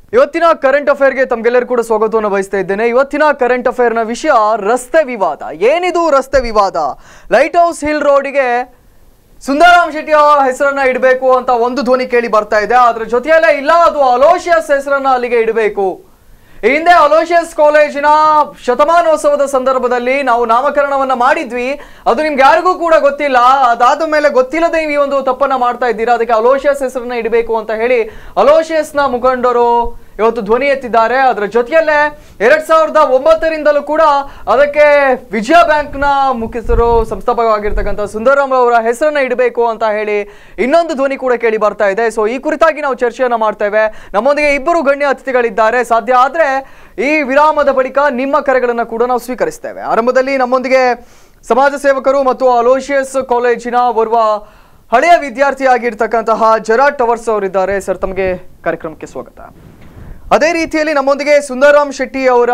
ಇವತ್ತಿನ ಕರೆಂಟ್ ಅಫೇರ್ಗೆ ತಮ್ಗೆಲ್ಲರೂ ಕೂಡ ಸ್ವಾಗತವನ್ನು ಬಯಸ್ತಾ ಇದ್ದೇನೆ ಇವತ್ತಿನ ಕರೆಂಟ್ ಅಫೇರ್ನ ವಿಷಯ ರಸ್ತೆ ವಿವಾದ ಏನಿದು ರಸ್ತೆ ವಿವಾದ ಲೈಟ್ ಹೌಸ್ ಹಿಲ್ ರೋಡಿಗೆ ಸುಂದರಾಮ್ ಶೆಟ್ಟಿ ಅವರ ಹೆಸರನ್ನ ಇಡಬೇಕು ಅಂತ ಒಂದು ಧ್ವನಿ ಕೇಳಿ ಬರ್ತಾ ಇದೆ ಅದ್ರ ಜೊತೆಯಲ್ಲೇ ಇಲ್ಲ ಅದು ಅಲೋಶಿಯಸ್ ಹೆಸರನ್ನ ಅಲ್ಲಿಗೆ ಇಡಬೇಕು ಈ ಹಿಂದೆ ಅಲೋಶಿಯಸ್ ಕಾಲೇಜಿನ ಶತಮಾನೋತ್ಸವದ ಸಂದರ್ಭದಲ್ಲಿ ನಾವು ನಾಮಕರಣವನ್ನ ಮಾಡಿದ್ವಿ ಅದು ನಿಮ್ಗೆ ಯಾರಿಗೂ ಕೂಡ ಗೊತ್ತಿಲ್ಲ ಅದಾದ ಮೇಲೆ ಗೊತ್ತಿಲ್ಲದೆ ನೀವು ಈ ಒಂದು ತಪ್ಪನ್ನ ಮಾಡ್ತಾ ಇದ್ದೀರಾ ಅದಕ್ಕೆ ಅಲೋಶಿಯಸ್ ಹೆಸರನ್ನ ಇಡಬೇಕು ಅಂತ ಹೇಳಿ ಅಲೋಶಿಯಸ್ನ ಮುಖಂಡರು ಇವತ್ತು ಧ್ವನಿ ಎತ್ತಿದ್ದಾರೆ ಅದರ ಜೊತೆಯಲ್ಲೇ ಎರಡ್ ಸಾವಿರದ ಒಂಬತ್ತರಿಂದಲೂ ಕೂಡ ಅದಕ್ಕೆ ವಿಜಯ ಬ್ಯಾಂಕ್ನ ಮುಖ್ಯಸ್ಥರು ಸಂಸ್ಥಾಪಕವಾಗಿರ್ತಕ್ಕಂಥ ಸುಂದರರಾಮ್ ಅವರ ಹೆಸರನ್ನ ಇಡಬೇಕು ಅಂತ ಹೇಳಿ ಇನ್ನೊಂದು ಧ್ವನಿ ಕೂಡ ಕೇಳಿ ಬರ್ತಾ ಇದೆ ಸೊ ಈ ಕುರಿತಾಗಿ ನಾವು ಚರ್ಚೆಯನ್ನ ಮಾಡ್ತೇವೆ ನಮ್ಮೊಂದಿಗೆ ಇಬ್ಬರು ಗಣ್ಯ ಅತಿಥಿಗಳಿದ್ದಾರೆ ಸಾಧ್ಯ ಆದ್ರೆ ಈ ವಿರಾಮದ ಬಳಿಕ ನಿಮ್ಮ ಕರೆಗಳನ್ನ ಕೂಡ ನಾವು ಸ್ವೀಕರಿಸ್ತೇವೆ ಆರಂಭದಲ್ಲಿ ನಮ್ಮೊಂದಿಗೆ ಸಮಾಜ ಸೇವಕರು ಮತ್ತು ಅಲೋಶಿಯಸ್ ಕಾಲೇಜಿನ ಓರ್ವ ಹಳೆಯ ವಿದ್ಯಾರ್ಥಿಯಾಗಿರ್ತಕ್ಕಂತಹ ಜರಾಟ್ ಟವರ್ಸ್ ಅವರಿದ್ದಾರೆ ಸರ್ ತಮಗೆ ಕಾರ್ಯಕ್ರಮಕ್ಕೆ ಸ್ವಾಗತ ಅದೇ ರೀತಿಯಲ್ಲಿ ನಮ್ಮೊಂದಿಗೆ ಸುಂದರಾಮ್ ಶೆಟ್ಟಿ ಅವರ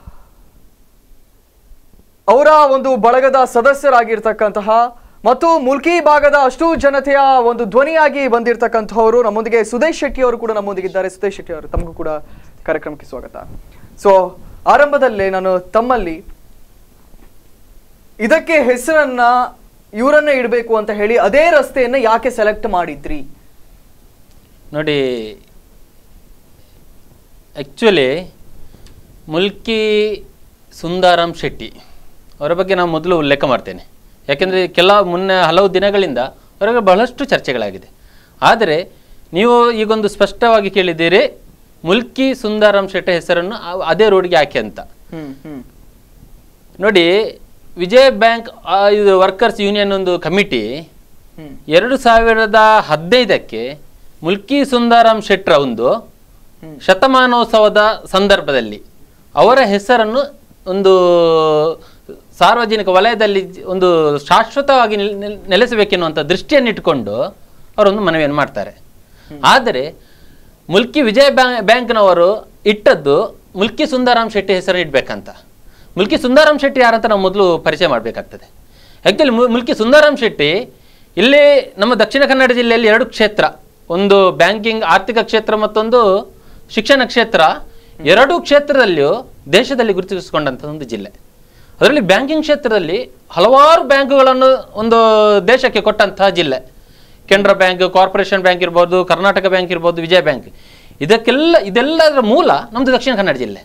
ಅವರ ಒಂದು ಬಳಗದ ಸದಸ್ಯರಾಗಿರ್ತಕ್ಕಂತಹ ಮತ್ತು ಮುಲ್ಕಿ ಭಾಗದ ಅಷ್ಟು ಜನತೆಯ ಒಂದು ಧ್ವನಿಯಾಗಿ ಬಂದಿರತಕ್ಕಂತಹವರು ನಮ್ಮೊಂದಿಗೆ ಸುದೇಶ್ ಶೆಟ್ಟಿ ಅವರು ಕೂಡ ನಮ್ಮೊಂದಿಗಿದ್ದಾರೆ ಸುದೇಶ್ ಶೆಟ್ಟಿ ಅವರು ತಮಗೂ ಕೂಡ ಕಾರ್ಯಕ್ರಮಕ್ಕೆ ಸ್ವಾಗತ ಸೊ ಆರಂಭದಲ್ಲೇ ನಾನು ತಮ್ಮಲ್ಲಿ ಇದಕ್ಕೆ ಹೆಸರನ್ನ ಇವರನ್ನ ಇಡಬೇಕು ಅಂತ ಹೇಳಿ ಅದೇ ರಸ್ತೆಯನ್ನ ಯಾಕೆ ಸೆಲೆಕ್ಟ್ ಮಾಡಿದ್ರಿ ನೋಡಿ ಆ್ಯಕ್ಚುಲಿ ಮುಲ್ಕಿ ಸುಂದರಾಮ್ ಶೆಟ್ಟಿ ಅವರ ಬಗ್ಗೆ ನಾನು ಮೊದಲು ಉಲ್ಲೇಖ ಮಾಡ್ತೇನೆ ಯಾಕೆಂದರೆ ಕೆಲ ಮುನ್ನ ಹಲವು ದಿನಗಳಿಂದ ಅವರಿಗೆ ಬಹಳಷ್ಟು ಚರ್ಚೆಗಳಾಗಿದೆ ಆದರೆ ನೀವು ಈಗೊಂದು ಸ್ಪಷ್ಟವಾಗಿ ಕೇಳಿದ್ದೀರಿ ಮುಲ್ಕಿ ಸುಂದರಾಮ್ ಶೆಟ್ಟಿ ಹೆಸರನ್ನು ಆ- ಅದೇ ರೋಡ್ಗೆ ಹಾಕಿ ಅಂತ ಹ್ಮ್ ಹ್ಮ್ ನೋಡಿ ವಿಜಯ ಬ್ಯಾಂಕ್ ಆ, ಇದು ವರ್ಕರ್ಸ್ ಯೂನಿಯನ್ ಒಂದು ಕಮಿಟಿ ಹ್ಮ್ ಎರಡು ಸಾವಿರದ ಹದಿನೈದಕ್ಕೆ ಮುಲ್ಕಿ ಸುಂದರಾಮ್ ಶೆಟ್ರ ಒಂದು ಹ್ಮ್. ಶತಮಾನೋತ್ಸವದ ಸಂದರ್ಭದಲ್ಲಿ ಅವರ ಹೆಸರನ್ನು ಒಂದು ಸಾರ್ವಜನಿಕ ವಲಯದಲ್ಲಿ ಒಂದು ಶಾಶ್ವತವಾಗಿ ನಿಲ್- ನಿಲ್- ನೆಲೆಸಬೇಕೆನ್ನುವಂಥ ದೃಷ್ಟಿಯನ್ನಿಟ್ಟುಕೊಂಡು ಅವರೊಂದು ಮನವಿಯನ್ನು ಮಾಡ್ತಾರೆ ಆದರೆ ಮುಲ್ಕಿ ವಿಜಯ ಬ್ಯಾ- ಬ್ಯಾಂಕ್ನವರು ಇಟ್ಟದ್ದು ಮುಲ್ಕಿ ಸುಂದರಾಮ್ ಶೆಟ್ಟಿ ಹೆಸರು ಇಡಬೇಕಂತ ಮುಲ್ಕಿ ಸುಂದರಾಮ್ ಶೆಟ್ಟಿ ಯಾರಂತ ನಾವು ಮೊದಲು ಪರಿಚಯ ಮಾಡಬೇಕಾಗ್ತದೆ ಆ್ಯಕ್ಚುಲಿ ಮುಲ್ಕಿ ಸುಂದರಾಮ್ ಶೆಟ್ಟಿ ಇಲ್ಲಿ ನಮ್ಮ ದಕ್ಷಿಣ ಕನ್ನಡ ಜಿಲ್ಲೆಯಲ್ಲಿ ಎರಡು ಕ್ಷೇತ್ರ ಒಂದು ಬ್ಯಾಂಕಿಂಗ್ ಆರ್ಥಿಕ ಕ್ಷೇತ್ರ ಮತ್ತೊಂದು ಶಿಕ್ಷಣ ಕ್ಷೇತ್ರ ಎರಡೂ ಕ್ಷೇತ್ರದಲ್ಲಿಯೂ ದೇಶದಲ್ಲಿ ಗುರುತಿಸಿಕೊಂಡಂಥ ಒಂದು ಜಿಲ್ಲೆ ಅದರಲ್ಲಿ ಬ್ಯಾಂಕಿಂಗ್ ಕ್ಷೇತ್ರದಲ್ಲಿ ಹಲವಾರು ಬ್ಯಾಂಕುಗಳನ್ನು ಒಂದು ದೇಶಕ್ಕೆ ಕೊಟ್ಟಂತಹ ಜಿಲ್ಲೆ ಕೆನರಾ ಬ್ಯಾಂಕ್ ಕಾರ್ಪೊರೇಷನ್ ಬ್ಯಾಂಕ್ ಇರ್ಬೋದು ಕರ್ನಾಟಕ ಬ್ಯಾಂಕ್ ಇರ್ಬೋದು ವಿಜಯ ಬ್ಯಾಂಕ್ ಇದಕ್ಕೆಲ್ಲ ಇದೆಲ್ಲದರ ಮೂಲ ನಮ್ಮದು ದಕ್ಷಿಣ ಕನ್ನಡ ಜಿಲ್ಲೆ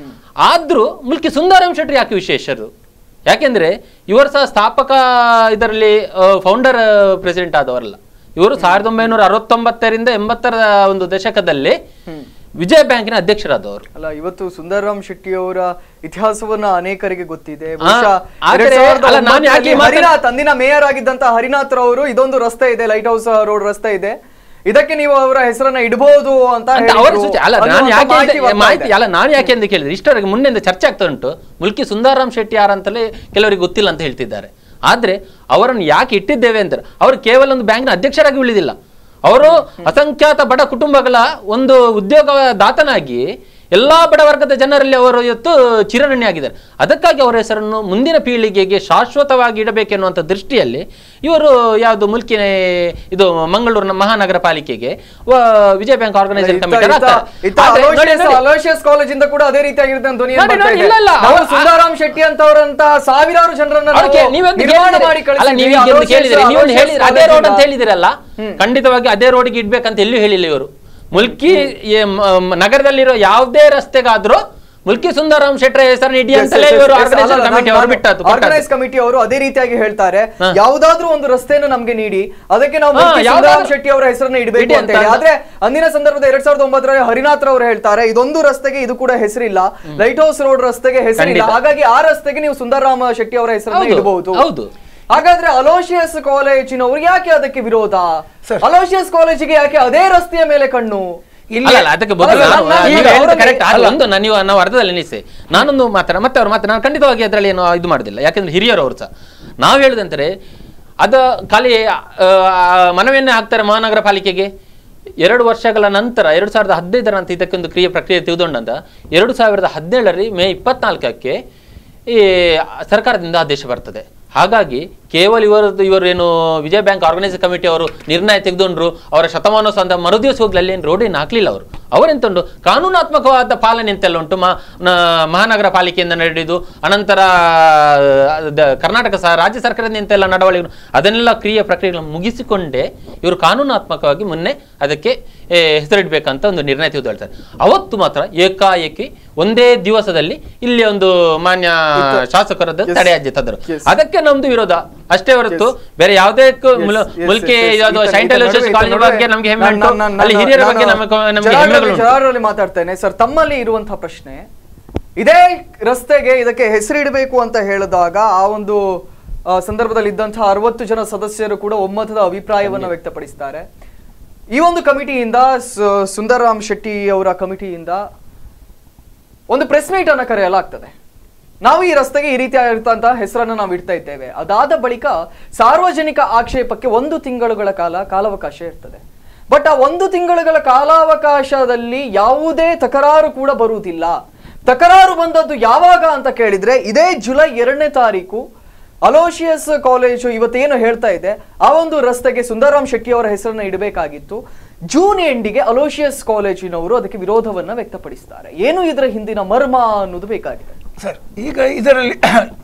ಆದರೂ ಮುಲ್ಕಿ ಸುಂದರಾಮ್ ಶೆಟ್ಟಿ ಯಾಕೆ ವಿಶೇಷರು ಯಾಕೆಂದ್ರೆ ಇವರು ಸಹ ಸ್ಥಾಪಕ ಇದರಲ್ಲಿ ಫೌಂಡರ್ ಪ್ರೆಸಿಡೆಂಟ್ ಆದವರಲ್ಲ ಇವರು ಸಾವಿರದ ಒಂಬೈನೂರ ಅರವತ್ತೊಂಬತ್ತರಿಂದ ಎಂಬತ್ತರ ಒಂದು ದಶಕದಲ್ಲಿ ವಿಜಯ ಬ್ಯಾಂಕಿನ ಅಧ್ಯಕ್ಷರಾದವರು ಅಲ್ಲ ಇವತ್ತು ಸುಂದರರಾಮ್ ಶೆಟ್ಟಿ ಅವರ ಇತಿಹಾಸವನ್ನ ಅನೇಕರಿಗೆ ಗೊತ್ತಿದೆ ಆ, ಬಹುಶಃ ಆದರೆ- ಎರಡ್ ಸಾವಿರದ ಅಲ್ಲ, ನಾನು ಯಾಕೆ ಈ ಒಂಬತ್ತರಲ್ಲಿ ಮಾತನ್ನ- ಹರಿನಾಥ್ ಅಂದಿನ ಮೇಯರ್ ಆಗಿದ್ದಂತ ಹರಿನಾಥ್ ರವರು ಇದೊಂದು ರಸ್ತೆ ಇದೆ ಲೈಟ್ ಹೌಸ್ ರೋಡ್ ರಸ್ತೆ ಇದೆ ಇದಕ್ಕೆ ನೀವು ಅವರ ಹೆಸರನ್ನ ಇಡಬಹುದು ಅಂತ ಅಂತ ಅವರ ಹೇಳಿದ್ರು ಸೂಚನೆ ಅಲ್ಲ ನಾನು ಅನ್ನುವಂಥ ಯಾಕೆ ಮಾಹಿತಿ ಅಂತ- ಬರ್ತಾ ಮಾಹಿತಿ ಇದೆ. ಅಲ್ಲ ನಾನು ಯಾಕೆ ಅಂತ ಕೇಳಿದ್ರೆ ಇಷ್ಟವರೆಗೆ ಮುಂದೆಂದ ಚರ್ಚೆ ಆಗ್ತಾ ಉಂಟು ಮುಲ್ಕಿ ಸುಂದರಾಮ್ ಶೆಟ್ಟಿ ಯಾರಂತಲೇ ಕೆಲವರಿಗೆ ಗೊತ್ತಿಲ್ಲ ಅಂತ ಹೇಳ್ತಿದ್ದಾರೆ ಆದ್ರೆ ಅವರನ್ನು ಯಾಕೆ ಇಟ್ಟಿದ್ದೇವೆ ಅಂತಾರೆ ಅವರು ಕೇವಲ ಒಂದು ಬ್ಯಾಂಕ್ನ ಅಧ್ಯಕ್ಷರಾಗಿ ಉಳಿದಿಲ್ಲ ಅವರು ಅಸಂಖ್ಯಾತ ಬಡ ಕುಟುಂಬಗಳ ಒಂದು ಉದ್ಯೋಗದಾತನಾಗಿ ಎಲ್ಲಾ ಬಡ ವರ್ಗದ ಜನರಲ್ಲಿ ಅವರು ಇವತ್ತು ಚಿರಋಣಿಯಾಗಿದ್ದಾರೆ ಅದಕ್ಕಾಗಿ ಅವರ ಹೆಸರನ್ನು ಮುಂದಿನ ಪೀಳಿಗೆಗೆ ಶಾಶ್ವತವಾಗಿ ಇಡಬೇಕೆನ್ನುವಂಥ ದೃಷ್ಟಿಯಲ್ಲಿ ಇವರು ಯಾವುದು ಮುಲ್ಕಿನ ಇದು ಮಂಗಳೂರಿನ ಮಹಾನಗರ ಪಾಲಿಕೆಗೆ ವ- ವಿಜಯ ಬ್ಯಾಂಕ್ ಆರ್ಗನೈಸರ್ ಇತ್ತ- ಕಮಿಟಿ ಇತ್ತ- ಇತ್ತ ಅಲೋಶಿಯಸ್ ಅಲೋಶಿಯಸ್ ಕಾಲೇಜ್ ಇಂದ ಕೂಡ ಅದೇ ರೀತಿಯಾಗಿರುತ್ತೆ ಅಂತ ಧ್ವನಿ ಏನ್ ನೋಡಿ, ಬರ್ತಾ ನೋಡಿ, ಇದೆ. ಇಲ್ಲ, ಇಲ್ಲ, ನಾವು ಅವ್ರು- ಸುಂದರಾಮ್ ಶೆಟ್ಟಿ ಅಂತವರಂತ ಸಾವಿರಾರು ಜನರನ್ನ ನಾವು ಅವ್ರಿಗೆ ನೀವೊಂದು ನಿರ್ಮಾಣ ಕೇಳಿದ್ರೆ- ಮಾಡಿ ಅಲ್ಲ ಕಳಿಸಿದ್ವಿ. ನೀವು ಈಗ ಒಂದು ಅಲೋಶಿಯಸ್- ಕೇಳಿದ್ರೆ ನೀವು ಒಂದು ಅಲೋಶಿಯಸ್ ಹೇಳಿದ್ರೆ ಅದೇ ರೋಡ್ ಅಂತ ಕಾಲೇಜಿಂದ- ಹೇಳಿದಿರಲ್ಲ ಖಂಡಿತವಾಗಿ ಅದೇ ರೋಡ್ಗೆ ಇಡ್ಬೇಕಂತ ಎಲ್ಲೂ ಹೇಳಿಲ್ಲ ಇವರು ಮುಲ್ಕಿ ಈ ಮ- ಮ- ನಗರದಲ್ಲಿರೋ ಯಾವುದೇ ರಸ್ತೆಗಾದ್ರೂ ಮುಲ್ಕಿ ಸುಂದರಾಮ್ ಶೆಟ್ರ ಹೆಸರನ್ನ ಇಡಿ ಅಂತಲೇ ಇವರು ಆರ್ಗನೈಸರ್ ಕಮಿಟಿ ಅವರು ಬಿಟ್ಟದ್ದು ಆರ್ಗನೈಸ್ ಕಮಿಟಿ ಅವರು ಅದೇ ರೀತಿಯಾಗಿ ಹೇಳ್ತಾರೆ ಹಾ. ಯಾವ್ದಾದ್ರೂ ಒಂದು ರಸ್ತೆಯನ್ನು ನಮ್ಗೆ ನೀಡಿ ಅದಕ್ಕೆ ನಾವು ಹಾ, ಮುಲ್ಕಿ ಯಾವ್ದಾದ್ರು- ಸುಂದರಾಮ್ ಶೆಟ್ಟಿ ಅವರ ಹೆಸರನ್ನ ಇಡಬೇಕು ಇಡಿ ಅಂತ ಅಂತ ಹೇಳಿ ಅಲ್ಲ. ಆದ್ರೆ ಅಂದಿನ ಸಂದರ್ಭದ ಎರಡ್ ಸಾವಿರದ ಒಂಬತ್ತರಲ್ಲಿ ಹರಿನಾಥ್ ಅವರು ಹೇಳ್ತಾರೆ ಇದೊಂದು ರಸ್ತೆಗೆ ಇದು ಕೂಡ ಹೆಸರಿಲ್ಲ ಲೈಟ್ ಹೌಸ್ ರೋಡ್ ರಸ್ತೆಗೆ ಹೆಸರಿಲ್ಲ ಖಂಡಿತ. ಹಾಗಾಗಿ ಆ ರಸ್ತೆಗೆ ನೀವು ಸುಂದರರಾಮ ಶೆಟ್ಟಿ ಅವರ ಹೆಸರನ್ನ ಹೌದು, ಇಡಬಹುದು ಹೌದು. ಹಾಗಾದ್ರೆ ಅಲೋಶಿಯಸ್ ಕಾಲೇಜಿನವರು ಯಾಕೆ ಅದಕ್ಕೆ ವಿರೋಧ ಅಲೋಶಿಯಸ್ ಕಾಲೇಜಿಗೆ ಯಾಕೆ ಅದೇ ರಸ್ತೆಯ ಮೇಲೆ ಕಣ್ಣು ಅಲ್ಲ ಅಲ್ಲ, ಅದಕ್ಕೆ ಬದಲು ಅಲ್ಲ, ನಾನು- ನಾನು- ನೀವು ಈಗ ಹೇಳಿದ್ದು ಅವರನ್ನ- correct. ಅಲ್ಲ, ಅಲ್ಲ. ಒಂದು ನಾನು ನೀವು ನಾವು ಅರ್ಧದಲ್ಲಿ ನಿಲ್ಲಿಸಿ ನಾನೊಂದು ಮಾತಾಡ ಮತ್ತೆ ಅವ್ರು ಮಾತಾಡ ನಾನು ಖಂಡಿತವಾಗಿ ಅದರಲ್ಲಿ ಏನು ಇದು ಮಾಡುದಿಲ್ಲ ಯಾಕಂದ್ರೆ ಹಿರಿಯರು ಅವರು ಸಹ ನಾವು ಹೇಳುದಂತಾರೆ ಅದ ಖಾಲಿ ಆ, ಮನವಿಯನ್ನೇ ಹಾಕ್ತಾರೆ ಮಹಾನಗರ ಪಾಲಿಕೆಗೆ ಎರಡು ವರ್ಷಗಳ ನಂತರ ಎರಡು ಸಾವಿರದ ಹದಿನೈದರ ನಂತರ ಇದಕ್ಕೊಂದು ಕ್ರಿಯೆ ಪ್ರಕ್ರಿಯೆ ತೆಗೆದುಕೊಂಡಂತ ಎರಡು ಸಾವಿರದ ಹದಿನೇಳರಲ್ಲಿ ಮೇ ಇಪ್ಪತ್ನಾಲ್ಕಕ್ಕೆ ಈ ಸರ್ಕಾರದಿಂದ ಆದೇಶ ಬರ್ತದೆ ಹಾಗಾಗಿ ಕೇವಲ ಇವರದ್ದು ಇವರು ಏನು ವಿಜಯ ಬ್ಯಾಂಕ್ ಆರ್ಗನೈಸರ್ ಕಮಿಟಿ ಅವರು ನಿರ್ಣಯ ತೆಗೆದುಕೊಂಡ್ರು ಅವರ ಶತಮಾನೋತ್ಸವ ಅಂತ ಮರುದಿವಸ ಹೋಗ್ಲಿ ಅಲ್ಲಿ ಏನು ರೋಡ್ ಏನು ಹಾಕ್ಲಿಲ್ಲ ಅವರು ಅವರೆಂತ ಉಂಟು ಕಾನೂನಾತ್ಮಕವಾದ ಪಾಲನೆ ಎಂತೆಲ್ಲ ಉಂಟು ಮಾ ನ- ಮಹಾನಗರ ಪಾಲಿಕೆಯಿಂದ ನಡೆಯುವುದು ಅನಂತರ ಆ, ದ- ಕರ್ನಾಟಕ ಸಹ ರಾಜ್ಯ ಸರ್ಕಾರದಿಂದ ಎಂತೆಲ್ಲ ನಡವಳಿಕೆ ಅದನ್ನೆಲ್ಲ ಕ್ರಿಯೆ ಪ್ರಕ್ರಿಯೆಗಳನ್ನು ಮುಗಿಸಿಕೊಂಡೇ ಇವರು ಕಾನೂನಾತ್ಮಕವಾಗಿ ಮೊನ್ನೆ ಅದಕ್ಕೆ ಏ, ಹೆಸರಿಡ್ಬೇಕಂತ ಒಂದು ನಿರ್ಣಯ ತೆಗೆದುಕೊಳ್ತಾರೆ ಅವತ್ತು ಮಾತ್ರ ಏಕಾಏಕಿ ಒಂದೇ ದಿವಸದಲ್ಲಿ ಇಲ್ಲಿ ಒಂದು ಮಾನ್ಯ ಶಾಸಕರದ್ದು Yes. ತಡೆಯಾಜ್ಞೆ ತಂದರು Yes. ಅದಕ್ಕೆ ನಮ್ದು ವಿರೋಧ ಅಷ್ಟೇ ಹೊರತು ಬೇರೆ ಯಾವುದೇ ಕ- ಮುಲ- Yes, yes, Mulki yes, yes. ಯಾವ್ದೋ ಈತ- ಸೈಂಟ್ ಈತ ಅಲೋಸಿಯಸ್ ನಡುವೆ- ಕಾಲೇಜ್ ಈತ ಬಗ್ಗೆ ನಮ್ಗೆ ಹೆಮ್ಮೆ ನಾನು- ಉಂಟು ನಾನು- ಅಲ್ಲಿ ನಾನು- ಹಿರಿಯರ ಬಗ್ಗೆ ನಾನು ನಮಗೆ ನಮ್ಗೆ ಜರಾಳಲ್ಲಿ- ಹೆಮ್ಮೆಗಳು ಉಂಟು. ಜರಾಳಲ್ಲಿ ಮಾತಾಡ್ತೇನೆ ಸರ್ ತಮ್ಮಲ್ಲಿ ಇರುವಂತಹ ಪ್ರಶ್ನೆ ಇದೇ ರಸ್ತೆಗೆ ಇದಕ್ಕೆ ಹೆಸರಿಡಬೇಕು ಅಂತ ಹೇಳಿದಾಗ ಆ ಒಂದು ಆ, ಸಂದರ್ಭದಲ್ಲಿ ಇದ್ದಂತಹ ಅರವತ್ತು ಜನ ಸದಸ್ಯರು ಕೂಡ ಒಮ್ಮತದ ಅಭಿಪ್ರಾಯವನ್ನ ವ್ಯಕ್ತಪಡಿಸ್ತಾರೆ ಈ ಒಂದು ಕಮಿಟಿಯಿಂದ ಸು- ಸುಂದರರಾಮ್ ಶೆಟ್ಟಿ ಅವರ ಕಮಿಟಿಯಿಂದ ಒಂದು ಪ್ರೆಸ್ ಮೀಟ್ ಅನ್ನ ಕರೆಯಲಾಗ್ತದೆ ನಾವು ಈ ರಸ್ತೆಗೆ ಈ ರೀತಿಯಾಗಿರ್ತಂತಹ ಹೆಸರನ್ನು ನಾವು ಇಡ್ತಾ ಇದ್ದೇವೆ ಅದಾದ ಬಳಿಕ ಸಾರ್ವಜನಿಕ ಆಕ್ಷೇಪಕ್ಕೆ ಒಂದು ತಿಂಗಳುಗಳ ಕಾಲ ಕಾಲಾವಕಾಶ ಇರ್ತದೆ ಬಟ್ ಆ ಒಂದು ತಿಂಗಳುಗಳ ಕಾಲಾವಕಾಶದಲ್ಲಿ ಯಾವುದೇ ತಕರಾರು ಕೂಡ ಬರುವುದಿಲ್ಲ ತಕರಾರು ಬಂದದ್ದು ಯಾವಾಗ ಅಂತ ಕೇಳಿದ್ರೆ ಇದೇ ಜುಲೈ ಎರಡನೇ ತಾರೀಕು ಅಲೋಶಿಯಸ್ ಕಾಲೇಜು ಇವತ್ತೇನು ಹೇಳ್ತಾ ಇದೆ ಆ ಒಂದು ರಸ್ತೆಗೆ ಸುಂದರರಾಮ್ ಶೆಟ್ಟಿ ಅವರ ಹೆಸರನ್ನ ಇಡಬೇಕಾಗಿತ್ತು ಜೂನ್ ಎಂಡಿಗೆ ಅಲೋಶಿಯಸ್ ಕಾಲೇಜಿನವರು ಅದಕ್ಕೆ ವಿರೋಧವನ್ನ ವ್ಯಕ್ತಪಡಿಸ್ತಾರೆ ಏನು ಇದರ ಹಿಂದಿನ ಮರ್ಮ ಅನ್ನೋದು ಬೇಕಾಗಿದೆ ಸರ್ ಈಗ ಇದರಲ್ಲಿ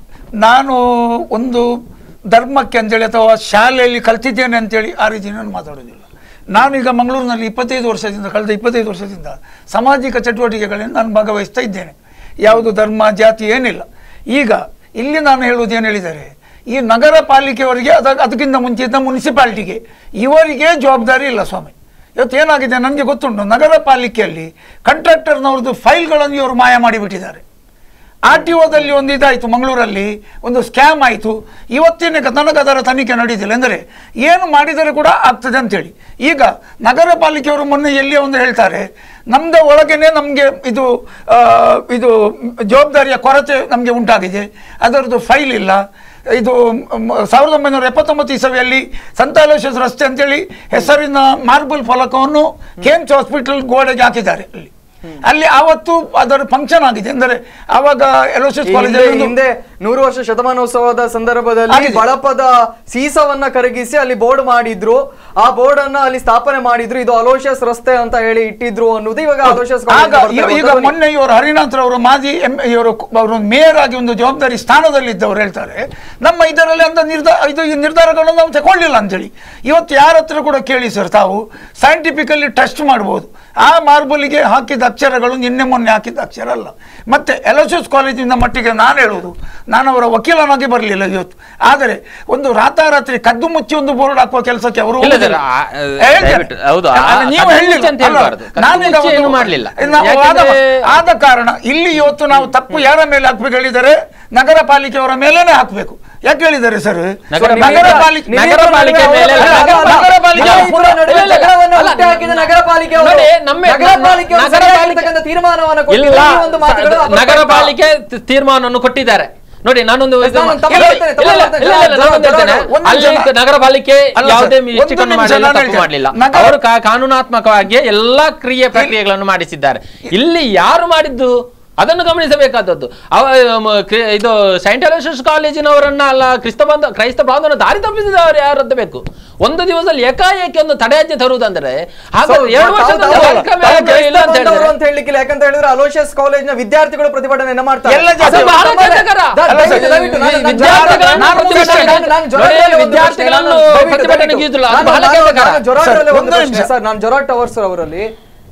ನಾನು ಒಂದು ಧರ್ಮಕ್ಕೆ ಅಂತೇಳಿ ಅಥವಾ ಶಾಲೆಯಲ್ಲಿ ಕಲ್ತಿದ್ದೇನೆ ಅಂತೇಳಿ ಆ ರೀತಿ ನಾನು ಮಾತಾಡೋದಿಲ್ಲ ನಾನೀಗ ಮಂಗಳೂರಿನಲ್ಲಿ ಇಪ್ಪತ್ತೈದು ವರ್ಷದಿಂದ ಕಳೆದ ಇಪ್ಪತ್ತೈದು ವರ್ಷದಿಂದ ಸಾಮಾಜಿಕ ಚಟುವಟಿಕೆಗಳಲ್ಲಿ ನಾನು ಭಾಗವಹಿಸ್ತಾ ಇದ್ದೇನೆ ಯಾವುದು ಧರ್ಮ ಜಾತಿ ಏನಿಲ್ಲ ಈಗ ಇಲ್ಲಿ ನಾನು ಹೇಳುವುದು ಏನು ಹೇಳಿದರೆ ಈ ನಗರ ಪಾಲಿಕೆಯವರಿಗೆ ಅದ ಅದಕ್ಕಿಂತ ಮುಂಚೆ ಇದ್ದ ಮುನ್ಸಿಪಾಲ್ಟಿಗೆ ಇವರಿಗೆ ಜವಾಬ್ದಾರಿ ಇಲ್ಲ ಸ್ವಾಮಿ ಇವತ್ತು ಏನಾಗಿದೆ ನನಗೆ ಗೊತ್ತುಂಟು ನಗರ ಪಾಲಿಕೆಯಲ್ಲಿ ಕಾಂಟ್ರಾಕ್ಟರ್ನವ್ರದ್ದು ಫೈಲ್ಗಳನ್ನು ಇವರು ಮಾಯ ಮಾಡಿಬಿಟ್ಟಿದ್ದಾರೆ ಆರ್ ಟಿ ಒದಲ್ಲಿ ಒಂದು ಇದಾಯಿತು ಮಂಗಳೂರಲ್ಲಿ ಒಂದು ಸ್ಕ್ಯಾಮ್ ಆಯಿತು ಇವತ್ತಿನ ತನಕ ಅದರ ತನಿಖೆ ನಡೀತಿಲ್ಲ ಎಂದರೆ ಏನು ಮಾಡಿದರೆ ಕೂಡ ಆಗ್ತದೆ ಅಂತೇಳಿ ಈಗ ನಗರ ಪಾಲಿಕೆಯವರು ಮೊನ್ನೆ ಎಲ್ಲಿಯೋ ಒಂದು ಹೇಳ್ತಾರೆ ನಮ್ಮದೇ ಒಳಗೇನೆ ನಮಗೆ ಇದು ಆ, ಇದು ಜವಾಬ್ದಾರಿಯ ಕೊರತೆ ನಮಗೆ ಉಂಟಾಗಿದೆ ಅದರದ್ದು ಫೈಲ್ ಇಲ್ಲ ಇದು ಮ್, ಸಾವಿರದ ಒಂಬೈನೂರ ಎಪ್ಪತ್ತೊಂಬತ್ತು ಇಸವಿಯಲ್ಲಿ ಸಂತಾಲೋಷಸ್ ರಸ್ತೆ ಅಂತೇಳಿ ಹೆಸರಿನ ಮಾರ್ಬಲ್ ಫಲಕವನ್ನು ಕೇಮ್ಸ್ ಹಾಸ್ಪಿಟಲ್ ಗೋಡೆಗೆ ಹಾಕಿದ್ದಾರೆ ಅಲ್ಲಿ ಅಲ್ಲಿ ಆವತ್ತು ಅದರ ಫಂಕ್ಷನ್ ಆಗಿದೆ ಅಂದರೆ ಆವಾಗ ಎಲೋಸಿಸ್ ಈ ಹಿಂದೆ ಕಾಲೇಜಲ್ಲಿ ಹಿಂದೆ ನೂರು ವರ್ಷ ಶತಮಾನೋತ್ಸವದ ಸಂದರ್ಭದಲ್ಲಿ ಆಗಿದೆ. ಬಳಪದ ಸೀಸವನ್ನ ಕರಗಿಸಿ ಅಲ್ಲಿ ಬೋರ್ಡ್ ಮಾಡಿದ್ರು ಆ ಬೋರ್ಡ್ ಅನ್ನ ಅಲ್ಲಿ ಸ್ಥಾಪನೆ ಮಾಡಿದ್ರು ಇದು ಅಲೋಷಿಯಸ್ ರಸ್ತೆ ಅಂತ ಹೇಳಿ ಇಟ್ಟಿದ್ರು ಅನ್ನೋದು ಇವಾಗ ಅಲೋಷಿಯಸ್ ಆಗ ಇವ- ಈಗ ಮೊನ್ನೆ ಇವರು ಹರಿನಾಥ್ ಅವರು ಮಾಜಿ ಎಂ ಇವರು ಅವರು ಮೇಯರ್ ಆಗಿ ಒಂದು ಜವಾಬ್ದಾರಿ ಸ್ಥಾನದಲ್ಲಿ ಇದ್ದವರು ಹೇಳ್ತಾರೆ ನಮ್ಮ ಇದರಲ್ಲಿ ಅಂತ ನಿರ್ಧಾರ ಇದು ಈ ನಿರ್ಧಾರಗಳನ್ನು ನಾವು ತಗೊಳ್ಳಿಲ್ಲ ಅಂತೇಳಿ ಇವತ್ತು ಯಾರ ಹತ್ರ ಕೂಡ ಕೇಳಿ ಸರ್ ತಾವು ಸೈಂಟಿಫಿಕಲಿ ಟೆಸ್ಟ್ ಮಾಡ್ಬೋದು ಆ ಮಾರ್ಬಲಿಗೆ ಹಾಕಿದ ಅಕ್ಷರಗಳು ನಿನ್ನೆ ಮೊನ್ನೆ ಹಾಕಿದ ಅಕ್ಷರ ಅಲ್ಲ ಮತ್ತೆ ಎಲೋಸಿಯಸ್ ಕಾಲೇಜಿನ ಮಟ್ಟಿಗೆ ನಾನು ಹೇಳುವುದು ನಾನು ಅವರ ವಕೀಲನಾಗಿ ಬರಲಿಲ್ಲ ಇವತ್ತು ಆದರೆ ಒಂದು ರಾತಾರಾತ್ರಿ ಕದ್ದು ಮುಚ್ಚಿ ಒಂದು ಬೋರ್ಡ್ ಹಾಕುವ ಕೆಲಸಕ್ಕೆ ಅವರು ಇಲ್ಲ ಹೋಗುದಿಲ್ಲ. ಸರ್, ಆ- ಆ- ಹೇಳ್ತೇನೆ. ದಯವಿಟ್ಟು, ಹೌದು, ಆ- ಅಲ್ಲ, ನೀವು ಕದ್ದು ಹೇಳಿಲ್ಲ. ಮುಚ್ಚಿ ಅಂತ ಅಲ್ಲ, ಹೇಳ್ಬಾರ್ದು. ಕದ್ದು ನಾನೀಗ ಮುಚ್ಚಿ ಒಂದು- ಏನು ಮಾಡ್ಲಿಲ್ಲ. ನಾವು ಆದ ಯಾಕೆಂದ್ರೆ- ಆದ ಕಾರಣ ಇಲ್ಲಿ ಇವತ್ತು ನಾವು ತಪ್ಪು ಯಾರ ಮೇಲೆ ಹಾಕ್ಬೇಕು ಹೇಳಿದರೆ ನಗರ ಪಾಲಿಕೆಯವರ ಮೇಲೇನೆ ಹಾಕ್ಬೇಕು ಯಾಕೆ ಹೇಳಿದ್ದಾರೆ ಸರ್ ನಗರ ನಗರ ಪಾಲಿಕೆ- ಪಾಲಿಕೆ ನಗರ ಪಾಲಿಕೆ ಮೇಲೆ ಅಲ್ಲ, ಅಲ್ಲ, ಅಲ್ಲ, ನಗರ ಪಾಲಿಕೆ ಅಲ್ಲ, ಪೂರ ನಡುವೆ ಇಲ್ಲ, ಇಲ್ಲ, ಜಗಳವನ್ನ ಅಲ್ಲ, ಹುಟ್ಟು ಹಾಕಿದ ನಗರ ಪಾಲಿಕೆ ಅವರು. ನೋಡಿ, ನಮ್ಮ- ನಗರ ಪಾಲಿಕೆ ಅವರು ನಗರ ಸರಿಯಾಗಿರ್ತಕ್ಕಂಥ ತೀರ್ಮಾನವನ್ನ ಕೊಟ್ಟಿದ್ದು ಇಲ್ಲ ಈ ಒಂದು ಮಾತುಗಳು ಸ- ನಗರ ಅಪಪ್ರಚಾರ. ಪಾಲಿಕೆ ತಿ- ತೀರ್ಮಾನವನ್ನು ಕೊಟ್ಟಿದ್ದಾರೆ ನೋಡಿ ನಾನೊಂದು ಇದು ನಾನು ಮಾ- ತಪ್ಪು ಇಲ್ಲ, ಹೇಳ್ತೇನೆ, ತಪ್ಪು ಇಲ್ಲ, ಇಲ್ಲ, ಹೇಳ್ತೇನೆ. ಇಲ್ಲ, ಇಲ್ಲ, ನಾನೊಂದು ಜರ- ಹೇಳ್ತೇನೆ. ಜರ- ಒಂದು ಅಲ್ಲಿ ನಿಮಿಷ. ನಗರ ಪಾಲಿಕೆ ಅಲ್ಲ ಯಾವುದೇ ಸರ್, ಒಂದು ಮಿಸ್ಟೇಕನ್ನು ನಿಮಿಷ ಮಾಡಲಿಲ್ಲ ನಾನು ತಪ್ಪು ಹೇಳ್ತೇನೆ. ಮಾಡಲಿಲ್ಲ ನಗರ- ಅವರು ಕಾ- ಕಾನೂನಾತ್ಮಕವಾಗಿ ಎಲ್ಲಾ ಕ್ರಿಯೆ ಪ್ರಕ್ರಿಯೆಗಳನ್ನು ಮಾಡಿಸಿದ್ದಾರೆ ಇಲ್ಲಿ ಯಾರು ಮಾಡಿದ್ದು ಅದನ್ನು ಗಮನಿಸಬೇಕಾದದ್ದು ಅವ ಮ, ಕ್ರಿ- ಇದು ಸೈಂಟ್ ಅಲೋಸಿಯಸ್ ಕಾಲೇಜಿನವರನ್ನ ಅಲ್ಲ ಕ್ರಿಸ್ತ ಬಾಂಧ ಕ್ರೈಸ್ತ ಬಾಂಧವನ ದಾರಿ ತಪ್ಪಿಸಿದವರು ಯಾರು ಅಂತ ಬೇಕು ಒಂದು ದಿವಸದಲ್ಲಿ ಏಕಾಏಕಿ ಒಂದು ತಡೆಯಾಜ್ಞೆ ತರುವುದಂದ್ರೆ So, ಹಾಗಾದ್ರೆ ಎರಡು ತಾವು- ವರ್ಷದ ತಾವು- welcome ತಾವು ಯಾಕೆ ಇಲ್ಲ ಅಂತ ಕ್ರೈಸ್ತ ಬಾಂಧವರು ಹೇಳಿದ್ರೆ ಅಂತ ಹೇಳಲಿಕ್ಕಿಲ್ಲ ಯಾಕಂತ ಹೇಳಿದ್ರೆ ಅಲೋಷಿಯಸ್ ಕಾಲೇಜ್ನ ವಿದ್ಯಾರ್ಥಿಗಳು ಪ್ರತಿಭಟನೆಯನ್ನ ಮಾಡ್ತಾರೆ ಎಲ್ಲ ಜಾತಿ- ಅದು ಬಹಳ ತಮ್ಮದೇ- ಖೇದಕರ. ದ- ಅಲ್ಲ ಸರ್, ದಯವಿಟ್ಟು- ದಯವಿಟ್ಟು ನಾನು- ನಾನು ವಿದ್ಯಾರ್ಥಿಗಳನ್ನು ನಾನು ಒಂದು ಪ್ರಶ್ನೆ- ನಾನು- ನಾನು ಜೊರಾಟಲ್ಲಿ ನೋಡಿ, ಒಂದು ಪ್ರಶ್ನೆ, ವಿದ್ಯಾರ್ಥಿಗಳನ್ನು ನಾನು- ದಯವಿಟ್ಟು- ಪ್ರತಿಭಟನೆಗೆ ದಯವಿಟ್ಟು. ಇದ್ದಿಲ್ಲ, ಅದು ನಾನು- ಬಹಳ ನಾನು- ಖೇದಕರ. ನಾನು ಜೊರಾಟಲ್ಲಿ ಸರ್, ಒಂದು ಒಂದು ಪ್ರಶ್ನೆ, ನಿಮಿಷ. ಸರ್ ನಾನು ಜೊರಾಟ್ ಟವರ್ಸ್ ಅವರಲ್ಲಿ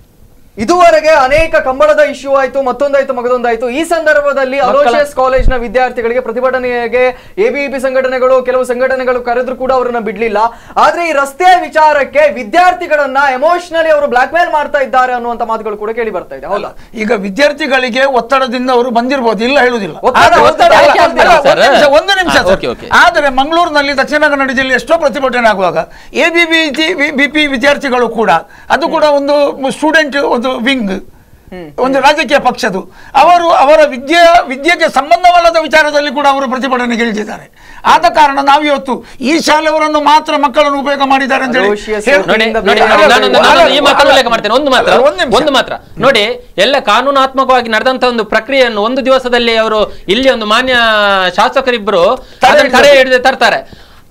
ಇದುವರೆಗೆ ಅನೇಕ ಕಂಬಳದ ಇಶ್ಯೂ ಆಯ್ತು ಮತ್ತೊಂದಾಯ್ತು ಮಗದೊಂದಾಯ್ತು ಈ ಸಂದರ್ಭದಲ್ಲಿ ಅಲೋಷಿಯಸ್ ಕಾಲೇಜ್ನ ವಿದ್ಯಾರ್ಥಿಗಳಿಗೆ ಪ್ರತಿಭಟನೆಗೆ ಎಬಿಇಪಿ ಸಂಘಟನೆಗಳು ಕೆಲವು ಸಂಘಟನೆಗಳು ಕರೆದ್ರು ಕೂಡ ಅವರನ್ನ ಬಿಡ್ಲಿಲ್ಲ ಆದ್ರೆ ಈ ರಸ್ತೆಯ ವಿಚಾರಕ್ಕೆ ವಿದ್ಯಾರ್ಥಿಗಳನ್ನ ಎಮೋಷನಲಿ ಅವರು ಬ್ಲಾಕ್ ಮೇಲ್ ಮಾಡ್ತಾ ಇದ್ದಾರೆ ಅನ್ನುವಂತ ಮಾತುಗಳು ಕೂಡ ಕೇಳಿ ಬರ್ತಾ ಇದೆ ಹೌದಾ ಈಗ ವಿದ್ಯಾರ್ಥಿಗಳಿಗೆ ಒತ್ತಡದಿಂದ ಅವರು ಬಂದಿರಬಹುದು ಇಲ್ಲ ಹೇಳುದಿಲ್ಲ ಒತ್ತಡ- ಆದ್ರೆ- ಒತ್ತಡ ಅಲ್ಲ, ಯಾಕೆ ಅಲ್ಲ, ಆಗ್ತಿಲ್ಲ ಒಂದು ಸರ್? ನಿಮಿಷ, ಒಂದು ನಿಮಿಷ ಹಾ, ಸರ್. Okay, okay. ಆದರೆ ಮಂಗಳೂರಿನಲ್ಲಿ ದಕ್ಷಿಣ ಕನ್ನಡ ಜಿಲ್ಲೆ ಎಷ್ಟೋ ಪ್ರತಿಭಟನೆ ಆಗುವಾಗ A B B B P ವಿದ್ಯಾರ್ಥಿಗಳು ಕೂಡ ಅದು ಕೂಡ ಒಂದು ಸ್ಟೂಡೆಂಟ್ ಒಂದು ವಿಂಗ್ ಒಂದು ರಾಜಕೀಯ ಪಕ್ಷದು ಅವರು ಅವರ ವಿದ್ಯೆ ವಿದ್ಯೆಗೆ ಸಂಬಂಧವಲ್ಲದ ವಿಚಾರದಲ್ಲಿ ಕೂಡ ಅವರು ಪ್ರತಿಭಟನೆಗೆ ಇಳಿದಿದ್ದಾರೆ ಆದ ಕಾರಣ ನಾವು ಇವತ್ತು ಈ ಶಾಲೆಯವರನ್ನು ಮಾತ್ರ ಮಕ್ಕಳನ್ನು ಉಪಯೋಗ ಮಾಡಿದ್ದಾರೆ ಅಂತ ಹೇಳಿ Aloysius ಹೇಳಿ- ನೋಡಿ ಇಂದ ನೋಡಿ ಬೇರೆ ನೋಡಿ, ಅಲ್ಲ, ನಾನೊಂದು- ಅಲ್ಲ, ನಾನೊಂದು ಈ ಮಾತನ್ನು ಅಲ್ಲ, ಉಲ್ಲೇಖ ಮಾಡ್ತೇನೆ ಒಂದು ಮಾತ್ರ ಒಂದು ನಿಮಿಷ. ಒಂದು ಮಾತ್ರ ನೋಡಿ ಎಲ್ಲ ಕಾನೂನಾತ್ಮಕವಾಗಿ ನಡೆದಂತ ಒಂದು ಪ್ರಕ್ರಿಯೆಯನ್ನು ಒಂದು ದಿವಸದಲ್ಲಿ ಅವರು ಇಲ್ಲಿ ಒಂದು ಮಾನ್ಯ ಶಾಸಕರಿಬ್ಬರು ಅದನ್ನು ತಡೆ ಹಿಡಿದು ತರ್ತಾರೆ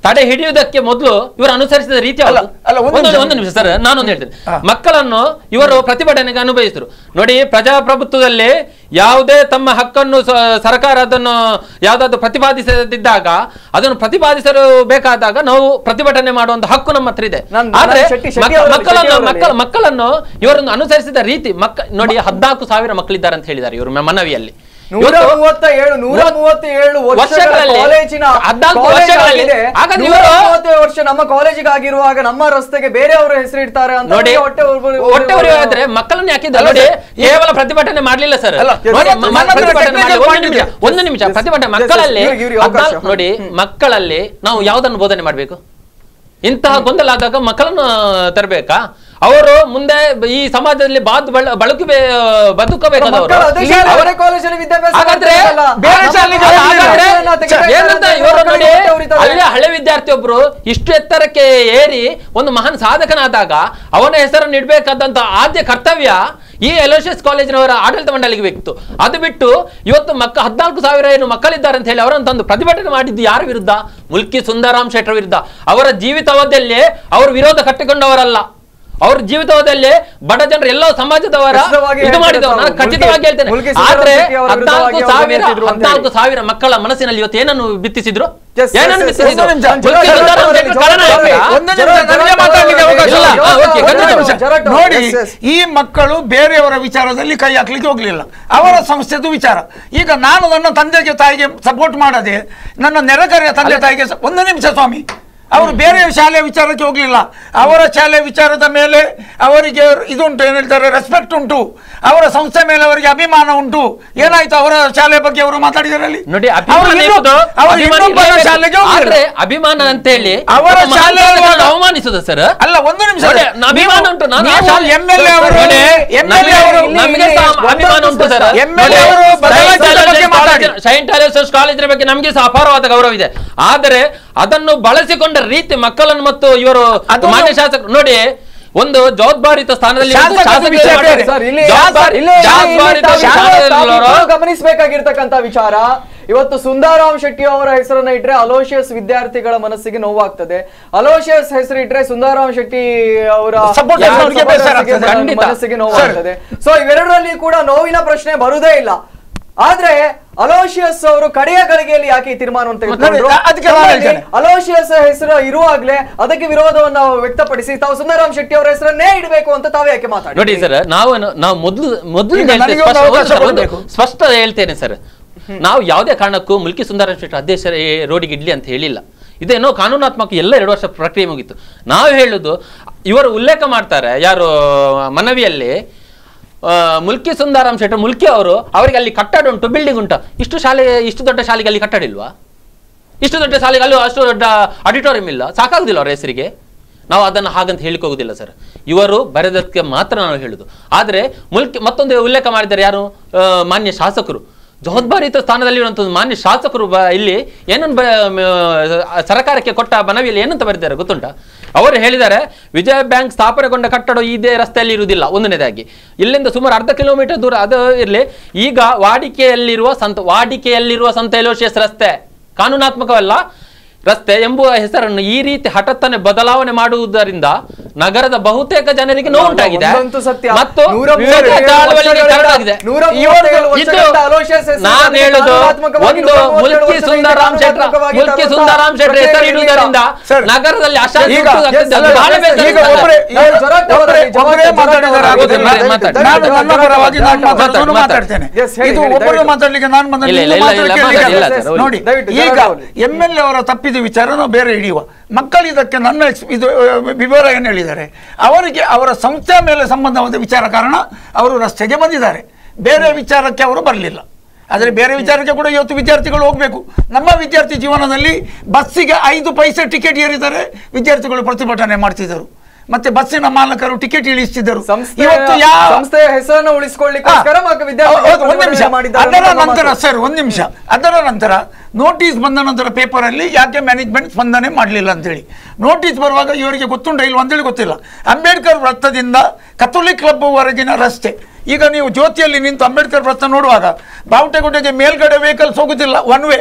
ತಡೆ ಹಿಡಿಯುವುದಕ್ಕೆ ಮೊದಲು ಇವರು ಅನುಸರಿಸಿದ ರೀತಿ ಯಾವುದು? ಅಲ್ಲ, ಅಲ್ಲ, ಒಂದು ಒಂದು ನಿಮಿಷ. ಒಂದು ನಿಮಿಷ ಸರ್ ನಾನೊಂದು ಹೇಳ್ತೇನೆ ಹಾ. ಮಕ್ಕಳನ್ನು ಇವರು ಪ್ರತಿಭಟನೆಗೆ ಅನುಭವಿಸಿದ್ರು ನೋಡಿ ಪ್ರಜಾಪ್ರಭುತ್ವದಲ್ಲಿ ಯಾವುದೇ ತಮ್ಮ ಹಕ್ಕನ್ನು ಸ- ಸರ್ಕಾರ ಅದನ್ನು ಯಾವುದಾದ್ರು ಪ್ರತಿಪಾದಿಸದಿದ್ದಾಗ ಅದನ್ನು ಪ್ರತಿಪಾದಿಸಲು ಬೇಕಾದಾಗ ನಾವು ಪ್ರತಿಭಟನೆ ಮಾಡುವಂತ ಹಕ್ಕು ನಮ್ಮ ಹತ್ರ ಇದೆ ನಾನ್- ಆದ್ರೆ ನಾನು ಶೆಟ್ಟಿ- ಶೆಟ್ಟಿ ಮಕ್ಕ- ಅವರಲ್ಲಿ- ಮಕ್ಕಳನ್ನು ಶೆಟ್ಟಿ ಮಕ್ಕಳ ಮಕ್ಕಳನ್ನು ಇವರನ್ನು ಅನುಸರಿಸಿದ ರೀತಿ ಮಕ್ಕ ನೋಡಿ ಹದ್ನಾಲ್ಕು ಸಾವಿರ ಮಕ್ಕಳಿದ್ದಾರೆ ಅಂತ ಹೇಳಿದ್ದಾರೆ ಇವರು ಮನವಿಯಲ್ಲಿ ನೂರ ಇವತ್ತು ಮೂವತ್ತ ಏಳು ನೂರ ಮೂವತ್ತೇಳು ವರ್ಷಗಳ ವರ್ಷಗಳಲ್ಲಿ ಕಾಲೇಜಿನ ಹದ್ನಾಲ್ಕು ಕಾಲೇಜ್ ವರ್ಷಗಳಲ್ಲಿ ಆಗಿದೆ. ಹಾಗಾದ್ರೆ ನೂರ ಇವರು- ಮೂವತ್ತೇಳು ವರ್ಷ ನಮ್ಮ ಕಾಲೇಜಿಗೆ ಆಗಿರುವಾಗ ನಮ್ಮ ರಸ್ತೆಗೆ ಬೇರೆಯವರ ಹೆಸರು ಇಡ್ತಾರೆ ಅಂತ ನೋಡಿ ಅವ್ರಿಗೆ ಹೊಟ್ಟೆ ಉರಿ- ಹೊಟ್ಟೆ ಉರಿಯೋದ್ರೆ ಮಕ್ಕಳನ್ನ ಯಾಕಿದ್ದಾರೆ ಅಲ್ಲ ನೋಡಿ ಸರ್, ಕೇವಲ ಪ್ರತಿಭಟನೆ ಮಾಡ್ಲಿಲ್ಲ ಸರ್ ಅಲ್ಲ, ನೋಡಿ, ನನ್ನ ಮ- ಹತ್ರ ಪ್ರತಿಭಟನೆ technical ಮಾಡಿ- ಒಂದು point ನಿಮಿಷ ಇದೆ. ಒಂದು ನಿಮಿಷ Yes, ಪ್ರತಿಭಟನೆ yes, ಮಕ್ಕಳಲ್ಲಿ yes, ಇವ್ರಿಗೆ ಅವಕಾಶ. ಹದ್ನಾಲ್ಕು- ನೋಡಿ ಮಕ್ಕಳಲ್ಲಿ ನಾವು ಯಾವುದನ್ನು ಬೋಧನೆ ಮಾಡ್ಬೇಕು ಇಂತಹ ಗೊಂದಲ ಆದಾಗ ಮಕ್ಕಳನ್ನು ತರಬೇಕಾ ಅವರು ಮುಂದೆ ಈ ಸಮಾಜದಲ್ಲಿ ಬಾದ್ ಬಳ ಬಳಕು ಬದುಕಬೇಕಾದವರು ಮಕ್ಕಳು ಅದೇ ಶಾಲೆ, ಅವರ ಅದೇ ಕಾಲೇಜಲ್ಲಿ ವಿದ್ಯಾಭ್ಯಾಸ ಹಾಗಾದ್ರೆ ಮಾಡ್ತಾರಲ್ಲ. ಬೇರೆ ನಮ್ಮ ಶಾಲೆಗೆ ಮಕ್ಕಳು ಹೋಗ್ಲಿಲ್ಲ. ಹಾಗಾದ್ರೆ ಹಾಗಾದ್ರೆ ಅದನ್ನ ತೆಗಿತಾ ಏನಂತ ಇದ್ದಾರೆ, ಇವರು ಮಕ್ಕಳಿಗೆ ನೋಡಿ ಹೊಟ್ಟೆ ಉರಿತದೆ. ಅಲ್ಲಿ ಹಳೆ ವಿದ್ಯಾರ್ಥಿ ಒಬ್ರು ಇಷ್ಟು ಎತ್ತರಕ್ಕೆ ಏರಿ ಒಂದು ಮಹಾನ್ ಸಾಧಕನಾದಾಗ ಅವನ ಹೆಸರನ್ನು ಇಡಬೇಕಾದಂತ ಆದ್ಯ ಕರ್ತವ್ಯ ಈ ಎಲೋಸಿಯಸ್ ಕಾಲೇಜಿನವರ ಆಡಳಿತ ಮಂಡಳಿಗೆ ಬೇಕಿತ್ತು ಅದು ಬಿಟ್ಟು ಇವತ್ತು ಮಕ್ಕ ಹದಿನಾಲ್ಕು ಸಾವಿರ ಏನು ಮಕ್ಕಳಿದ್ದಾರೆ ಅಂತ ಹೇಳಿ ಅವರನ್ನು ತಂದು ಪ್ರತಿಭಟನೆ ಮಾಡಿದ್ದು ಯಾರ ವಿರುದ್ಧ ಮುಲ್ಕಿ ಸುಂದರಾಮ್ ಶೆಟ್ಟರ್ ವಿರುದ್ಧ ಅವರ ಜೀವಿತಾವಧಿಯಲ್ಲಿ ಅವರು ವಿರೋಧ ಕಟ್ಟಿಕೊಂಡವರಲ್ಲ ಅವ್ರ ಜೀವಿತಾವಧಿಯಲ್ಲಿ ಬಡ ಜನರು ಎಲ್ಲೋ ಸಮಾಜದವರ ಖಚಿತವಾಗಿ ಇದು ಹೇಳ್ತಾರೆ ಮಾಡಿದವರು ನಾನು ತಾವು. ಖಚಿತವಾಗಿ ಮುಲ್ಕಿ- ಹೇಳ್ತೇನೆ ಮುಲ್ಕಿ ಸುಂದರಾಮ್ ಆದ್ರೆ ಶೆಟ್ಟಿ ಅವರ ಹದಿನಾಲ್ಕು ವಿರುದ್ಧವಾಗಿ ಸಾವಿರ ಅವರು ನಿಂತಿದ್ರು ಅಂತ ಹದಿನಾಲ್ಕು ಹೇಳಿ. ಸಾವಿರ ಮಕ್ಕಳ ಮನಸ್ಸಿನಲ್ಲಿ ಇವತ್ತು ಏನನ್ನು ಬಿತ್ತಿಸಿದ್ರು Yes, yes, ಏನನ್ನು yes, ಬಿತ್ತಿಸಿದ್ರು ಒಂದು ನಿಮಿಷ. ಮುಲ್ಕಿ ಜರ- ಸುಂದರಾಮ್ ಜರ- ಶೆಟ್ಟಿ ಜರ- ಖಳನಾಯಕ. ಜರ- ಒಂದು ನಿಮಿಷ ಜರ- ನನಗೆ ಜರ- ಮಾತಾಡ್ಲಿಕ್ಕೆ ಅವಕಾಶ ಇಲ್ಲ. ಇಲ್ಲ. ಹಾ, okay, ಒಂದು ಖಂಡಿತ. ನಿಮಿಷ. ಜರಾಟು. ನೋಡಿ Yes, yes. ಈ ಮಕ್ಕಳು ಬೇರೆಯವರ ವಿಚಾರದಲ್ಲಿ ಕೈ ಹಾಕ್ಲಿಕ್ಕೆ ಹೋಗ್ಲಿಲ್ಲ ಅವರ ಸಂಸ್ಥೆದು ವಿಚಾರ ಈಗ ನಾನು ನನ್ನ ತಂದೆಗೆ ತಾಯಿಗೆ ಸಪೋರ್ಟ್ ಮಾಡದೆ ನನ್ನ ನೆರೆಕರೆಯ ತಂದೆ ತಾಯಿಗೆ ಸ- ಒಂದು ನಿಮಿಷ ಸ್ವಾಮಿ ಅವರು ಬೇರೆ ಶಾಲೆಯ ವಿಚಾರಕ್ಕೆ ಹೋಗ್ಲಿಲ್ಲ ಅವರ ಶಾಲೆಯ ವಿಚಾರದ ಮೇಲೆ ಅವರಿಗೆ ಇದುಂಟು ಏನ್ ಹೇಳ್ತಾರೆ ರೆಸ್ಪೆಕ್ಟ್ ಉಂಟು ಅವರ ಸಂಸ್ಥೆ ಮೇಲೆ ಅವರಿಗೆ ಅಭಿಮಾನ ಉಂಟು ಏನಾಯ್ತು ಅವರ ಶಾಲೆ ಬಗ್ಗೆ ಅವರು ಮಾತಾಡಿದರಲ್ಲಿ ನೋಡಿ ಅವರು ಅಭಿಮಾನ ಇನ್ನೂ- ಇರುವುದು ಅವರು ಅಭಿಮಾನ ಇನ್ನೊಬ್ಬರ ಇರ್ಲೇಬೇಕು. ಶಾಲೆಗೆ ಹೋಗ್ಲಿಲ್ಲ. ಆದ್ರೆ ಅಭಿಮಾನ ಅಂತ ಹೇಳಿ ಅವರ ಒಬ್ಬ ಮಹಾನ್ ಶಾಲೆ ಸಾಧಕನನ್ನು ಇರುವಾಗ- ಅವಮಾನಿಸುದ ಸರ್ ಅಲ್ಲ ಒಂದು ನಿಮಿಷ ನೋಡಿ, ನ- ಅಭಿಮಾನ ಉಂಟು ನಾನು ಆ ಶಾಲೆ- MLA ಅವರು ನೋಡಿ, MLA ನಮಗೆ- ಅವರು ನಮಗೆ ಸಹ ಇಲ್ಲಿ ಅಭಿಮಾನ ಉಂಟು ಸರ್ MLA ಅವರು ಬದಲಾಯಿಸಿದ ಬಗ್ಗೆ ಮಾತಾಡಿ. ಸೈಂಟ್ ಅಲೋಸಿಯಸ್ ಕಾಲೇಜಿನ ಬಗ್ಗೆ ನಮಗೆ ಸಹ ಅಪಾರವಾದ ಗೌರವ ಇದೆ ಆದರೆ ಅದನ್ನು ಬಳಸಿಕೊಂಡ ರೀತಿ ಮಕ್ಕಳನ್ನು ಮತ್ತು ಇವರು ಅದು- ಮಾನ್ಯ ಶಾಸಕರು ನೋಡಿ ಒಂದು ಜವಾಬ್ದಾರಿಯುತ ಸ್ಥಾನದಲ್ಲಿ ಇದ್ದು ಶಾಸಕರ ಶಾಸಕರು ವಿಷಯ ಮಾಡ್ತಾರೆ. ಬೇರೆ. ಸರ್ ಇಲ್ಲಿ ಜವಾಬ್ದಾರಿ- ಇಲ್ಲಿ- ಇಲ್ಲಿ ಜವಾಬ್ದಾರಿಯುತ ತಾವು- ಸ್ಥಾನದಲ್ಲಿರುವವರು- ತಾವು ಗಮನಿಸಬೇಕಾಗಿರ್ತಕ್ಕಂತ ವಿಚಾರ ಇವತ್ತು ಸುಂದರಾಮ್ ಶೆಟ್ಟಿ ಅವರ ಹೆಸರನ್ನ ಇಟ್ರೆ ಅಲೋಶಿಯಸ್ ವಿದ್ಯಾರ್ಥಿಗಳ ಮನಸ್ಸಿಗೆ ನೋವಾಗ್ತದೆ ಅಲೋಶಿಯಸ್ ಹೆಸರು ಇಟ್ರೆ ಸುಂದರಾಮ್ ಶೆಟ್ಟಿ ಅವರ Support ಯಾರು ಅವ್ರಿಗೆ support ಬೇಸರ ಅವ್ರಿಗೆ ಆಗ್ತದೆ. ಖಂಡಿತ. ಮನಸ್ಸಿಗೆ ನೋವಾಗ್ತದೆ ಸೊ ಇವೆರಡರಲ್ಲಿ ಕೂಡ ನೋವಿನ ಪ್ರಶ್ನೆ ಬರುವುದೇ ಇಲ್ಲ ಆದ್ರೆ ಅಲೋಶಿಯಸ್ ಅವರು ಕಡೆಯ ಗಳಿಗೆಯಲ್ಲಿ ಯಾಕೆ ಈ ತೀರ್ಮಾನವನ್ನು ತೆಗೆದುಕೊಂಡ್ರು ನೋಡಿ, ಅದಕ್ಕೆ ನಾನು ನಮ್ಮಲ್ಲಿ ಹೇಳ್ತೇನೆ. ಅಲೋಶಿಯಸ್ ಹೆಸರು ಇರುವಾಗ್ಲೇ ಅದಕ್ಕೆ ವಿರೋಧವನ್ನು ವ್ಯಕ್ತಪಡಿಸಿ ತಾವು ಸುಂದರಾಮ್ ಶೆಟ್ಟಿ ಅವರ ಹೆಸರನ್ನೇ ಇಡಬೇಕು ಅಂತ ತಾವೇ ಯಾಕೆ ಮಾತಾಡಿ ನೋಡಿ ಸರ್ ನಾವು ನಾವು ಮೊದಲು ಮೊದಲು ಈಗ ನನಗೆ ಒಂದು ಅವಕಾಶ ಕೊಡ್ಬೇಕು. ಸ್ಪಷ್ಟ ಹೇಳ್ತೇನೆ ಸರ್ ನಾವು ಯಾವುದೇ ಕಾರಣಕ್ಕೂ ಮುಲ್ಕಿ ಸುಂದರ ಶೆಟ್ಟಿ ಅಧ್ಯಕ್ಷರ ರೋಡಿಗೆ ಇಡ್ಲಿ ಅಂತ ಹೇಳಿಲ್ಲ ಇದೇನೋ ಕಾನೂನಾತ್ಮಕ ಎಲ್ಲ ಎರಡು ವರ್ಷ ಪ್ರಕ್ರಿಯೆ ಮುಗೀತು ನಾವು ಹೇಳುದು ಇವರು ಉಲ್ಲೇಖ ಮಾಡ್ತಾರೆ ಯಾರು ಮನವಿಯಲ್ಲಿ ಆ, ಮುಲ್ಕಿ ಸುಂದರಾಮ್ ಶೆಟ್ಟಿ ಮುಲ್ಕಿ ಅವರು ಅವರಿಗೆ ಅಲ್ಲಿ ಕಟ್ಟಡ ಉಂಟು ಬಿಲ್ಡಿಂಗ್ ಉಂಟು ಇಷ್ಟು ಶಾಲೆ ಇಷ್ಟು ದೊಡ್ಡ ಶಾಲೆಗೆ ಅಲ್ಲಿ ಕಟ್ಟಡ ಇಲ್ವಾ ಇಷ್ಟು ದೊಡ್ಡ ಶಾಲೆಗೆ ಅಲ್ಲಿ ಅಷ್ಟು ದೊಡ್ಡ ಆಡಿಟೋರಿಯಂ ಇಲ್ಲ ಸಾಕಾಗುದಿಲ್ಲ ಅವ್ರ ಹೆಸರಿಗೆ ನಾವು ಅದನ್ನು ಹಾಗಂತ ಹೇಳಿಕೋಗುದಿಲ್ಲ ಸರ್ ಇವರು ಬರೆದಕ್ಕೆ ಮಾತ್ರ ನಾವು ಹೇಳುದು ಆದರೆ ಮುಲ್ಕಿ ಮತ್ತೊಂದು ಉಲ್ಲೇಖ ಮಾಡಿದ್ದಾರೆ ಯಾರು ಆ, ಮಾನ್ಯ ಶಾಸಕರು ಜವಾಬ್ದಾರಿಯುತ ಸ್ಥಾನದಲ್ಲಿರುವಂಥದ್ದು ಮಾನ್ಯ ಶಾಸಕರು ಬ ಇಲ್ಲಿ ಏನನ್ನು ಬ ಮ- ಸರ್ಕಾರಕ್ಕೆ ಕೊಟ್ಟ ಮನವಿಯಲ್ಲಿ ಏನಂತ ಬರೆದಿದ್ದಾರೆ ಗೊತ್ತುಂಟಾ ಅವರು ಹೇಳಿದ್ದಾರೆ ವಿಜಯ ಬ್ಯಾಂಕ್ ಸ್ಥಾಪನೆಗೊಂಡ ಕಟ್ಟಡ ಇದೇ ರಸ್ತೆಯಲ್ಲಿ ಇರುವುದಿಲ್ಲ ಒಂದನೇದಾಗಿ ಇಲ್ಲಿಂದ ಸುಮಾರು ಅರ್ಧ ಕಿಲೋಮೀಟರ್ ದೂರ ಅದು ಇರಲಿ ಈಗ ವಾಡಿಕೆಯಲ್ಲಿರುವ ಸಂತ ವಾಡಿಕೆಯಲ್ಲಿರುವ ಸಂತ ಎಲೋಶಿಯಸ್ ರಸ್ತೆ ಕಾನೂನಾತ್ಮಕವಲ್ಲ ರಸ್ತೆ ಎಂಬುವ ಹೆಸರನ್ನು ಈ ರೀತಿ ಹಠಾತ್ತನೆ ಬದಲಾವಣೆ ಮಾಡುವುದರಿಂದ ನಗರದ ಬಹುತೇಕ ಜನರಿಗೆ ನೋವುಂಟಾಗಿದೆ ಒಂದಂತೂ ಸತ್ಯ. ಮತ್ತು ನೂರ ವಿವಿಧ ಮೂವತ್ತೇಳು ಚಳವಳಿಗೆ ವರ್ಷಗಳಿಂದ- ಕಾರಣವಾಗಿದೆ. ನೂರ ಇವರು- ಮೂವತ್ತೇಳು ಇದು ವರ್ಷಗಳಿಂದ ಅಲೋಶಿಯಸ್ ಹೆಸರು ನಾನು ಅದಕ್ಕೆ ಹೇಳುದು ಕಾನೂನಾತ್ಮಕವಾಗಿ ಒಂದು ನೂರ ಮೂವತ್ತೇಳು ಮುಲ್ಕಿ ವರ್ಷಗಳಿಂದ ಸುಂದರಾಮ್ ಶೆಟ್ರ ಕಾನೂನಾತ್ಮಕವಾಗಿ ಮುಲ್ಕಿ ತರುವಂತಹ ಸುಂದರಾಮ್ ಶೆಟ್ರ ಹೆಸರು ಪ್ರಕ್ರಿಯೆ ಇಡುವುದರಿಂದ ಸರ್, ನಗರದಲ್ಲಿ ಅಶಾಂತಿ ಈಗ ಉಂಟಾಗುತ್ತದೆ. ಅಲ್ಲ, ಅದು ಬಹಳ ಈಗ ಬೇಸರ ಒಬ್ಬರೇ ಆಗ್ತದೆ. ನಾವು ಜರಾಟ ಒಬ್ಬರೇ ಅವರಲ್ಲಿ ಒಬ್ಬರೇ ಜರಾಟ ಮಾತಾಡಿದರೆ ಆಗುದಿಲ್ಲ. ಮಾತಾಡಿ, ಮಾತಾಡಿ. ನಾನು ನನ್ನ ಪರವಾಗಿ ನಾನು ಮಾತಾಡಿ, ಮಾತಾಡೋದು ಮಾತಾಡಿ. ಮಾತಾಡ್ತೇನೆ Yes, ಹೇಳಿ, ಇದು ಹೇಳಿ, ಒಬ್ಬರು ದಯವಿಟ್ಟು. ಮಾತಾಡ್ಲಿಕ್ಕೆ ನಾನು ಬಂದ ಇಲ್ಲ, ಇಲ್ಲ, ನೀವು ಇಲ್ಲ, ಇಲ್ಲ, ಮಾತಾಡ್ಲಿಕ್ಕೆ ಮಾತಾಡಿ, ಇಲ್ಲ, ಇಲ್ಲ. ಸರ್, ನೋಡಿ ದಯವಿಟ್ಟು ಈಗ ಜರಾಟ ಅವರಲ್ಲಿ. ಎಂ ಎಲ್ ಎ ಅವರ ತಪ್ಪಿದ ವಿಚಾರ ನಾವು ಬೇರೆ ಹಿಡಿಯುವ ಮಕ್ಕಳು ಇದಕ್ಕೆ ನನ್ನ ಎಕ್ಸ್- ಇದು ಆ, ವಿವರ ಏನು ಹೇಳಿದ್ದಾರೆ ಅವರಿಗೆ ಅವರ ಸಂಸ್ಥೆಯ ಮೇಲೆ ಸಂಬಂಧವಾದ ವಿಚಾರ ಕಾರಣ ಅವರು ರಸ್ತೆಗೆ ಬಂದಿದ್ದಾರೆ ಬೇರೆ ವಿಚಾರಕ್ಕೆ ಅವರು ಬರಲಿಲ್ಲ ಆದರೆ ಬೇರೆ ವಿಚಾರಕ್ಕೆ ಕೂಡ ಇವತ್ತು ವಿದ್ಯಾರ್ಥಿಗಳು ಹೋಗಬೇಕು ನಮ್ಮ ವಿದ್ಯಾರ್ಥಿ ಜೀವನದಲ್ಲಿ ಬಸ್ಸಿಗೆ ಐದು ಪೈಸೆ ಟಿಕೆಟ್ ಏರಿದರೆ ವಿದ್ಯಾರ್ಥಿಗಳು ಪ್ರತಿಭಟನೆ ಮಾಡ್ತಿದ್ದರು ಮತ್ತೆ ಬಸ್ಸಿನ ಮಾಲಕರು ಟಿಕೆಟ್ ಇಳಿಸ್ತಿದ್ದರು ಸಂಸ್ಥೆಯ ಇವತ್ತು ಯಾವ ಸಂಸ್ಥೆಯ ಹೆಸರನ್ನು ಉಳಿಸಿಕೊಳ್ಳಿಕ್ಕೋಸ್ಕರ ಮಕ್ಕ ವಿದ್ಯಾರ್ಥಿಗಳು ಹೌದು, ಒಂದು ನಿಮಿಷ ಪ್ರತಿಭಟನೆ ಮಾಡಿದ್ದಾರೆ ಅದರ ಅಂತ ನಮ್ಮ ನಂತರ ಮಾತು. ಸರ್ ಒಂದು ನಿಮಿಷ ಅದರ ನಂತರ ನೋಟಿಸ್ ಬಂದ ನಂತರ ಪೇಪರಲ್ಲಿ ಯಾಕೆ ಮ್ಯಾನೇಜ್ಮೆಂಟ್ ಸ್ಪಂದನೆ ಮಾಡಲಿಲ್ಲ ಅಂತೇಳಿ ನೋಟಿಸ್ ಬರುವಾಗ ಇವರಿಗೆ ಗೊತ್ತುಂಟ ಇಲ್ಲ ಅಂತೇಳಿ ಗೊತ್ತಿಲ್ಲ ಅಂಬೇಡ್ಕರ್ ವೃತ್ತದಿಂದ ಕಥೋಲಿಕ್ ಕ್ಲಬ್ ವರೆಗಿನ ರಸ್ತೆ ಈಗ ನೀವು ಜ್ಯೋತಿಯಲ್ಲಿ ನಿಂತು ಅಂಬೇಡ್ಕರ್ ವೃತ್ತ ನೋಡುವಾಗ ಬಾವುಟಗುಡ್ಡೆಗೆ ಮೇಲ್ಗಡೆ ವೆಹಿಕಲ್ಸ್ ಹೋಗುದಿಲ್ಲ ಒನ್ ವೇ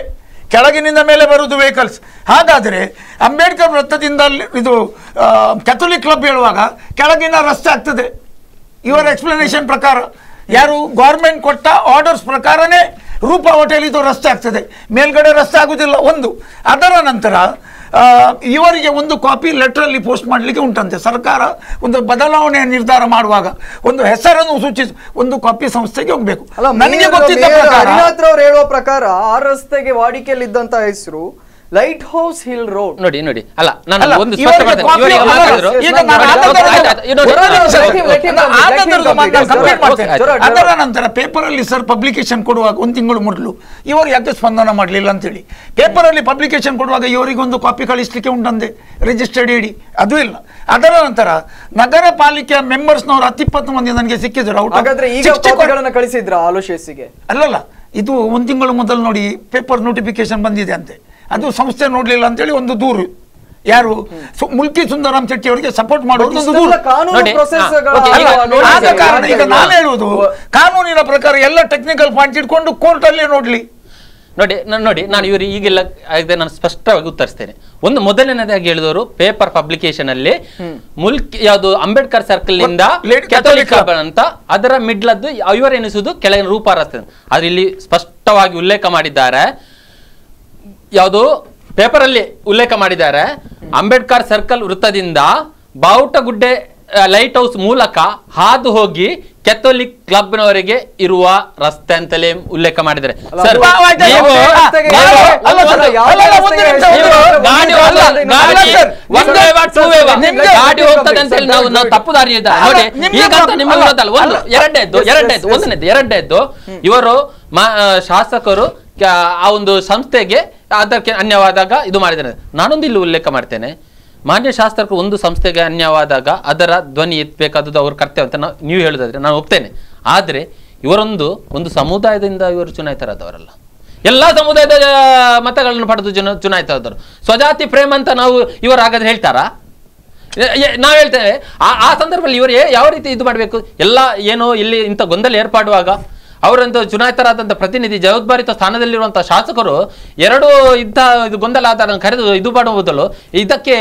ಕೆಳಗಿನಿಂದ ಮೇಲೆ ಬರುವುದು ವೆಹಿಕಲ್ಸ್ ಹಾಗಾದರೆ ಅಂಬೇಡ್ಕರ್ ವೃತ್ತದಿಂದ ಅಲ್ಲಿ ಇದು ಕ್ಯಾಥೋಲಿಕ್ ಕ್ಲಬ್ ಹೇಳುವಾಗ ಕೆಳಗಿನ ರಸ್ತೆ ಆಗ್ತದೆ ಇವರ ಎಕ್ಸ್ಪ್ಲನೇಷನ್ ಪ್ರಕಾರ ಯಾರು ಗೌರ್ಮೆಂಟ್ ಕೊಟ್ಟ ಆರ್ಡರ್ಸ್ ಪ್ರಕಾರನೇ ರೂಪ ಹೋಟೆಲ್ ಇದು ರಸ್ತೆ ಆಗ್ತದೆ ಮೇಲ್ಗಡೆ ರಸ್ತೆ ಆಗುದಿಲ್ಲ ಒಂದು ಅದರ ನಂತರ ಆ, ಇವರಿಗೆ ಒಂದು ಕಾಪಿ ಲೆಟ್ರಲ್ಲಿ ಪೋಸ್ಟ್ ಮಾಡಲಿಕ್ಕೆ ಉಂಟಂತೆ ಸರ್ಕಾರ ಒಂದು ಬದಲಾವಣೆಯ ನಿರ್ಧಾರ ಮಾಡುವಾಗ ಒಂದು ಹೆಸರನ್ನು ಸೂಚಿಸಿ ಒಂದು ಕಾಪಿ ಸಂಸ್ಥೆಗೆ ಹೋಗಬೇಕು ಅಲ್ಲ ನನಗೆ ಗೊತ್ತಿದ್ದ ಪ್ರಕಾರ ಹರಿನಾಥ್ ಅವ್ರು ಹೇಳುವ ಪ್ರಕಾರ ಆ ರಸ್ತೆಗೆ ವಾಡಿಕೆಯಲ್ಲಿದ್ದಂತ ಹೆಸರು ಲೈಟ್ ಹೌಸ್ ಹಿಲ್ ರೋಡ್ ನೋಡಿ ನೋಡಿ ಅಲ್ಲ ನಾನು ಅಲ್ಲ, ಒಂದು ಇವರಿಗೆ ಸ್ಪಷ್ಟ ಮಾಡ್ತೇನೆ ಕಾಪಿ ಇವರಿಗೆ ಅಲ್ಲ, ಮಾತಾಡಿದ್ರು ಈಗ ನಾನು ನೋಡಿ, ಆನಂತರ ಓಕೆ, ಆಯ್ತು, ಆಯ್ತು, ಇದು ನೋಡಿ, ಒಂದು ನಿಮಿಷ, okay, let him- let him ನಾನು complete, ಆನಂತರದ let him ಮಾತನ್ನು complete. complete ಜೋರಾಗಿ, ಮಾಡ್ತೇನೆ. ಜೋರಾಗಿ, ಅದರ ಜೋರಾಗಿ. ನಂತರ ಪೇಪರ್ ಅಲ್ಲಿ ಸರ್ ಪಬ್ಲಿಕೇಶನ್ ಕೊಡುವಾಗ ಒಂದು ತಿಂಗಳು ಮೊದಲು ಇವರು ಯಾಕೆ ಸ್ಪಂದನ ಮಾಡಲಿಲ್ಲ ಅಂತೇಳಿ ಪೇಪರ್ ಅಲ್ಲಿ ಪಬ್ಲಿಕೇಶನ್ ಕೊಡುವಾಗ ಇವರಿಗೆ ಒಂದು ಕಾಪಿ ಕಳಿಸ್ಲಿಕ್ಕೆ ಉಂಟಂತೆ ರಿಜಿಸ್ಟರ್ಡ್ ಇಡಿ ಅದು ಇಲ್ಲ ಅದರ ನಂತರ ನಗರ ಪಾಲಿಕೆಯ ಮೆಂಬರ್ಸ್ನವರು ಹತ್ತಿಪ್ಪತ್ತು ಮಂದಿ ನನಗೆ ಸಿಕ್ಕಿದ್ರು out of ಹಾಗಾದ್ರೆ ಈಗ 60 ಕೊಟ್ಟು- ಕಾಪಿಗಳನ್ನ ಕಳಿಸಿದ್ರ ಆಲೋಶಿಸಿಗೆ ಅಲ್ಲಲ್ಲ ಇದು ಒಂದು ತಿಂಗಳು ಮೊದಲು ನೋಡಿ ಪೇಪರ್ ನೋಟಿಫಿಕೇಶನ್ ಬಂದಿದೆ ಅಂತೆ ಅದು ಸಂಸ್ಥೆ ನೋಡ್ಲಿಲ್ಲ ಅಂತೇಳಿ ಒಂದು ದೂರು ಯಾರು ಸು- ಮುಲ್ಕಿ ಸುಂದರಾಮ್ ಶೆಟ್ಟಿ ಅವರಿಗೆ ಸಪೋರ್ಟ್ ಮಾಡೋದು ಒಂದು ದೂರು ಇಷ್ಟೆಲ್ಲ ಕಾನೂನು ನೋಡಿ, process ಹಾ, ಗಳ ಓಕೆ, ಅಲ್ಲ, ಈಗ ನೋಡಿ ಆದ ಸರ್, ಕಾರಣ ಈಗ ಈಗ ನಾನು ಹೇಳುವುದು ಕಾನೂನಿನ ಪ್ರಕಾರ ಎಲ್ಲ ಟೆಕ್ನಿಕಲ್ ಪಾಯಿಂಟ್ ಇಟ್ಕೊಂಡು ಕೋರ್ಟ್ ಅಲ್ಲೇ ನೋಡ್ಲಿ ನೋಡಿ ನಾನು ನೋಡಿ ನಾನು ಇವರು ಈಗೆಲ್ಲ ಇದೆ ನಾನು ಸ್ಪಷ್ಟವಾಗಿ ಉತ್ತರಿಸ್ತೇನೆ ಒಂದು ಮೊದಲನೇದಾಗಿ ಹೇಳಿದವರು ಪೇಪರ್ ಪಬ್ಲಿಕೇಶನ್ ಅಲ್ಲಿ ಮುಲ್ಕ್ ಯಾವುದು ಅಂಬೇಡ್ಕರ್ ಸರ್ಕಲ್ ನಿಂದ Lady ಕ್ಯಾಥೋಲಿಕ್ Catholic ಕ್ಲಬ್ ಅಂತ ಅದರ ಮಿಡ್ಲದ್ದು ಇವರೆನಿಸುವುದು ಕೆಳಗಿನ ರೂಪ ರಸ್ತೆ ಆದ್ರೆ ಇಲ್ಲಿ ಸ್ಪಷ್ಟವಾಗಿ ಉಲ್ಲೇಖ ಮಾಡಿದ್ದಾರೆ ಯಾವುದು ಪೇಪರ್ ಅಲ್ಲಿ ಉಲ್ಲೇಖ ಮಾಡಿದ್ದಾರೆ ಅಂಬೇಡ್ಕರ್ ಸರ್ಕಲ್ ವೃತ್ತದಿಂದ ಬಾವುಟಗುಡ್ಡೆ ಲೈಟ್ ಹೌಸ್ ಮೂಲಕ ಹಾದು ಹೋಗಿ ಕೆಥೋಲಿಕ್ ಕ್ಲಬ್ನವರೆಗೆ ಇರುವ ರಸ್ತೆ ಅಂತಲೇ ಉಲ್ಲೇಖ ಮಾಡಿದ್ದಾರೆ ಸರ್ ವಾ- ವಾ- ಆಯ್ತು, ನೀವು- ಓಕೆ, ಆ, ನೀವು- ಅಲ್ಲ, ಅಲ್ಲ, ಒಂದು- ಸರ್, ಯಾವ ಅಲ್ಲ, ಅಲ್ಲ, ಒಂದು ರಸ್ತೆಗೆ ನಿಮಿಷ, ಹೆಸರು? ನೀವು ಒಂದು- ಗಾಡಿ ಅಲ್ಲ, ಹೋಗ್ತದೆ, ಅಲ್ಲ, ಗಾಡಿ sir, one way or two way ವಾ? ನಿಮ್ಗೆ ಗಾಡಿ ನಿಮ್ಗೆ ಹೋಗ್ತದೆ ಅಂತ ಹೇಳಿ ನಾವು ನಾವು ತಪ್ಪು ದಾರಿ ಇದ್ದಾರೆ ಅಲ್ಲ, ನೋಡಿ ನಿಮ್ಗೆ ಈಗಂತ problem- ನಿಮಗೆ ಅಲ್ಲ, ಗೊತ್ತಲ್ಲ ಒಂದು ಅಲ್ಲ. ಎರಡನೇದ್ದು Yes, ಎರಡನೇದ್ದು yes, yes. ಒಂದನೇದ್ದು ಎರಡನೇದ್ದು ಇವರು ಮಾ- ಆ, ಶಾಸಕರು ಕ- ಆ ಒಂದು ಸಂಸ್ಥೆಗೆ ಅದಕ್ಕೆ ಅನ್ಯವಾದಾಗ ಇದು ಮಾಡಿದ್ದಾರೆ ನಾನೊಂದು ಇಲ್ಲಿ ಉಲ್ಲೇಖ ಮಾಡ್ತೇನೆ ಮಾನ್ಯ ಶಾಸಕರು ಒಂದು ಸಂಸ್ಥೆಗೆ ಅನ್ಯವಾದಾಗ ಅದರ ಧ್ವನಿ ಎತ್ತಬೇಕಾದದ್ದು ಅವ್ರ ಕರ್ತವ್ಯ ಅಂತ ನಾವು ನೀವು ಹೇಳುದಾದ್ರೆ ನಾನು ಒಪ್ತೇನೆ ಆದ್ರೆ ಇವರೊಂದು ಒಂದು ಸಮುದಾಯದಿಂದ ಇವರು ಚುನಾಯಿತರಾದವರಲ್ಲ ಎಲ್ಲಾ ಸಮುದಾಯದ ಆ, ಮತಗಳನ್ನು ಪಡೆದು ಜನ ಚುನಾಯಿತರಾದವರು ಸ್ವಜಾತಿ ಪ್ರೇಮ ಅಂತ ನಾವು ಇವರು ಹಾಗಾದ್ರೆ ಹೇಳ್ತಾರಾ ನಾವು ಹೇಳ್ತೇವೆ ಆ ಆ ಸಂದರ್ಭದಲ್ಲಿ ಇವರು ಏ- ಯಾವ ರೀತಿ ಇದು ಮಾಡಬೇಕು ಎಲ್ಲ ಏನೋ ಇಲ್ಲಿ ಇಂಥ ಗೊಂದಲ ಏರ್ಪಾಡುವಾಗ ಅವರಂತ ಚುನಾಯಿತರಾದಂಥ ಪ್ರತಿನಿಧಿ ಜವಾಬ್ದಾರಿತ ಸ್ಥಾನದಲ್ಲಿರುವಂತಹ ಶಾಸಕರು ಎರಡು ಇಂಥ ಇದು ಗೊಂದಲ ಆಧಾರ ಕರೆದು ಇದು ಮಾಡುವ ಬದಲು ಇದಕ್ಕೆ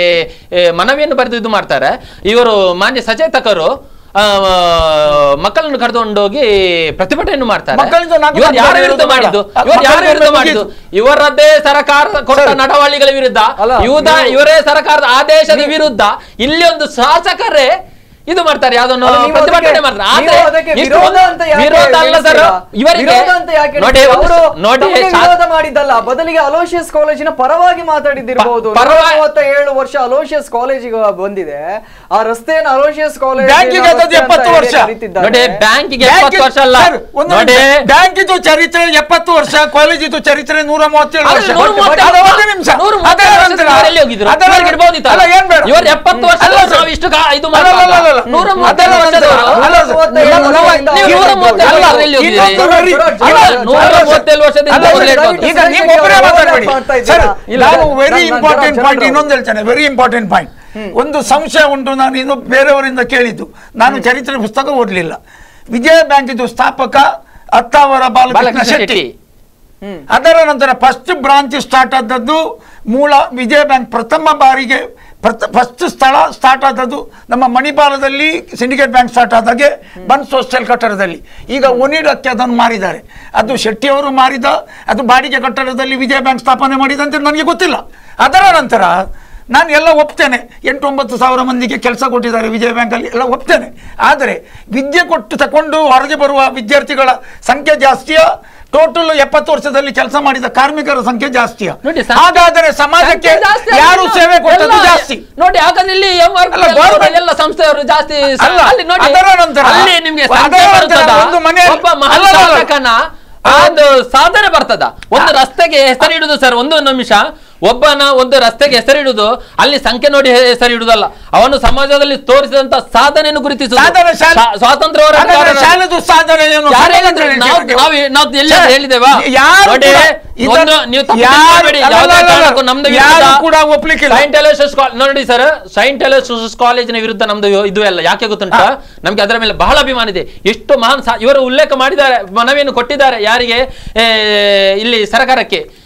ಏ, ಮನವಿಯನ್ನು ಬರೆದು ಇದು ಮಾಡ್ತಾರೆ ಇವರು ಮಾನ್ಯ ಸಚೇತಕರು ಆ, ಮಕ್ಕಳನ್ನು ಕರೆದುಕೊಂಡೋಗಿ ಪ್ರತಿಭಟನೆಯನ್ನು ಮಾಡ್ತಾರೆ ಮಕ್ಕಳಿಂದ ನಾಲ್ಕು ಇವರು ಯಾರ ಮಂದಿ ವಿರುದ್ಧ ಬೇಡ. ಮಾಡಿದ್ದು ಅಲ್ಲ, ಇವರು ಯಾರ ಮಕ್ಕಳಿಂದ ವಿರುದ್ಧ ಮುಗೀತು. ಮಾಡಿದ್ದು ಇವರದ್ದೇ ಸರ್ಕಾರ ಕೊಟ್ಟ ಸರಿ. ನಡವಳಿಗಳ ವಿರುದ್ಧ ಅಲ್ಲ, ಇವುದ ನೀವು- ಇವರೇ ಸರ್ಕಾರದ ಆದೇಶದ ವಿರುದ್ಧ ಇಲ್ಲಿ ಒಂದು ಶಾಸಕರೇ ಇದು ಮಾಡ್ತಾರೆ ಯಾವ್ದನ್ನು ಅಲ್ಲ, ನೀವು ಪ್ರತಿಭಟನೆ ಅದಕ್ಕೆ- ಮಾಡ್ತಾರೆ ನೀವು ಆದ್ರೆ ಅದಕ್ಕೆ ಇಷ್ಟು ವಿರೋಧ ಒಂದು- ಅಂತ ಯಾಕೆ ವಿರೋಧ ಅಲ್ಲ ಸರ್ ಹೇಳ್ತೀರಾ? ಇವರಿಗೆ ವಿರೋಧ ಅಂತ ಯಾಕೆ ನೋಡಿ ಹೇಳ್ತೀರಾ? ಒಂದು ಅವರು ಸ- ನೋಡಿ ತಮಗೆ ಶಾ- ವಿರೋಧ ಮಾಡಿದ್ದಲ್ಲ ಬದಲಿಗೆ ಅಲೋಶಿಯಸ್ ಕಾಲೇಜಿನ ಪರವಾಗಿ ಮಾತಾಡಿದ್ದಿರಬಹುದು ಪ- ಪರವಾಗಿ- ಮೂವತ್ತೇಳು ವರ್ಷ ಅಲೋಶಿಯಸ್ ಕಾಲೇಜಿಗೆ ಬಂದಿದೆ ಆ ರಸ್ತೆಯನ್ನು ಅಲೋಶಿಯಸ್ ಕಾಲೇಜ್ ಬ್ಯಾಂಕಿಗೆ ಅದದ್ದು ಎಪ್ಪತ್ತು ವರ್ಷ. ನೋಡಿ ಬ್ಯಾಂಕಿಗೆ ಬ್ಯಾಂಕ್ ಎಪ್ಪತ್ತು ವರ್ಷ ಅಲ್ಲ ಸರ್, ಒಂದು ನೋಡಿ ನಿಮಿಷ. ಬ್ಯಾಂಕ್ ಇದು ಚರಿತ್ರೆ ಎಪ್ಪತ್ತು ವರ್ಷ ಕಾಲೇಜ್ ಇದು ಚರಿತ್ರೆ ನೂರ ಮೂವತ್ತೇಳು ಆದ್ರೆ ವರ್ಷ ನೂರ ಮೂವತ್ತೇಳು ಅದು ಒಂದು ವರ್ಷ- ನಿಮಿಷ ನೂರ ಅದರ ಮೂವತ್ತೇಳು ನಂತರ ವರ್ಷದ ಇವರು ಎಲ್ಲಿ ಹೋಗಿದ್ರು? ಅದರ- ಇವ್ರಿಗೆ ಇರ್ಬೋದಿತ್ತಲ್ಲ? ಅಲ್ಲ, ಏನ್ ಬೇಡ ಇವರು ಎಪ್ಪತ್ತು ವರ್ಷ ಅಲ್ಲ, ನಾವು ಸರ್. ಇಷ್ಟು ಕಾ- ಇದು ಅಲ್ಲ, ಅಲ್ಲ, ಮಾಡುವಾಗ ಅಲ್ಲ, ಅಲ್ಲ. ನೂರ ಅದರ ಮೂವತ್ತೇಳು ನಂತರ- ವರ್ಷದವರು ಅಲ್ಲ, ಸರ್. ಮೂವತ್ತೇಳು ನಮ್ಮ- ನಮ್ಮ- ವರ್ಷದಿಂದ ನೀವು ನೂರ ಮೂವತ್ತೇಳು ಅಲ್ಲ, ವರ್ಷದಲ್ಲಿ ಹೋಗಿದ್ದೀರಿ. ಇನ್ನೊಂದು very- ಅಲ್ಲ, ಅಲ್ಲ, ನೂರ ಅಲ್ಲ, ಸರ್. ಮೂವತ್ತೇಳು ವರ್ಷದಿಂದ ಅಲ್ಲ, ಮೊದಲೇ ಸರ್, ಇರ್ಬೋದು. ಈಗ ನೀವು ಒಬ್ಬರೇ ಮಾತಾಡಬೇಡಿ ಮಾಡ್ತಾ ಸರ್ ಇದ್ದೀರಾ? ಇಲ್ಲ, ನಾನು ಸರ್, ವೆರಿ ನಾನು ಇಂಪಾರ್ಟೆಂಟ್ ಜನ- ಪಾಯಿಂಟ್ ಜನರು- ಇನ್ನೊಂದು ಹೇಳ್ತೇನೆ ವೆರಿ ಇಂಪಾರ್ಟೆಂಟ್ ಪಾಯಿಂಟ್ ಒಂದು ಸಂಶಯ ಉಂಟು ನಾನು ಇನ್ನು ಬೇರೆಯವರಿಂದ ಕೇಳಿದ್ದು ನಾನು ಚರಿತ್ರೆ ಪುಸ್ತಕ ಓದಲಿಲ್ಲ ವಿಜಯ ಬ್ಯಾಂಕ್ ಇದು ಸ್ಥಾಪಕ ಅತ್ತಾವರ ಬಾಲಕೃಷ್ಣ ಬಾಲಕೃಷ್ಣ ಶೆಟ್ಟಿ ಶೆಟ್ಟಿ ಹ್ಮ್. ಅದರ ನಂತರ ಫಸ್ಟ್ ಬ್ರಾಂಚ್ ಸ್ಟಾರ್ಟ್ ಆದದ್ದು ಮೂಲ ವಿಜಯ ಬ್ಯಾಂಕ್ ಪ್ರಥಮ ಬಾರಿಗೆ ಪ್ರಥ ಫಸ್ಟ್ ಸ್ಥಳ ಸ್ಟಾರ್ಟ್ ಆದದ್ದು ನಮ್ಮ ಮಣಿಪಾಲದಲ್ಲಿ ಸಿಂಡಿಕೇಟ್ ಬ್ಯಾಂಕ್ ಸ್ಟಾರ್ಟ್ ಆದಾಗೆ ಬನ್ಸ್ ಹೋಸ್ಟೆಲ್ ಕಟ್ಟಡದಲ್ಲಿ ಈಗ ಒನಿಡಕ್ಕೆ ಅದನ್ನು ಮಾರಿದ್ದಾರೆ ಅದು ಶೆಟ್ಟಿಯವರು ಮಾರಿದ ಅದು ಬಾಡಿಗೆ ಕಟ್ಟಡದಲ್ಲಿ ವಿಜಯ ಬ್ಯಾಂಕ್ ಸ್ಥಾಪನೆ ಮಾಡಿದಂತೆ ನನಗೆ ಗೊತ್ತಿಲ್ಲ ಅದರ ನಂತರ ನಾನು ಎಲ್ಲ ಒಪ್ತೇನೆ ಎಂಟು ಒಂಬತ್ತು ಸಾವಿರ ಮಂದಿಗೆ ಕೆಲಸ ಕೊಟ್ಟಿದ್ದಾರೆ ವಿಜಯ ಬ್ಯಾಂಕಲ್ಲಿ ಎಲ್ಲ ಒಪ್ತೇನೆ ಆದರೆ ವಿದ್ಯೆ ಕೊಟ್ಟು ತಕೊಂಡು ಹೊರಗೆ ಬರುವ ವಿದ್ಯಾರ್ಥಿಗಳ ಸಂಖ್ಯೆ ಜಾಸ್ತಿಯ ಟೋಟಲ್ ಎಪ್ಪತ್ತು ವರ್ಷದಲ್ಲಿ ಕೆಲಸ ಮಾಡಿದ ಕಾರ್ಮಿಕರ ಸಂಖ್ಯೆ ಜಾಸ್ತಿಯ ನೋಡಿ, ಸಂ- ಹಾಗಾದರೆ ಸಮಾಜಕ್ಕೆ ಸಂಖ್ಯೆ ಜಾಸ್ತಿ ಅಲ್ಲ, ಯಾರು ಎಲ್ಲ- ಸೇವೆ ಕೊಟ್ಟದ್ದು ಎಲ್ಲ- ಜಾಸ್ತಿ ನೋಡಿ ಹಾಗಾದ್ರೆ ಇಲ್ಲಿ ಎಂ ಆರ್ ಅಲ್ಲ, government- ಎಲ್ಲ ಸಂಸ್ಥೆಯವರು ಜಾಸ್ತಿ ಸ- ಅಲ್ಲ, ಅಲ್ಲಿ ನೋಡಿ ಅದರ ನಂತರ ಅಲ್ಲಿ ನಿಮ್ಗೆ ಅದರ ಸಂಖ್ಯೆ ನಂತರ ಬರ್ತದ ಒಂದು ಮನೆಯಲ್ಲಿ- ಒಬ್ಬ ಮಹಾನ್ ಅಲ್ಲ, ಅಲ್ಲ, ಅಲ್ಲ. ಸಾಧಕನ ಆ ಒಂದು ಸಾಧನೆ ಬರ್ತದ ಒಂದು ರಸ್ತೆಗೆ ಹೆಸರಿಡುದು ಸರ್ ಒಂದು ನಿಮಿಷ ಒಬ್ಬನ ಒಂದು ರಸ್ತೆಗೆ ಹೆಸರಿಡುದು ಅಲ್ಲಿ ಸಂಖ್ಯೆ ನೋಡಿ ಹೆ- ಹೆಸರಿಡುದಲ್ಲ ಅವನು ಸಮಾಜದಲ್ಲಿ ತೋರಿಸಿದಂತ ಸಾಧನೆಯನ್ನು ಗುರುತಿಸುವುದು ಸಾಧನೆ ಶಾಲೆ- ಸ್ವಾ- ಸ್ವಾತಂತ್ರ್ಯ ಹಾಗಾದ್ರೆ ಹೋರಾಟಗಾರರ- ಶಾಲೆದು ಸಾಧನೆ ಏನು? ಯಾರು ಸಾಧನೆ ಹೇಳಿದ್ರು? ಅಂತ ನಾವು ಹೇಳ್ತೀರಾ? ನಾವು ನಾವು ಎಲ್ಲಿ ಛೆ, ಹೇಳಿದ್ದೇವಾ ಯಾರು ನೋಡಿ ಕೂಡ ಇದನ್ನ- ಒಂದು ನೀವು ತಪ್ಪು ಯಾರು- ತಿಳ್ಕೊಬೇಡಿ. ಅಲ್ಲ, ಯಾವುದೇ ಅಲ್ಲ, ಅಲ್ಲ, ಕಾರಣಕ್ಕೂ ನಮ್ದು ಯಾರು ವಿರುದ್ಧ ಕೂಡ ಒಪ್ಲಿಕ್ಕಿಲ್ಲ. ಸೈಂಟ್ ಅಲೋಸಿಯಸ್ ಕಾಲ್- ನೋಡಿ ಸರ್ ಸೈಂಟ್ ಅಲೋಸಿಯಸ್ ಕಾಲೇಜಿನ ವಿರುದ್ಧ ನಮ್ದು ಇದು ಎಲ್ಲ ಯಾಕೆ ಗೊತ್ತುಂಟ ನಮ್ಗೆ ಅದರ ಮೇಲೆ ಬಹಳ ಅಭಿಮಾನ ಇದೆ ಎಷ್ಟು ಮಹಾನ್ ಸಾ- ಇವರು ಉಲ್ಲೇಖ ಮಾಡಿದ್ದಾರೆ ಮನವಿಯನ್ನು ಕೊಟ್ಟಿದ್ದಾರೆ ಯಾರಿಗೆ ಏ, ಇಲ್ಲಿ ಸರ್ಕಾರಕ್ಕೆ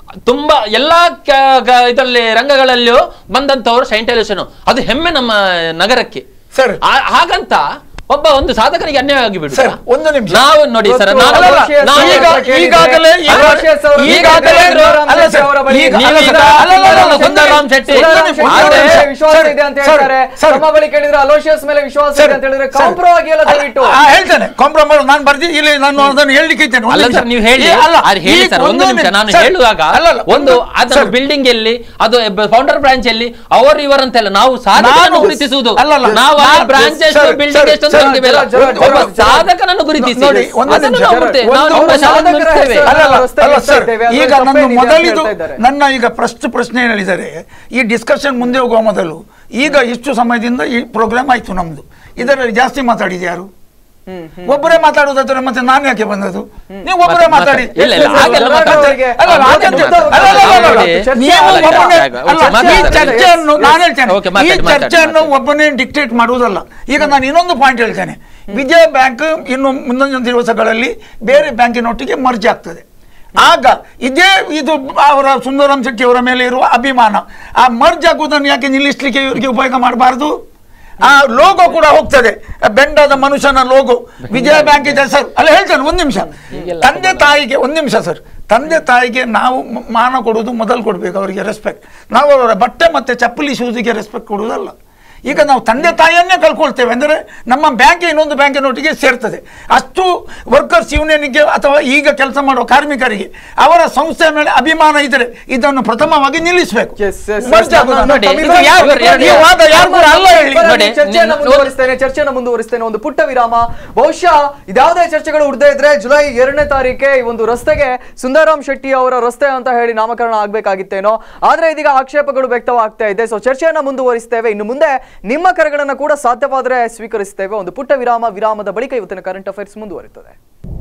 ತುಂಬಾ ಎಲ್ಲಾ ಕ- ಕ- ಇದರಲ್ಲಿ ರಂಗಗಳಲ್ಲಿಯೂ ಬಂದಂತವರು ಸೈಂಟೈಲೇಷನ್ ಅದು ಹೆಮ್ಮೆ ನಮ್ಮ ನಗರಕ್ಕೆ ಸರ್. ಆ- ಹಾಗಂತ ಒಬ್ಬ ಒಂದು ಸಾಧಕನಿಗೆ ಅನ್ಯಾಯ ಆಗಿಬಿಡು ಸರ್, ಒಂದು ನಿಮಿಷ. ನಾವು ನೋಡಿ ಸರ್ ಇವತ್ತು ನಾನು ಅಲೋಶಿಯಸ್ ನಾವು ಈಗ- ಈಗ- ಈಗಾಗಲೇ ಈಗ- ಅಲೋಶಿಯಸ್ ಅವರು ಈಗಾಗಲೇ ಸುಂದರರಾಮ್ ಅಲ್ಲ ಶೆಟ್ಟಿ ಸರ್, ಅವರ ಬಳಿ ಈಗ- ನೀವು ಅಲ್ಲ ಈಗ ಸರ್, ಅಲ್ಲ, ಅಲ್ಲ, ಅಲ್ಲ, ಅಲ್ಲ, ಸುಂದರರಾಮ್ ಶೆಟ್ಟಿ ಸುಂದರರಾಮ್ ಶೆಟ್ಟಿ ಆದ್ರೆ- ಅವರ ಮೇಲೆ ವಿಶ್ವಾಸ ಸರ್, ಇದೆ ಅಂತ ಸರ್, ಹೇಳ್ತಾರೆ ಸರ್. ನಮ್ಮ ಬಳಿ ಕೇಳಿದ್ರೆ ಅಲೋಶಿಯಸ್ ಮೇಲೆ ವಿಶ್ವಾಸ ಇದೆ ಅಂತ ಹೇಳಿದ್ರೆ ಕಾಂಪ್ರೋ ಆಗಿಲ್ಲ ದಯವಿಟ್ಟು ಆ, ಹೇಳ್ತೇನೆ ಕಾಂಪ್ರಮೈಸ್ ನಾನು ಬರ್ದಿ ಇಲ್ಲಿ ನಾನು ಅದನ್ನು ಹೇಳಲಿಕ್ಕೆ ಇದ್ದೇನೆ ಒಂದು ಅಲ್ಲ ನಿಮಿಷ. ಸರ್ ನೀವು ಹೇಳಿ ಈ- ಅಲ್ಲ, ಅದು ಹೇಳಿ ಈ ಸರ್ ಒಂದು ನಿಮಿಷ ನಾನು ಸರ್, ಹೇಳುವಾಗ ಅಲ್ಲ, ಅಲ್ಲ, ಒಂದು ಅದನ್ನು ಸರ್, ಬಿಲ್ಡಿಂಗ್ ಎಲ್ಲಿ ಅದು ಫೌಂಡರ್ ಬ್ರಾಂಚ್ ಎಲ್ಲಿ ಅವರು ಇವರಂತೆಲ್ಲ ನಾವು ಸಾಧಕನನ್ನು ನಾನು- ಗುರುತಿಸುವುದು ಅಲ್ಲ, ಅಲ್ಲ, ನಾವು ನಾನು- ಬ್ರಾಂಚ್ ಎಷ್ಟು ಸರ್, ಬಿಲ್ಡಿಂಗ್ ಸರ್, ಎಷ್ಟು ಅಂತ ಸರ್, ನೋಡ್ತೀವಲ್ಲ. ಜರ, ಜರ, ಒಬ್ಬ ಜರ, ಸಾಧಕನನ್ನು ಗುರುತಿಸಿ ನೋಡಿ, ಒಂದು ಅದನ್ನು ನಿಮಿಷ. ನಾವು ಮುಟ್ತೇವೆ. ನಾವು ಒಂದು- ನಮ್ಮ ಒಂದು ಶಾಲೆಯನ್ನು ಸಾಧಕರ ಮುಟ್ತೇವೆ. ಹೆಸರು- ಅಲ್ಲ, ಅಲ್ಲ, ರಸ್ತೆ ಅಲ್ಲ, ನಿಲ್ಸ್ತಾ ಸರ್, ಇದ್ದೇವೆ, ಅದ್ರಲ್ಲಿ ಈಗ ತಪ್ಪೇನಿದೆ ನನ್ನ ಅಂತ ಮೊದಲಿದು ಹೇಳ್ತಾ ಇದ್ದಾರೆ. ನನ್ನ ಈಗ ಪ್ರಶ್ನೆ ಪ್ರಶ್ನೆ ಏನು ಹೇಳಿದ್ದಾರೆ ಈ ಡಿಸ್ಕಷನ್ ಮುಂದೆ ಹೋಗುವ ಮೊದಲು ಈಗ ಇಷ್ಟು ಸಮಯದಿಂದ ಈ ಪ್ರೋಗ್ರಾಮ್ ಆಯ್ತು ನಮ್ದು ಇದರಲ್ಲಿ ಜಾಸ್ತಿ ಮಾತಾಡಿದ ಯಾರು ಒಬ್ಬರೇ ಮಾತಾಡೋದಾದ್ರೆ ಮತ್ತೆ ನಾನು ಯಾಕೆ ಬಂದದ್ದು ನೀವು ಒಬ್ಬರೇ ಮತ್ತೆ- ಮಾತಾಡಿ ಇಲ್ಲ, ಇಲ್ಲ, ಹಾಗೆಲ್ಲ ಮತ್ತೆ- ಮಾತಾಡಿ. ಅಲ್ಲ, ಅಲ್ಲ, ಹಾಗೆಂತ- ಮುಗ್ಧ- ಅಲ್ಲ, ಅಲ್ಲ, ಅಲ್ಲ, ಅಲ್ಲ, ನೋಡಿ, ನೀವು ಅಲ್ಲ, ಒಬ್ಬನೇ- ಆಗ, ಅಲ್ಲ, ಮಾತಾಡಿ, ಈ ಮಾತಾಡಿ. ಚರ್ಚೆಯನ್ನು ನಾನು ಹೇಳ್ತೇನೆ ಓಕೆ, ಈ ಮಾತಾಡಿ, ಮಾತಾಡಿ, ಚರ್ಚೆಯನ್ನು ಮಾತಾಡಿ. ಒಬ್ಬನೇ ಡಿಕ್ಟೇಟ್ ಮಾಡುವುದಲ್ಲ ಈಗ ನಾನು ಇನ್ನೊಂದು ಪಾಯಿಂಟ್ ಹೇಳ್ತೇನೆ ವಿಜಯ ಬ್ಯಾಂಕ್ ಇನ್ನು ಮುಂದೊಂದು ದಿವಸಗಳಲ್ಲಿ ಬೇರೆ ಬ್ಯಾಂಕಿನೊಟ್ಟಿಗೆ ಮರ್ಜ್ ಆಗ್ತದೆ ಆಗ ಇದೇ ಇದು ಅವರ ಸುಂದರಂ ಶೆಟ್ಟಿ ಅವರ ಮೇಲೆ ಇರುವ ಅಭಿಮಾನ ಆ ಮರ್ಜ್ ಆಗುವುದನ್ನು ಯಾಕೆ ನಿಲ್ಲಿಸಲಿಕ್ಕೆ ಇವರಿಗೆ ಉಪಯೋಗ ಮಾಡಬಾರದು ಆ ಲೋಗೋ ಕೂಡ ಹೋಗ್ತದೆ ಆ ಬೆಂಡಾದ ಮನುಷ್ಯನ ಲೋಗೋ ವಿಜಯ ಬ್ಯಾಂಕ್ ಇದೆ ಸರ್ ಅಲ್ಲ ಹೇಳ್ತೇನೆ ಒಂದು ನಿಮಿಷ ತಂದೆ ತಾಯಿಗೆ ಒಂದು ನಿಮಿಷ ಸರ್ ತಂದೆ ತಾಯಿಗೆ ನಾವು ಮ- ಮಾನ ಕೊಡುವುದು ಮೊದಲು ಕೊಡಬೇಕು ಅವರಿಗೆ ರೆಸ್ಪೆಕ್ಟ್ ನಾವು ಅವರ ಬಟ್ಟೆ ಮತ್ತೆ ಚಪ್ಪಲಿ ಶೂಸಿಗೆ ರೆಸ್ಪೆಕ್ಟ್ ಕೊಡುವುದಲ್ಲ ಈಗ ನಾವು ತಂದೆ ತಾಯಿಯನ್ನೇ ಕಳ್ಕೊಳ್ತೇವೆ ಅಂದರೆ ನಮ್ಮ ಬ್ಯಾಂಕ್ ಇನ್ನೊಂದು ಬ್ಯಾಂಕಿನೊಟ್ಟಿಗೆ ಸೇರ್ತದೆ ಅಷ್ಟು ವರ್ಕರ್ಸ್ ಯೂನಿಯನ್ಗೆ ಅಥವಾ ಈಗ ಕೆಲಸ ಮಾಡುವ ಕಾರ್ಮಿಕರಿಗೆ ಅವರ ಸಂಸ್ಥೆಯ ಮೇಲೆ ಅಭಿಮಾನ ಇದ್ದರೆ ಇದನ್ನು ಪ್ರಥಮವಾಗಿ ನಿಲ್ಲಿಸಬೇಕು Yes, yes, yes. ಮರ್ಜ್ ಆಗುವುದನ್ನು. ನೋಡಿ, ಇದು ಇದು ಯಾರು- ಇವರು ಎರಡು- ಈ ವಾದ ಯಾರು ಕೂಡ ಅಲ್ಲ ಹೇಳಿ ಬನ್ನಿ, ನೋಡಿ, ಚರ್ಚೆಯನ್ನ ನಿನ್ನ- ಮುಂದುವರಿಸ್ತೇನೆ ಚರ್ಚೆಯನ್ನ ಮುಂದುವರಿಸ್ತೇನೆ ಒಂದು ಪುಟ್ಟ ವಿರಾಮ ಬಹುಶಃ ಇದ್ಯಾವುದೇ ಚರ್ಚೆಗಳು ಉಡ್ದೇ ಇದ್ರೆ ಜುಲೈ ಎರಡನೇ ತಾರೀಕೆ ಈ ಒಂದು ರಸ್ತೆಗೆ ಸುಂದರರಾಮ್ ಶೆಟ್ಟಿ ಅವರ ರಸ್ತೆ ಅಂತ ಹೇಳಿ ನಾಮಕರಣ ಆಗ್ಬೇಕಾಗಿತ್ತೇನೋ ಆದ್ರೆ ಇದೀಗ ಆಕ್ಷೇಪಗಳು ವ್ಯಕ್ತವಾಗ್ತಾ ಇದೆ ಸೊ ಚರ್ಚೆಯನ್ನ ಮುಂದುವರಿಸ್ತೇವೆ ಇನ್ನು ಮುಂದೆ ನಿಮ್ಮ ಕರೆಗಳನ್ನ ಕೂಡ ಸಾಧ್ಯವಾದರೆ ಸ್ವೀಕರಿಸ್ತೇವೆ ಒಂದು ಪುಟ್ಟ ವಿರಾಮ ವಿರಾಮದ ಬಳಿಕ ಇವತ್ತಿನ ಕರೆಂಟ್ ಅಫೇರ್ಸ್ ಮುಂದುವರಿತದೆ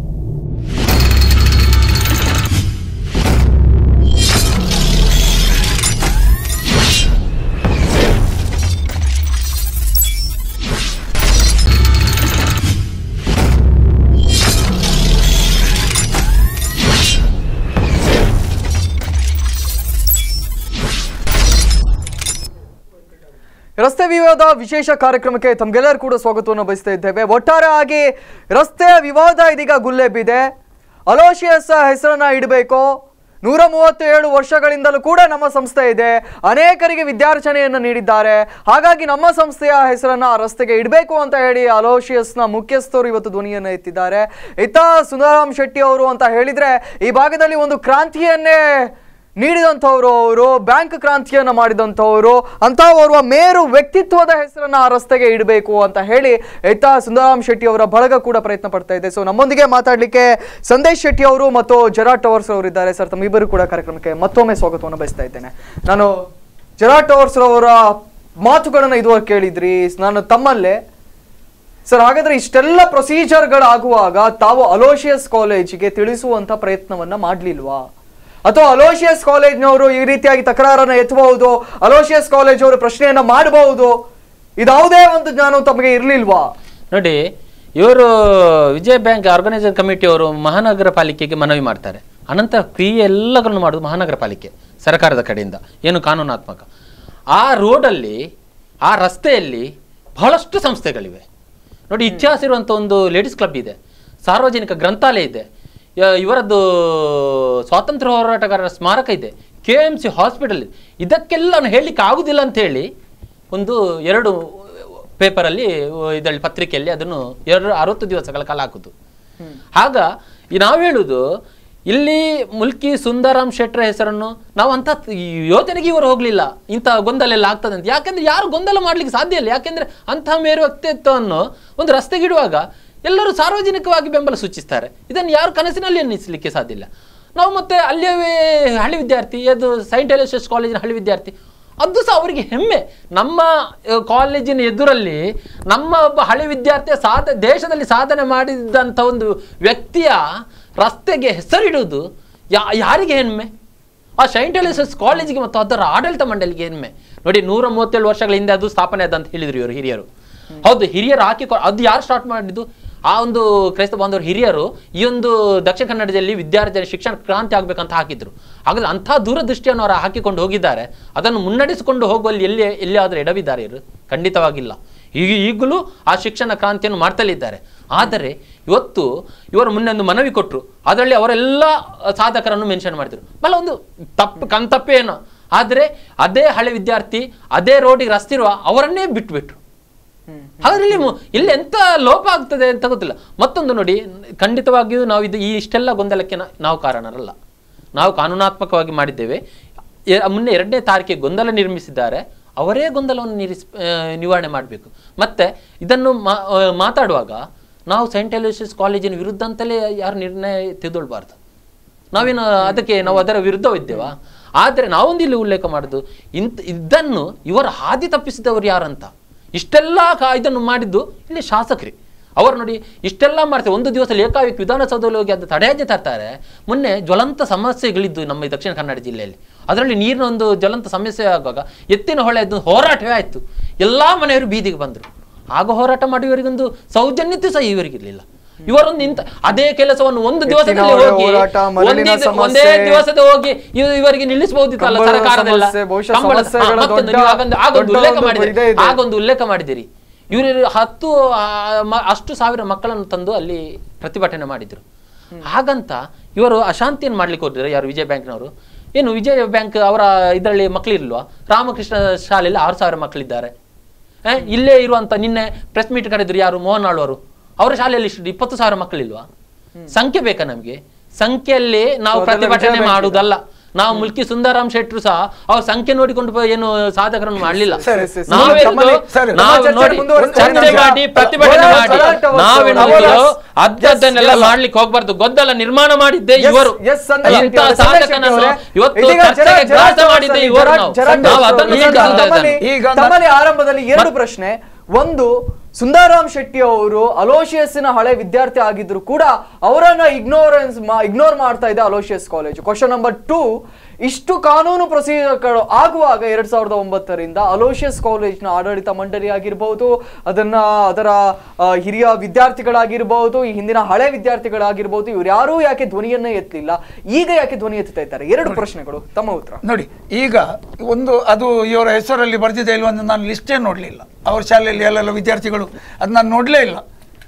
ರಸ್ತೆ ವಿವಾದ ವಿಶೇಷ ಕಾರ್ಯಕ್ರಮಕ್ಕೆ ತಮ್ಗೆಲ್ಲರೂ ಕೂಡ ಸ್ವಾಗತವನ್ನು ಬಯಸ್ತಾ ಇದ್ದೇವೆ ಒಟ್ಟಾರೆ ಆಗಿ ರಸ್ತೆ ವಿವಾದ ಇದೀಗ ಗುಲ್ಲೆಬ್ಬಿದೆ ಅಲೋಶಿಯಸ್ ಹೆಸರನ್ನ ಇಡಬೇಕು ನೂರ ಮೂವತ್ತೇಳು ವರ್ಷಗಳಿಂದಲೂ ಕೂಡ ನಮ್ಮ ಸಂಸ್ಥೆ ಇದೆ ಅನೇಕರಿಗೆ ವಿದ್ಯಾರ್ಚನೆಯನ್ನು ನೀಡಿದ್ದಾರೆ ಹಾಗಾಗಿ ನಮ್ಮ ಸಂಸ್ಥೆಯ ಹೆಸರನ್ನ ಆ ರಸ್ತೆಗೆ ಇಡಬೇಕು ಅಂತ ಹೇಳಿ ಅಲೋಶಿಯಸ್ನ ಮುಖ್ಯಸ್ಥರು ಇವತ್ತು ಧ್ವನಿಯನ್ನು ಎತ್ತಿದ್ದಾರೆ ಇತ್ತ ಸುಂದರಾಮ್ ಶೆಟ್ಟಿ ಅವರು ಅಂತ ಹೇಳಿದ್ರೆ ಈ ಭಾಗದಲ್ಲಿ ಒಂದು ಕ್ರಾಂತಿಯನ್ನೇ ನೀಡಿದಂಥವ್ರು ಅವರು ಬ್ಯಾಂಕ್ ಕ್ರಾಂತಿಯನ್ನ ಮಾಡಿದಂಥವ್ರು ಅಂತ ಓರ್ವ ಮೇರು ವ್ಯಕ್ತಿತ್ವದ ಹೆಸರನ್ನ ಆ ರಸ್ತೆಗೆ ಇಡಬೇಕು ಅಂತ ಹೇಳಿ ಎತ್ತ ಸುಂದರಾಮ್ ಶೆಟ್ಟಿ ಅವರ ಬಳಗ ಕೂಡ ಪ್ರಯತ್ನ ಪಡ್ತಾ ಇದೆ ಸೊ ನಮ್ಮೊಂದಿಗೆ ಮಾತಾಡ್ಲಿಕ್ಕೆ ಸಂದೇಶ್ ಶೆಟ್ಟಿ ಅವರು ಮತ್ತು ಜರಾ ಟವರ್ಸ್ ಅವರು ಇದ್ದಾರೆ ಸರ್ ತಮ್ಮಿಬ್ಬರು ಕೂಡ ಕಾರ್ಯಕ್ರಮಕ್ಕೆ ಮತ್ತೊಮ್ಮೆ ಸ್ವಾಗತವನ್ನು ಬಯಸ್ತಾ ಇದ್ದೇನೆ ನಾನು ಜರಾ ಟವರ್ಸ್ ಅವರ ಮಾತುಗಳನ್ನ ಇದುವರೆಗೆ ಕೇಳಿದ್ರಿ ನಾನು ತಮ್ಮಲ್ಲೇ ಸರ್ ಹಾಗಾದ್ರೆ ಇಷ್ಟೆಲ್ಲ ಪ್ರೊಸೀಜರ್ಗಳಾಗುವಾಗ ತಾವು ಅಲೋಶಿಯಸ್ ಕಾಲೇಜಿಗೆ ತಿಳಿಸುವಂತ ಪ್ರಯತ್ನವನ್ನ ಮಾಡ್ಲಿಲ್ವಾ ಅಥವಾ ಅಲೋಶಿಯಸ್ ಕಾಲೇಜ್ನವರು ಈ ರೀತಿಯಾಗಿ ತಕರಾರನ್ನ ಎತ್ತಬಹುದು ಅಲೋಶಿಯಸ್ ಕಾಲೇಜ್ ಅವರು ಪ್ರಶ್ನೆಯನ್ನ ಮಾಡಬಹುದು ಇದಾವುದೇ ಒಂದು ಜ್ಞಾನ ತಮಗೆ ಇರ್ಲಿಲ್ವಾ ನೋಡಿ ಇವರು ವಿಜಯ ಬ್ಯಾಂಕ್ ಆರ್ಗನೈಸರ್ ಕಮಿಟಿಯವರು ಮಹಾನಗರ ಪಾಲಿಕೆಗೆ ಮನವಿ ಮಾಡ್ತಾರೆ ಅನಂತರ ಕ್ರಿಯೆ ಎಲ್ಲಗಳನ್ನು ಮಾಡೋದು ಮಹಾನಗರ ಪಾಲಿಕೆ ಸರ್ಕಾರದ ಕಡೆಯಿಂದ ಏನು ಕಾನೂನಾತ್ಮಕ ಆ ರೋಡಲ್ಲಿ ಆ ರಸ್ತೆಯಲ್ಲಿ ಬಹಳಷ್ಟು ಸಂಸ್ಥೆಗಳಿವೆ ನೋಡಿ ಇತಿಹಾಸ ಇರುವಂಥ ಒಂದು ಲೇಡೀಸ್ ಕ್ಲಬ್ ಇದೆ ಸಾರ್ವಜನಿಕ ಗ್ರಂಥಾಲಯ ಇದೆ ಯ- ಇವರದ್ದು ಸ್ವಾತಂತ್ರ್ಯ ಹೋರಾಟಗಾರರ ಸ್ಮಾರಕ ಇದೆ ಕೆ ಎಮ್ ಸಿ ಹಾಸ್ಪಿಟಲ್ ಇದೆ ಇದಕ್ಕೆಲ್ಲ ಹೇಳಲಿಕ್ಕೆ ಆಗುದಿಲ್ಲ ಅಂತ ಹೇಳಿ ಒಂದು ಎರಡು ಪೇಪರಲ್ಲಿ ಇದರಲ್ಲಿ ಪತ್ರಿಕೆಯಲ್ಲಿ ಅದನ್ನು ಎರಡು ಅರವತ್ತು ದಿವಸಗಳ ಕಾಲ ಹಾಕುದು ಆಗ ಈ ನಾವು ಹೇಳುದು ಇಲ್ಲಿ ಮುಲ್ಕಿ ಸುಂದರಾಮ್ ಶೆಟ್ರ ಹೆಸರನ್ನು ನಾವು ಅಂತ ಈ ಯೋಚನೆಗೆ ಇವರು ಹೋಗ್ಲಿಲ್ಲ ಇಂಥ ಗೊಂದಲ ಎಲ್ಲ ಆಗ್ತದೆ ಅಂತ ಯಾಕೆಂದ್ರೆ ಯಾರು ಗೊಂದಲ ಮಾಡ್ಲಿಕ್ಕೆ ಸಾಧ್ಯ ಇಲ್ಲ ಯಾಕೆಂದ್ರೆ ಅಂತಹ ಮೇರು ವ್ಯಕ್ತಿತ್ವವನ್ನು ಒಂದು ರಸ್ತೆಗಿಡುವಾಗ ಎಲ್ಲರೂ ಸಾರ್ವಜನಿಕವಾಗಿ ಬೆಂಬಲ ಸೂಚಿಸ್ತಾರೆ ಇದನ್ನು ಯಾರು ಕನಸಿನಲ್ಲಿ ಅನ್ನಿಸ್ಲಿಕ್ಕೆ ಸಾಧ್ಯ ಇಲ್ಲ ನಾವು ಮತ್ತೆ ಅಲ್ಲೇ ಹಳ್ಳಿ ವಿದ್ಯಾರ್ಥಿ ಅದು ಸೈಂಟ್ ಎಲಿಸಸ್ ಕಾಲೇಜಿನ ಹಳ್ಳಿ ವಿದ್ಯಾರ್ಥಿ ಅದು ಸಹ ಅವರಿಗೆ ಹೆಮ್ಮೆ ನಮ್ಮ ಆ, ಕಾಲೇಜಿನ ಎದುರಲ್ಲಿ ನಮ್ಮ ಒಬ್ಬ ಹಳೆ ವಿದ್ಯಾರ್ಥಿಯ ಸಾಧ ದೇಶದಲ್ಲಿ ಸಾಧನೆ ಮಾಡಿದಂಥ ಒಂದು ವ್ಯಕ್ತಿಯ ರಸ್ತೆಗೆ ಹೆಸರಿಡುವುದು ಯಾ ಯಾರಿಗೆ ಹೆಮ್ಮೆ ಆ ಸೈಂಟ್ ಎಲಿಸಸ್ ಕಾಲೇಜಿಗೆ ಮತ್ತು ಅದರ ಆಡಳಿತ ಮಂಡಳಿಗೆ ಹೆಮ್ಮೆ ನೋಡಿ ನೂರ ಮೂವತ್ತೇಳು ವರ್ಷಗಳ ಹಿಂದೆ ಅದು ಸ್ಥಾಪನೆ ಆದ ಅಂತ ಹೇಳಿದ್ರು ಇವರು ಹಿರಿಯರು ಹೌದು ಹಿರಿಯರು ಹಾಕಿ ಅದು ಯಾರು ಸ್ಟಾರ್ಟ್ ಮಾಡಿದ್ದು ಆ ಒಂದು ಕ್ರೈಸ್ತ ಬಾಂಧವರು ಹಿರಿಯರು ಈ ಒಂದು ದಕ್ಷಿಣ ಕನ್ನಡದಲ್ಲಿ ವಿದ್ಯಾರ್ಥಿಗಳ ಶಿಕ್ಷಣ ಕ್ರಾಂತಿ ಆಗ್ಬೇಕಂತ ಹಾಕಿದ್ರು ಹಾಗಾದ್ರೆ ಅಂಥ ದೂರದೃಷ್ಟಿಯನ್ನು ಅವರು ಹಾಕಿಕೊಂಡು ಹೋಗಿದ್ದಾರೆ ಅದನ್ನು ಮುನ್ನಡೆಸಿಕೊಂಡು ಹೋಗುವಲ್ಲಿ ಎಲ್ಲಿ ಎಲ್ಲಿಯಾದರೂ ಎಡವಿದ್ದಾರೆ ಇವರು ಖಂಡಿತವಾಗಿಲ್ಲ ಈಗ ಈಗಲೂ ಆ ಶಿಕ್ಷಣ ಕ್ರಾಂತಿಯನ್ನು ಮಾಡ್ತಲೇ ಇದ್ದಾರೆ ಆದರೆ ಇವತ್ತು ಇವರು ಮೊನ್ನೆ ಒಂದು ಮನವಿ ಕೊಟ್ಟರು ಅದರಲ್ಲಿ ಅವರೆಲ್ಲ ಸಾಧಕರನ್ನು ಮೆನ್ಷನ್ ಮಾಡಿದ್ರು ಮಲ್ಲ ಒಂದು ತಪ್ಪು ಕಣ್ತಪ್ಪೇನೋ ಆದರೆ ಅದೇ ಹಳೆ ವಿದ್ಯಾರ್ಥಿ ಅದೇ ರೋಡಿಗೆ ರಸ್ತಿರುವ ಅವರನ್ನೇ ಬಿಟ್ಬಿಟ್ರು ಅದರಲ್ಲಿ ಇಲ್ಲಿ ಎಂತ ಲೋಪ ಆಗ್ತದೆ ಅಂತ ಗೊತ್ತಿಲ್ಲ ಮತ್ತೊಂದು ನೋಡಿ ಖಂಡಿತವಾಗಿಯೂ ನಾವು ಇದು ಈ ಇಷ್ಟೆಲ್ಲ ಗೊಂದಲಕ್ಕೆ ನಾ- ನಾವು ಕಾರಣರಲ್ಲ ನಾವು ಕಾನೂನಾತ್ಮಕವಾಗಿ ಮಾಡಿದ್ದೇವೆ ಎ- ಮೊನ್ನೆ ಎರಡನೇ ತಾರೀಕಿಗೆ ಗೊಂದಲ ನಿರ್ಮಿಸಿದ್ದಾರೆ ಅವರೇ ಗೊಂದಲವನ್ನು ನಿರಿಸ್ ಆ, ನಿವಾರಣೆ ಮಾಡಬೇಕು ಮತ್ತೆ ಇದನ್ನು ಮಾ- ಆ, ಮಾತಾಡುವಾಗ ನಾವು ಸೈಂಟ್ ಅಲೋಸಿಯಸ್ ಕಾಲೇಜಿನ ವಿರುದ್ಧ ಅಂತಲೇ ಯಾರು ನಿರ್ಣಯ ತೆಗೆದುಕೊಳ್ಬಾರ್ದು ನಾವೇನು ಅದಕ್ಕೆ ನಾವು ಅದರ ವಿರುದ್ಧವಿದ್ದೇವಾ ಆದರೆ ನಾವೊಂದು ಇಲ್ಲಿ ಉಲ್ಲೇಖ ಮಾಡುದು ಇಂತ ಇದನ್ನು ಇವರ ಹಾದಿ ತಪ್ಪಿಸಿದವರು ಯಾರಂತ ಇಷ್ಟೆಲ್ಲ ಕಾ- ಇದನ್ನು ಮಾಡಿದ್ದು ಇಲ್ಲಿ ಶಾಸಕರೇ ಅವರು ನೋಡಿ ಇಷ್ಟೆಲ್ಲ ಮಾಡ್ತಾರೆ ಒಂದು ದಿವಸ ಏಕಾಏಕಿ ವಿಧಾನಸೌಧದಲ್ಲಿ ಹೋಗಿ ಅದು ತಡೆಯಾಜ್ಞೆ ತರ್ತಾರೆ ಮೊನ್ನೆ ಜ್ವಲಂತ ಸಮಸ್ಯೆಗಳಿದ್ದು ನಮ್ಮ ಈ ದಕ್ಷಿಣ ಕನ್ನಡ ಜಿಲ್ಲೆಯಲ್ಲಿ ಅದರಲ್ಲಿ ನೀರಿನ ಒಂದು ಜ್ವಲಂತ ಸಮಸ್ಯೆ ಆಗುವಾಗ ಎತ್ತಿನ ಹೊಳೆ ಅದು ಹೋರಾಟವೇ ಆಯಿತು ಎಲ್ಲ ಮನೆಯವರು ಬೀದಿಗೆ ಬಂದರು ಆಗ ಹೋರಾಟ ಮಾಡಿ ಇವರಿಗೊಂದು ಸೌಜನ್ಯತೆ ಸಹ ಇವರಿಗಿರಲಿಲ್ಲ ಇವರೊಂದು ಇಂತ ಅದೇ ಕೆಲಸವನ್ನು ಒಂದು ದಿವಸದಲ್ಲಿ ಹೊಳೆ ಹೋಗಿ ಹೋರಾಟ, ಮರಳಿನ ಒಂದೇ- ಸಮಸ್ಯೆ, ಒಂದೇ ದಿವಸದ ಹೋಗಿ ಇವ್- ಇವರಿಗೆ ನಿಲ್ಲಿಸಬಹುದಿತ್ತಲ್ಲ ಕಂಬಳದ ಸರ್ಕಾರದೆಲ್ಲ ಸಮಸ್ಯೆ, ಬಹುಶಃ ಕಂಬಳದ- ಹಾ, ಸಮಸ್ಯೆಗಳ ಮತ್ತೊಂದು ದೊಡ್ಡ- ನೀವು ಆಗೊಂದು- ಆಗೊಂದು ದೊಡ್ಡ ಉಲ್ಲೇಖ ಒಂದು ಮಾಡಿದಿರಿ ಇದೇ ಇದೆ. ಆಗೊಂದು ಉಲ್ಲೇಖ ಮಾಡಿದಿರಿ ಇವರು ಹತ್ತು ಆ, ಮ- ಅಷ್ಟು ಸಾವಿರ ಮಕ್ಕಳನ್ನು ತಂದು ಅಲ್ಲಿ ಪ್ರತಿಭಟನೆ ಮಾಡಿದ್ರು ಹಾಗಂತ ಇವರು ಅಶಾಂತಿಯನ್ನು ಮಾಡ್ಲಿಕ್ಕೆ ಹೋದ್ರು ಯಾರು ವಿಜಯ ಬ್ಯಾಂಕ್ನವರು ಏನು ವಿಜಯ ಬ್ಯಾಂಕ್ ಅವರ ಇದರಲ್ಲಿ ಮಕ್ಕಳಿಲ್ವಾ ರಾಮಕೃಷ್ಣ ಶಾಲೆಯಲ್ಲಿ ಆರು ಸಾವಿರ ಮಕ್ಕಳಿದ್ದಾರೆ ಆ, ಇಲ್ಲೇ ಇರುವಂತ ನಿನ್ನೆ ಪ್ರೆಸ್ ಮೀಟ್ ಕರೆದ್ರು ಯಾರು ಮೋಹನ್ ಆಳ್ವರು ಅವರ ಶಾಲೆಯಲ್ಲಿ ಇಷ್ಟು ಇಪ್ಪತ್ತು ಸಾವಿರ ಮಕ್ಕಳಿಲ್ವಾ ಸಂಖ್ಯೆ ಬೇಕಾ ನಮ್ಗೆ ಸಂಖ್ಯೆಯಲ್ಲಿ ನಾವು So ಅದೆಲ್ಲ ಪ್ರತಿಭಟನೆ ವಿಜಯ ಬ್ಯಾಂಕ್ ಮಾಡುವುದಲ್ಲ ನಾವು ಮುಲ್ಕಿ ಸುಂದರಾಮ್ ಶೆಟ್ರು ಸಹ ಅವ್ರ ಸಂಖ್ಯೆ ನೋಡಿಕೊಂಡು ಹೋಗಿ ಏನು ಸಾಧಕರನ್ನು ಮಾಡಲಿಲ್ಲ ಸರಿ, ಸರಿ, ಸರಿ. ನಾವೇನು ತಮ್ಮಲ್ಲಿ- ಸರಿ, ನಾವು ನಮ್ಮ ಚರ್ಚೆ ನೋಡಿ ಮುಂದುವರಿಸ್ತಾ ಚರ್ಚೆ ಇದ್ದೀವಿ. ಮಾಡಿ ಪ್ರತಿಭಟನೆ ಹೋರಾಟ- ಮಾಡಿ ಹೋರಾಟ ವಸ್ತು- ನಾವೇನು ಅವರ- ಅದ್ದನ್ನೆಲ್ಲ Yes, ಮಾಡ್ಲಿಕ್ಕೆ ಹೋಗ್ಬಾರ್ದು ಗೊಂದಲ ನಿರ್ಮಾಣ ಮಾಡಿದ್ದೆ Yes, ಇವರು yes, ಸಂದೇಶ್ ಶೆಟ್ಟಿ ಇಂಥ ಅವರೇ, ಸಂದೇಶ್ ಸಾಧಕನನ್ನು ಶೆಟ್ಟಿ ಅವರೇ. ಇವತ್ತು ಇದೀಗ ಜರ- ಚರ್ಚೆಗೆ ಜರ- ಗ್ರಾಸ ಜರ- ಮಾಡಿದ್ದೆ ಜರ- ಇವರು ಜರ- ನಾವು ಜರ- ನಾವು ಜರ- ಅದನ್ನು ಈಗ ಹೇಳ್ತಾ ತಮ್ಮಲ್ಲಿ- ಇದ್ದೇನೆ. ಈಗ ನಾ- ತಮ್ಮಲ್ಲಿ ಆರಂಭದಲ್ಲಿ ಎರಡು ಪ್ರಶ್ನೆ ಒಂದು ಸುಂದರಾಮ್ ಶೆಟ್ಟಿ ಅವರು ಅಲೋಶಿಯಸ್ಸಿನ ಹಳೆ ವಿದ್ಯಾರ್ಥಿ ಆಗಿದ್ರು ಕೂಡ ಅವರನ್ನ ಇಗ್ನೋರೆನ್ಸ್ ಇಗ್ನೋರ್ ಮಾಡ್ತಾ ಇದೆ Aloysius college question number two ಇಷ್ಟು ಕಾನೂನು ಪ್ರೊಸೀಜರ್ಗಳು ಆಗುವಾಗ ಎರಡ್ ಸಾವಿರದ ಒಂಬತ್ತರಿಂದ ಅಲೋಶಿಯಸ್ ಕಾಲೇಜ್ನ ಆಡಳಿತ ಮಂಡಳಿ ಆಗಿರ್ಬಹುದು ಅದನ್ನ ಅದರ ಆ, ಹಿರಿಯ ವಿದ್ಯಾರ್ಥಿಗಳಾಗಿರ್ಬಹುದು ಈ ಹಿಂದಿನ ಹಳೆ ವಿದ್ಯಾರ್ಥಿಗಳಾಗಿರ್ಬಹುದು ಇವ್ರು ಯಾರೂ ಯಾಕೆ ಧ್ವನಿಯನ್ನೇ ಎತ್ತಲಿಲ್ಲ ಈಗ ಯಾಕೆ ಧ್ವನಿ ಎತ್ತುತ್ತಾ ಇದ್ದಾರೆ ಎರಡು ಪ್ರಶ್ನೆಗಳು ತಮ್ಮ ಉತ್ತರ ನೋಡಿ ಈಗ ಒಂದು ಅದು ಇವರ ಹೆಸರಲ್ಲಿ ಬರ್ದಿದೆ ಇಲ್ವ ಅಂತ ನಾನು ಲಿಸ್ಟೇ ನೋಡಲಿಲ್ಲ ಅವ್ರ ಶಾಲೆಯಲ್ಲಿ ಎಲ್ಲೆಲ್ಲ ವಿದ್ಯಾರ್ಥಿಗಳು ಅದು ನಾನು ನೋಡಲೇ ಇಲ್ಲ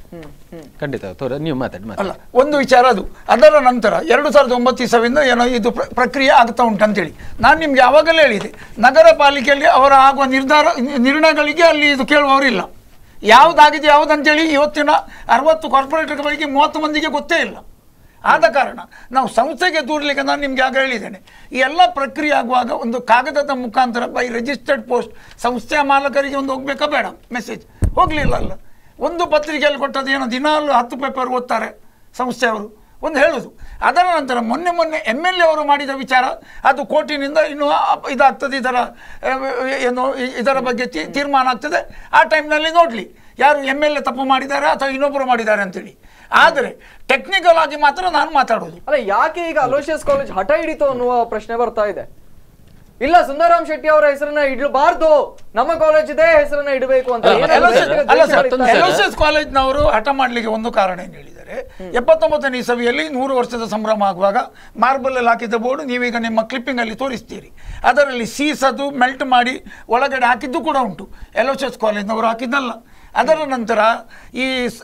ಖಂಡಿತ ತೋರ ನೀವು ಮಾತಾಡಿ ಮಾತಾಡಿ ಅಲ್ಲ ಒಂದು ವಿಚಾರ ಅದು ಅದರ ನಂತರ ಎರಡು ಸಾವಿರದ ಒಂಬತ್ತು ಇಸವಿಂದ ಏನೋ ಇದು ಪ್ರ- ಪ್ರಕ್ರಿಯೆ ಆಗ್ತಾ ಉಂಟು ಅಂತೇಳಿ ನಾನು ನಿಮ್ಗೆ ಯಾವಾಗಲೇ ಹೇಳಿದೆ ನಗರ ಪಾಲಿಕೆಯಲ್ಲಿ ಅವರ ಆಗುವ ನಿರ್ಧಾರ ನಿರ್ಣಯಗಳಿಗೆ ಅಲ್ಲಿ ಇದು ಕೇಳುವವರಿಲ್ಲ ಯಾವುದಾಗಿದೆ ಯಾವುದಂತೇಳಿ ಇವತ್ತಿನ ಅರವತ್ತು ಕಾರ್ಪೊರೇಟರ್ಗಳಿಗೆ ಮೂವತ್ತು ಮಂದಿಗೆ ಗೊತ್ತೇ ಇಲ್ಲ ಆದ ಕಾರಣ ನಾವು ಸಂಸ್ಥೆಗೆ ದೂರಲಿಕ್ಕೆ ನಾನು ನಿಮ್ಗೆ ಆಗ ಹೇಳಿದ್ದೇನೆ ಈ ಎಲ್ಲ ಪ್ರಕ್ರಿಯೆ ಆಗುವಾಗ ಒಂದು ಕಾಗದದ ಮುಖಾಂತರ ಬೈ ರಿಜಿಸ್ಟರ್ಡ್ ಪೋಸ್ಟ್ ಸಂಸ್ಥೆಯ ಮಾಲಕರಿಗೆ ಒಂದು ಹೋಗ್ಬೇಕಾ ಬೇಡ ಮೆಸೇಜ್ ಹೋಗಲಿಲ್ಲ ಅಲ್ಲ ಒಂದು ಪತ್ರಿಕೆಯಲ್ಲಿ ಕೊಟ್ಟದ್ದು ಏನೋ ದಿನಾಲು ಹತ್ತು ಪೇಪರ್ ಓದ್ತಾರೆ ಸಂಸ್ಥೆಯವರು ಒಂದು ಹೇಳೋದು ಅದರ ನಂತರ ಮೊನ್ನೆ ಮೊನ್ನೆ ಎಮ್ ಎಲ್ ಎ ಅವರು ಮಾಡಿದ ವಿಚಾರ ಅದು ಕೋರ್ಟಿನಿಂದ ಇನ್ನು ಆ- ಇದಾಗ್ತದೆ ಇದರ ಆ, ಏನು ಇ- ಇದರ ಬಗ್ಗೆ ತೀ- ತೀರ್ಮಾನ ಆಗ್ತದೆ ಆ ಟೈಮ್ನಲ್ಲಿ ನೋಡಲಿ ಯಾರು ಎಮ್ ಎಲ್ ಎ ತಪ್ಪು ಮಾಡಿದ್ದಾರೆ ಅಥವಾ ಇನ್ನೊಬ್ಬರು ಮಾಡಿದ್ದಾರೆ ಅಂತೇಳಿ ಆದರೆ ಟೆಕ್ನಿಕಲ್ ಆಗಿ ಮಾತ್ರ ನಾನು ಮಾತಾಡೋದು ಅಲ್ಲ ಯಾಕೆ ಈಗ ಅಲೋಶಿಯಸ್ ಕಾಲೇಜ್ ಹಠ ಹಿಡಿತು ಅನ್ನುವ ಪ್ರಶ್ನೆ ಬರ್ತಾ ಇದೆ ಇಲ್ಲ ಸುಂದರಾಮ್ ಶೆಟ್ಟಿ ಅವರ ಹೆಸರನ್ನ ಇಡಬಾರ್ದು ನಮ್ಮ ಕಾಲೇಜ್ ಇದೆ ಹೆಸರನ್ನ ಇಡಬೇಕು ಅಂತ ಅಲ್ಲ, ಏನಾದ್ರು ಅಲ್ಲ ಬೇರೆ ಸರ್, ಬೇರೆ ಅಲ್ಲ ಸರ್ ದೇಶಗಳಿತ್ತ? ಮತ್ತೊಂದು ಎಲ್ ಕಾಲೇಜ್ನವರು ಹಠ ಮಾಡಲಿಕ್ಕೆ ಒಂದು ಕಾರಣ ಏನು ಹೇಳಿದ್ದಾರೆ ಎಪ್ಪತ್ತೊಂಬತ್ತನೇ ಇಸವಿಯಲ್ಲಿ ನೂರು ವರ್ಷದ ಸಂಭ್ರಮ ಆಗುವಾಗ ಮಾರ್ಬಲ್ ಅಲ್ಲಿ ಹಾಕಿದ ಬೋರ್ಡ್ ನೀವೀಗ ನಿಮ್ಮ ಕ್ಲಿಪ್ಪಿಂಗ್ ಅಲ್ಲಿ ತೋರಿಸ್ತೀರಿ ಅದರಲ್ಲಿ ಸೀಸದು ಮೆಲ್ಟ್ ಮಾಡಿ ಒಳಗಡೆ ಹಾಕಿದ್ದು ಕೂಡ ಉಂಟು ಎಲೋಚಸ್ ಕಾಲೇಜ್ನವರು ಹಾಕಿದ್ದಲ್ಲ ಅದರ ನಂತರ ಈ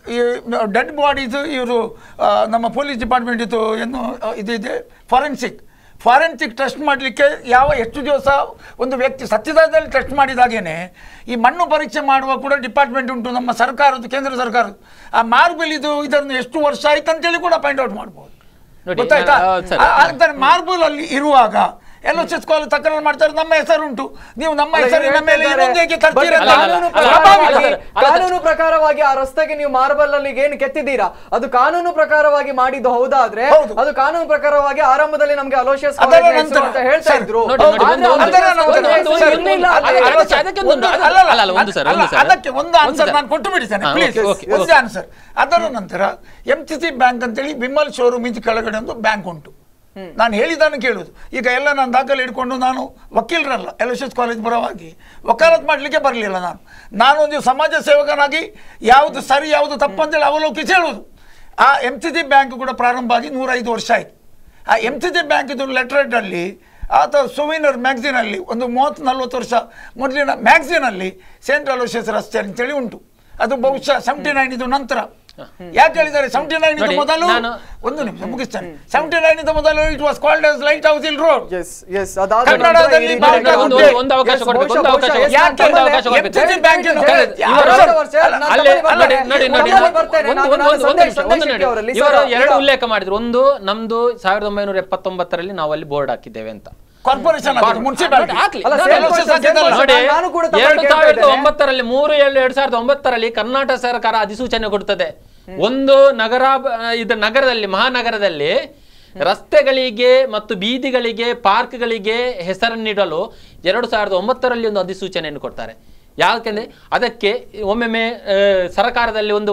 ಡೆಡ್ ಬಾಡೀಸ್ ಇವರು ನಮ್ಮ ಪೊಲೀಸ್ ಡಿಪಾರ್ಟ್ಮೆಂಟ್ ಇದು ಏನು ಆ, ಇದಿದೆ ಫಾರೆನ್ಸಿಕ್ ಫಾರೆನ್ಸಿಕ್ ಟೆಸ್ಟ್ ಮಾಡಲಿಕ್ಕೆ ಯಾವ ಎಷ್ಟು ದಿವಸ ಒಂದು ವ್ಯಕ್ತಿ ಸತ್ಯದಲ್ಲಿ ಟೆಸ್ಟ್ ಮಾಡಿದಾಗೇನೆ ಈ ಮಣ್ಣು ಪರೀಕ್ಷೆ ಮಾಡುವ ಕೂಡ ಡಿಪಾರ್ಟ್ಮೆಂಟ್ ಉಂಟು ನಮ್ಮ ಸರ್ಕಾರದ್ದು ಕೇಂದ್ರ ಸರ್ಕಾರದ್ದು ಆ ಮಾರ್ಬಲ್ ಇದು ಇದನ್ನು ಎಷ್ಟು ವರ್ಷ ಆಯ್ತು ಅಂತೇಳಿ ಕೂಡ ಫೈಂಡ್ ಔಟ್ ಮಾಡ್ಬೋದು ನೋಡಿ, ಗೊತ್ತಾಯ್ತಾ ಆ, ಸರಿ. ಆ- ಅಂತಾರೆ ಮಾರ್ಬಲ್ ಅಲ್ಲಿ ಇರುವಾಗ ಎಲ್ ಎಸ್ ಎಸ್ ಕಾಲೇಜ್ ತಕರಾರು ಮಾಡ್ತಾರೆ ನಮ್ಮ ಹೆಸರುಂಟು ನೀವು ನಮ್ಮ ಅಲ್ಲ, ಹೆಸರಿನ ಇವ್ರು ಮೇಲೆ ಹೇಳ್ತಿದ್ದಾರೆ, ಇನ್ನೊಂದು ಹೇಗೆ but ತರ್ತೀರ ಅಂತ. ಅಲ್ಲ, ಅಲ್ಲ, ಕಾನೂನು ಅಲ್ಲ, ಸ್ವಾಭಾವಿಕ. ಅಲ್ಲ, ಅಲ್ಲ, ಅಲ್ಲ, ಕಾನೂನು ಪ್ರಕಾರವಾಗಿ ಆ ರಸ್ತೆಗೆ ನೀವು ಮಾರ್ಬಲ್ ಅಲ್ಲಿ ಏನು ಕೆತ್ತಿದ್ದೀರಾ ಅದು ಕಾನೂನು ಪ್ರಕಾರವಾಗಿ ಮಾಡಿದ್ದು ಹೌದಾದ್ರೆ ಹೌದು. ಅದು ಕಾನೂನು ಪ್ರಕಾರವಾಗಿ ಆರಂಭದಲ್ಲಿ ನಮ್ಗೆ ಅಲೋಶಿಯಸ್ ಅದರ ಕಾಲೇಜ್ ನಂತರ, ಅಂತ ಹೇಳ್ತಾ ಸರ್, ಇದ್ರು ನೋಡಿ, ನೋಡಿ, ಆದ್ರೆ ಒಂದು- ಒಂದು- ಅದರ ಅದರ ನಂತರ ನಂತರ, ಒಂದು- ಸರ್, ಒಂದು ಇಲ್ಲ, ಒಂದು- ಅದೇ- ಅದಕ್ಕೆ- ಅದೇ- ಅದಕ್ಕೆ ಒಂದು- ಒಂದು- ಅಲ್ಲ, ಅಲ್ಲ, ಒಂದು ಸರ್, ಒಂದು ಸರ್. ಅದಕ್ಕೆ ಒಂದು ಒಂದು ಆನ್ಸರ್ ಸರ್. ನಾನು ಕೊಟ್ಟು ಬಿಡ್ತೇನೆ ಹಾ, ಪ್ಲೀಸ್ ಓಕೆ, ಓಕೆ, ಒಂದು ಓಕೆ. ಆನ್ಸರ್ ಅದರ ನಂತರ ಎಂ ಸಿ ಸಿ ಬ್ಯಾಂಕ್ ಅಂತೇಳಿ ಬಿಮಲ್ ಶೋರೂಮ್ ಇಂದ ಕೆಳಗಡೆ ಒಂದು ಬ್ಯಾಂಕ್ ಉಂಟು ನಾನು ಹೇಳಿದ್ದನ್ನು ಕೇಳುವುದು ಈಗ ಎಲ್ಲ ನಾನು ದಾಖಲೆ ಇಟ್ಕೊಂಡು ನಾನು ವಕೀಲರಲ್ಲ ಎಲ್ ಎಸ್ ಎಸ್ ಕಾಲೇಜ್ ಪರವಾಗಿ ವಕಾಲತ್ ಮಾಡಲಿಕ್ಕೆ ಬರಲಿಲ್ಲ ನಾನು ನಾನೊಂದು ಸಮಾಜ ಸೇವಕನಾಗಿ ಯಾವುದು ಸರಿ ಯಾವುದು ತಪ್ಪು ಅಂತೇಳಿ ಅವಲೋಕಿಸಿ ಹೇಳುವುದು ಆ ಎಮ್ ಸಿ ಸಿ ಬ್ಯಾಂಕ್ ಕೂಡ ಪ್ರಾರಂಭ ಆಗಿ ನೂರೈದು ವರ್ಷ ಆಯಿತು ಆ ಎಮ್ ಸಿ ಸಿ ಬ್ಯಾಂಕಿದು ಲೆಟ್ರೇಟಲ್ಲಿ ಆತ ಸುವಿನರ್ ಮ್ಯಾಗ್ಝಿನಲ್ಲಿ ಒಂದು ಮೂವತ್ತು ನಲ್ವತ್ತು ವರ್ಷ ಮೊದಲಿನ ಮ್ಯಾಗ್ಝಿನಲ್ಲಿ ಸೆಂಟ್ ಅಲೋಷಿಯಸ್ ರಸ್ತೆ ಅಂತೇಳಿ ಉಂಟು ಅದು ಬಹುಶಃ ಸೆವೆಂಟಿ ನೈನ್ ಇದು ನಂತರ ಯಾಕೆ ಹೇಳಿದ್ದಾರೆ ಸೆವೆಂಟಿ ನೈನ್ ಇದು ನೋಡಿ, ಮೊದಲು ನಾನು- ಒಂದು ನಿಮಿಷ ಮುಗಿಸ್ತೇನೆ ಸೆವೆಂಟಿ ನೈನ್ ಇದು ಮೊದಲು it was called as light house ಇಲ್ ರೋಡ್ ಎಸ್ ಎಸ್ ಅದಾದ ಕನ್ನಡದಲ್ಲಿ ನಂತರ ಈ ರೀತಿ ಭಾರತ ಒಂದು- ಹುದ್ದೆ. ಒಂದು ಅವಕಾಶ Yes, ಕೊಡ್ಬೇಕು, ಒಂದು ಬಹುಶಃ- ಅವಕಾಶ ಬಹುಶಃ ಕೊಡ್ಬೇಕು. ಯಾಕೆ ಒಂದು ಅವಕಾಶ ಅಂದ್ರೆ ಕೊಡ್ಬೇಕು. FCC ಬ್ಯಾಂಕಿನ ಹೇಳಿ, ಯಾರು- ಎರಡು ವರ್ಷ, ನಾನು ಅಲ್ಲೇ ತಗೊಳ್ಳಿ ನೋಡಿ ಬರ್ತೇನೆ. ನೋಡಿ ನೋಡಿ ತಗೊಳ್ಳಿ ಬರ್ತೇನೆ. ಒಂದು- ನಾನು- ಒಂದು- ನಾನು ಒಂದು ಸಂದೇಶ್ ನಿಮಿಷ, ಒಂದು ಶೆಟ್ಟಿ ನಿಮಿಷ. ಅವರಲ್ಲಿ ಇವರು ಸರ್, ಎರಡು ಈಗ- ಉಲ್ಲೇಖ ಮಾಡಿದ್ರು ಒಂದು ನಮ್ದು ಸಾವಿರದ ಒಂಬೈನೂರ ಎಪ್ಪತ್ತೊಂಬತ್ತರಲ್ಲಿ ನಾವು ಅಲ್ಲಿ ಬೋರ್ಡ್ ಹಾಕಿದ್ದೇವೆ ಅಂತ ಕಾರ್ಪೊರೇಷನ್ ನೋಡಿ, ಮುನ್ಸಿಪಾಲಿಟಿ ಹಾಕ್ಲಿ. ಅಲ್ಲ, ನೋಡಿ, ಸೇರ್ಪಡೆ- LOC ಸೇರ್ಪಡೆ- ಹಾಕಿದ್ದಲ್ಲ. ನೋಡಿ ನಾನು ಕೂಡ ತಪ್ಪು ಎರಡು ಕೇಳ್ತಾ ಸಾವಿರದ ಇದ್ದೇನೆ. ಒಂಬತ್ತರಲ್ಲಿ ಮೂರು ಏಳು ಎರಡ್ ಸಾವಿರದ ಒಂಬತ್ತರಲ್ಲಿ ಕರ್ನಾಟಕ ಸರ್ಕಾರ ಅಧಿಸೂಚನೆ ಕೊಡುತ್ತದೆ ಒಂದು ನಗರ ಇದು ನಗರದಲ್ಲಿ ಮಹಾನಗರದಲ್ಲಿ ರಸ್ತೆಗಳಿಗೆ ಮತ್ತು ಬೀದಿಗಳಿಗೆ ಪಾರ್ಕ್ಗಳಿಗೆ ಹೆಸರನ್ನಿಡಲು ಎರಡು ಸಾವಿರದ ಒಂಬತ್ತರಲ್ಲಿ ಒಂದು ಅಧಿಸೂಚನೆಯನ್ನು ಕೊಡ್ತಾರೆ ಯಾಕೆಂದ್ರೆ ಅದಕ್ಕೆ ಒಮ್ಮೊಮ್ಮೆ ಆ, ಸರ್ಕಾರದಲ್ಲಿ ಒಂದು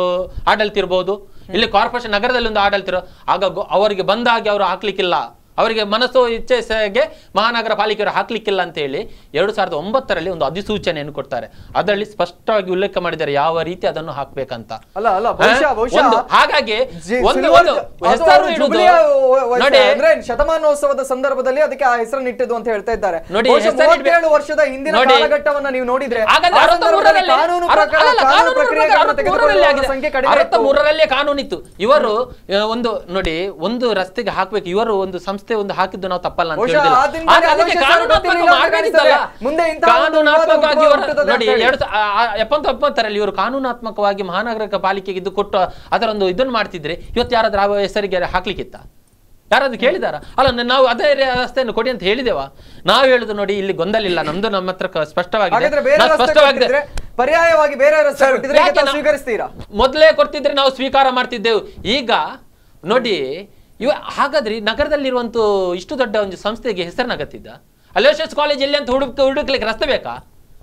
ಆಡಳಿತ ಇರ್ಬೋದು ಇಲ್ಲಿ ಕಾರ್ಪೊರೇಷನ್ ನಗರದಲ್ಲಿ ಒಂದು ಆಡಳಿತ ಇರೋ ಆಗ ಗೊ- ಅವರಿಗೆ ಬಂದಾಗಿ ಅವರು ಹಾಕ್ಲಿಕ್ಕಿಲ್ಲ ಅವರಿಗೆ ಮನಸ್ಸು ಇಚ್ಛೆಗೆ ಮಹಾನಗರ ಪಾಲಿಕೆಯವರು ಹಾಕ್ಲಿಕ್ಕಿಲ್ಲ ಅಂತ ಹೇಳಿ ಎರಡು ಸಾವಿರದ ಒಂಬತ್ತರಲ್ಲಿ ಒಂದು ಅಧಿಸೂಚನೆಯನ್ನು ಕೊಡ್ತಾರೆ ಅದರಲ್ಲಿ ಸ್ಪಷ್ಟವಾಗಿ ಉಲ್ಲೇಖ ಮಾಡಿದ್ದಾರೆ ಯಾವ ರೀತಿ ಅದನ್ನು ಹಾಕ್ಬೇಕಂತ ಅಲ್ಲ ಅಲ್ಲ ಬಹುಶಃ ಹಾ? ಬಹುಶಃ ಒಂದು ಹಾಗಾಗಿ ಜಿ- ಒಂದು ಸಿಲ್ವರ್ ಒಂದು ಅದು ಹೆಸರು ಅವರು ಇಡುವುದು ಜುಬಿಲಿಯ ವ- ವ- ನೋಡಿ ಅಂದ್ರೆ ಶತಮಾನೋತ್ಸವದ ಸಂದರ್ಭದಲ್ಲಿ ಅದಕ್ಕೆ ಆ ಹೆಸರನ್ನು ಇಟ್ಟಿದ್ದು ಅಂತ ಹೇಳ್ತಾ ಇದ್ದಾರೆ ನೋಡಿ, ಬಹುಶಃ ಹೆಸರು ಇಡ್ಬೇಕು. ಮೂವತ್ತೇಳು ವರ್ಷದ ಹಿಂದಿನ ನೋಡಿ. ಕಾಲಘಟ್ಟವನ್ನ ನೀವು ನೋಡಿದ್ರೆ ಹಾಗಾದ್ರೆ ಆ ಅರವತ್ತ ಸಂದರ್ಭದಲ್ಲಿ ಮೂರರಲ್ಲಿ- ಕಾನೂನು ಅರ- ಪ್ರಕಾರ ಅಲ್ಲಲ್ಲ, ಕಾನೂನು ಕಾನೂನು ಪ್ರಕ್ರಿಯೆಗಳನ್ನ ಪ್ರಕಾರ ಅರವತ್ತ ತೆಗೆದುಕೊಳ್ಳುವ ಮೂರರಲ್ಲಿ ಆಗಿದೆ. ಸಂಖ್ಯೆ ಕಡಿಮೆ ಅರವತ್ತ ಇತ್ತು. ಮೂರರಲ್ಲೇ ಕಾನೂನಿತ್ತು ಇವರು ಆ, ಒಂದು ನೋಡಿ ಒಂದು ರಸ್ತೆಗೆ ಹಾಕ್ಬೇಕು ಇವರು ಒಂದು ಸಂಸ್ಥೆ ಒಂದು ಹಾಕಿದ್ದು ನಾವು ತಪ್ಪಲ್ಲ ಅಂತ ಬಹುಶಃ ಹೇಳುದಿಲ್ಲ. ಆ ದಿನದಲ್ಲಿ ಆದ್ರೆ ಅದಕ್ಕೆ ಅಲೋಚನೆ ಕಾನೂನಾತ್ಮಕ ಗೊತ್ತಿರಲಿಲ್ಲ ಅಂತ ಮಾಡಬೇಕಿತ್ತಲ್ಲ. ಕಾಣಿಸ್ತದೆ. ಮುಂದೆ ಇಂತಹ ಒಂದು ಕಾನೂನಾತ್ಮಕವಾಗಿ ವಿವಾದ ಇವರು ಹುಟ್ಟುತ್ತದೆ ನೋಡಿ ಅಂತ ಹೇಳಿ. ಎರಡು ಸಾ- ಆ- ಆ ಎಪ್ಪತ್ತೊಂಬತ್ತರಲ್ಲಿ ಇವರು ಕಾನೂನಾತ್ಮಕವಾಗಿ ಮಹಾನಗರ ಪಾಲಿಕೆಗೆ ಇದು ಕೊಟ್ಟು ಅದರೊಂದು ಇದನ್ನು ಮಾಡ್ತಿದ್ರೆ ಇವತ್ತು ಯಾರಾದ್ರೂ ಆ ಹೆಸರಿಗೆ ಹಾಕ್ಲಿಕ್ಕಿತ್ತ ಯಾರಾದ್ರೂ ಕೇಳಿದಾರ ಅಲ್ಲ ನ- ನಾವು ಅದೇ ರಸ್ತೆಯನ್ನು ಕೊಡಿ ಅಂತ ಹೇಳಿದೇವಾ ನಾವು ಹೇಳುದು ನೋಡಿ ಇಲ್ಲಿ ಗೊಂದಲ ಇಲ್ಲ ನಮ್ದು ನಮ್ಮ ಹತ್ರ ಕ- ಸ್ಪಷ್ಟವಾಗಿದೆ ಹಾಗಾದ್ರೆ ಬೇರೆ ನಾವು ರಸ್ತೆ ಸ್ಪಷ್ಟವಾಗಿದೆ ಕೊಟ್ಟಿದ್ರೆ ಪರ್ಯಾಯವಾಗಿ ಬೇರೆ ರಸ್ತೆ ಕೊಟ್ಟಿದ್ರೆ ಯಾಕೆ ಇದಕ್ಕೆ ತಾವು ನಾವು- ಸ್ವೀಕರಿಸ್ತೀರಾ ಮೊದಲೇ ಕೊಡ್ತಿದ್ರೆ ನಾವು ಸ್ವೀಕಾರ ಮಾಡ್ತಿದ್ದೆವು ಈಗ ನೋಡಿ ಇವ ಹಾಗಾದ್ರೆ ಈ ನಗರದಲ್ಲಿರುವಂತ ಇಷ್ಟು ದೊಡ್ಡ ಒಂದು ಸಂಸ್ಥೆಗೆ ಹೆಸರಿನಾಗತ್ತಿದ್ದ ಅಲೋಷಿಯಸ್ ಕಾಲೇಜ್ ಎಲ್ಲಿ ಅಂತ ಹುಡುಕ್ ಹುಡುಕ್ಲಿಕ್ಕೆ ರಸ್ತೆ ಬೇಕಾ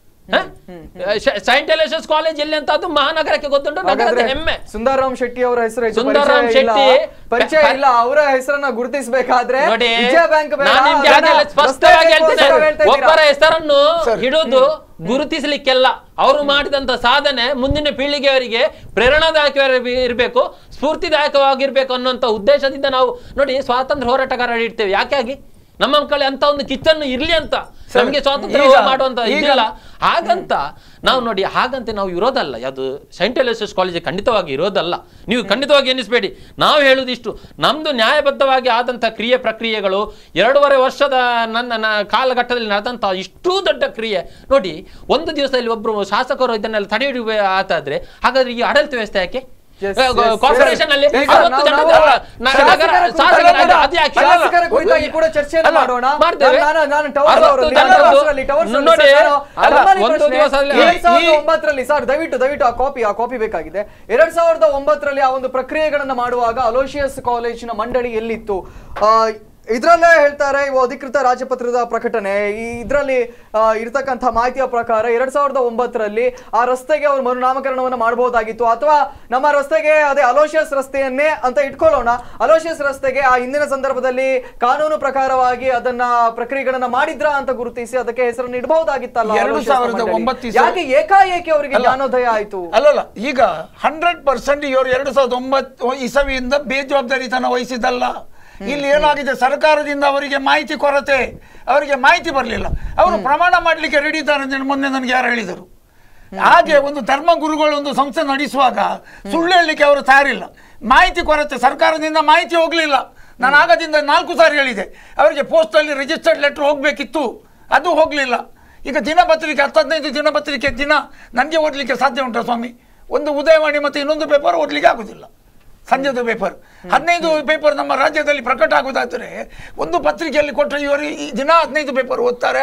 ಸೈಂಟ್ ಅಲೋಷಿಯಸ್ ಕಾಲೇಜ್ ಎಲ್ಲಿ ಅಂತ ಅದು ಮಹಾನಗರಕ್ಕೆ ಗೊತ್ತುಂಟು ನಗರದ ಹಾಗಾದ್ರೆ ಹೆಮ್ಮೆ ಸುಂದರರಾಮ್ ಶೆಟ್ಟಿ ಅವರ ಹೆಸರು ಹೆಚ್ಚು ಸುಂದರರಾಮ್ ಪರಿಚಯ ಇಲ್ಲ. ಶೆಟ್ಟಿ- ಪರಿಚಯ ಪ- ಇಲ್ಲ ಅವರ ಹೆಸರನ್ನ ಗುರುತಿಸಬೇಕಾದ್ರೆ ನೋಡಿ ವಿಜಯ ಬ್ಯಾಂಕ್ ಬೇಡ, ನಾನು ನಿಮ್ಗೆ ಅದನ್ನ ಹಾಗೆಲ್ಲ ಸ್ಪಷ್ಟವಾಗಿ ರಸ್ತೆ ಬೇಕು ಅಂತ ಹೇಳ್ತೇನೆ ಹೇಳ್ತಾ ಇದ್ದೀರಾ. ಒಬ್ಬರ ಹೆಸರನ್ನು ಹಿಡಿದು ಗುರುತಿಸಲಿಕ್ಕೆಲ್ಲ ಅವರು ಮಾಡಿದಂತ ಸಾಧನೆ ಮುಂದಿನ ಪೀಳಿಗೆಯವರಿಗೆ ಪ್ರೇರಣಾದಾಯಕ ಇರಬೇಕು ಸ್ಫೂರ್ತಿದಾಯಕವಾಗಿರ್ಬೇಕು ಅನ್ನುವಂತ ಉದ್ದೇಶದಿಂದ ನಾವು ನೋಡಿ ಸ್ವಾತಂತ್ರ್ಯ ಹೋರಾಟಗಾರ ಇಡ್ತೇವೆ ಯಾಕೆ ಆಗಿ ನಮ್ಮ ಮಕ್ಕಳು ಅಂತ ಒಂದು ಕಿಚ್ಚನ್ನು ಇರ್ಲಿ ಅಂತ ನಮಗೆ ಸ್ವಾತಂತ್ರ್ಯ ಈಗ- ಮಾಡುವಂತ ಈಗ- ಇದಿಲ್ಲ ಹಾಗಂತ ನಾವು ನೋಡಿ ಹಾಗಂತೆ ನಾವು ಇರೋದಲ್ಲ ಅದು ಸೈಂಟ್ ಅಲೋಸಿಯಸ್ ಕಾಲೇಜ್ ಖಂಡಿತವಾಗಿ ಇರೋದಲ್ಲ ನೀವು ಖಂಡಿತವಾಗಿ ಎನಿಸ್ಬೇಡಿ ನಾವು ಹೇಳುದಿಷ್ಟು ನಮ್ದು ನ್ಯಾಯಬದ್ಧವಾಗಿ ಆದಂಥ ಕ್ರಿಯೆ ಪ್ರಕ್ರಿಯೆಗಳು ಎರಡೂವರೆ ವರ್ಷದ ನನ್ನ ನ- ಕಾಲಘಟ್ಟದಲ್ಲಿ ನಡೆದಂಥ ಇಷ್ಟೂ ದೊಡ್ಡ ಕ್ರಿಯೆ ನೋಡಿ ಒಂದು ದಿವಸದಲ್ಲಿ ಒಬ್ರು ಶಾಸಕರು ಇದನ್ನೆಲ್ಲ ತಡೆ ಹಿಡಿಯುವ ಆತಾದ್ರೆ ಹಾಗಾದ್ರೆ ಈ ಆಡಳಿತ ವ್ಯವಸ್ಥೆ ಯಾಕೆ Yes, yes, ಕಾರ್ಪೊರೇಷನ್ ಅಲ್ಲಿ ಈಗ ಅರವತ್ತು ನಾವು- ಜನ ನಾವು ನ- ಶಾಸಕರ ನಗರ ಕುರಿತಾಗಿ ಶಾಸಕರ ಕೂಡ- ಅದು ಯಾಕೆ? ಶಾಸಕರ ಕುರಿತಾಗಿ ಕೂಡ ಚರ್ಚೆಯನ್ನು ಅಲ್ಲ, ಮಾಡೋಣ ಮಾಡ್ತೇವೆ. ನಾನು- ನಾನು ಟವರ್ಸ್ ಅರವತ್ತು ಅವರಲ್ಲಿ, ಜನರದ್ದು ಟವರ್ಸ್ ಅಲ್ಲಿ, ಟವರ್ಸ್ ಅಲ್ಲಿ ನೋಡಿ, ಸರ್, ನಾನು ಅಲ್ಲ, ಅರಮನೆ ಒಂದು ಪ್ರಶ್ನೆ, ದಿವಸದಲ್ಲಿ- ಎರಡ್ ಸಾವಿರದ ಈ- ಒಂಬತ್ತರಲ್ಲಿ ಸರ್ ದಯವಿಟ್ಟು ದಯವಿಟ್ಟು ಆ ಕಾಪಿ ಆ ಕಾಪಿ ಬೇಕಾಗಿದೆ ಎರಡ್ ಸಾವಿರದ ಒಂಬತ್ತರಲ್ಲಿ ಆ ಒಂದು ಪ್ರಕ್ರಿಯೆಗಳನ್ನ ಮಾಡುವಾಗ ಅಲೋಷಿಯಸ್ ಕಾಲೇಜಿನ ಮಂಡಳಿ ಎಲ್ಲಿತ್ತು ಆ, ಇದ್ರಲ್ಲೇ ಹೇಳ್ತಾರೆ ಇವು ಅಧಿಕೃತ ರಾಜಪತ್ರದ ಪ್ರಕಟಣೆ ಈ ಇದ್ರಲ್ಲಿ ಆ, ಇರ್ತಕ್ಕಂಥ ಮಾಹಿತಿಯ ಪ್ರಕಾರ ಎರಡ್ ಸಾವಿರದ ಒಂಬತ್ತರಲ್ಲಿ ಆ ರಸ್ತೆಗೆ ಅವರು ಮರುನಾಮಕರಣವನ್ನ ಮಾಡಬಹುದಾಗಿತ್ತು ಅಥವಾ ನಮ್ಮ ರಸ್ತೆಗೆ ಅದೇ ಅಲೋಷಿಯಸ್ ರಸ್ತೆಯನ್ನೇ ಅಂತ ಇಟ್ಕೊಳ್ಳೋಣ ಅಲೋಷಿಯಸ್ ರಸ್ತೆಗೆ ಆ ಹಿಂದಿನ ಸಂದರ್ಭದಲ್ಲಿ ಕಾನೂನು ಪ್ರಕಾರವಾಗಿ ಅದನ್ನ ಪ್ರಕ್ರಿಯೆಗಳನ್ನ ಮಾಡಿದ್ರ ಅಂತ ಗುರುತಿಸಿ ಅದಕ್ಕೆ ಹೆಸರನ್ನು ಇಡಬಹುದಾಗಿತ್ತಲ್ಲ ಎರಡು ಅಲೋಷಿಯಸ್ ಸಾವಿರದ ಮಂಡಳಿ. ಒಂಬತ್ತು ಇಸವಿ- ಯಾಕೆ ಏಕಾಏಕಿ ಅವರಿಗೆ ಅಲ್ಲ. ಜ್ಞಾನೋದಯ ಆಯ್ತು ಅಲ್ಲಲ್ಲ ಈಗ ಹಂಡ್ರೆಡ್ ಪರ್ಸೆಂಟ್ ಇವರು ಎರಡು ಸಾವಿರದ ಒಂಬತ್ತು ಇಸವಿಯಿಂದ ಬೇಜವಾಬ್ದಾರಿತನ ವಹಿಸಿದ್ದಲ್ಲ ಇಲ್ಲಿ ಏನಾಗಿದೆ ಸರ್ಕಾರದಿಂದ ಅವರಿಗೆ ಮಾಹಿತಿ ಕೊರತೆ ಅವರಿಗೆ ಮಾಹಿತಿ ಬರಲಿಲ್ಲ ಅವರು ಪ್ರಮಾಣ ಮಾಡಲಿಕ್ಕೆ ರೆಡಿ ಇದ್ದಾರೆ ಅಂತ ಮೊನ್ನೆ ನನಗೆ ಯಾರು ಹೇಳಿದರು ಹಾಗೆ ಒಂದು ಧರ್ಮ ಗುರುಗಳು ಒಂದು ಸಂಸ್ಥೆ ನಡೆಸುವಾಗ ಸುಳ್ಳು ಹೇಳಲಿಕ್ಕೆ ಅವರು ತಯಾರಿಲ್ಲ ಮಾಹಿತಿ ಕೊರತೆ ಸರ್ಕಾರದಿಂದ ಮಾಹಿತಿ ಹೋಗಲಿಲ್ಲ ನಾನು ಆಗದಿಂದ ನಾಲ್ಕು ಸಾರಿ ಹೇಳಿದೆ ಅವರಿಗೆ ಪೋಸ್ಟಲ್ಲಿ ರಿಜಿಸ್ಟರ್ಡ್ ಲೆಟರ್ ಹೋಗಬೇಕಿತ್ತು ಅದು ಹೋಗಲಿಲ್ಲ ಈಗ ದಿನಪತ್ರಿಕೆ ಹತ್ತು ಹದಿನೈದು ದಿನಪತ್ರಿಕೆ ದಿನ ನನಗೆ ಓದಲಿಕ್ಕೆ ಸಾಧ್ಯ ಉಂಟಾ ಸ್ವಾಮಿ ಒಂದು ಉದಯವಾಣಿ ಮತ್ತು ಇನ್ನೊಂದು ಪೇಪರ್ ಓದಲಿಕ್ಕೆ ಆಗೋದಿಲ್ಲ ಸಂಜೆದು ಪೇಪರ್ ಹದಿನೈದು ಪೇಪರ್ ನಮ್ಮ ರಾಜ್ಯದಲ್ಲಿ ಪ್ರಕಟ ಆಗೋದಾದರೆ ಒಂದು ಪತ್ರಿಕೆಯಲ್ಲಿ ಕೊಟ್ಟರೆ ಇವರು ಈ ದಿನ ಹದಿನೈದು ಪೇಪರ್ ಓದ್ತಾರೆ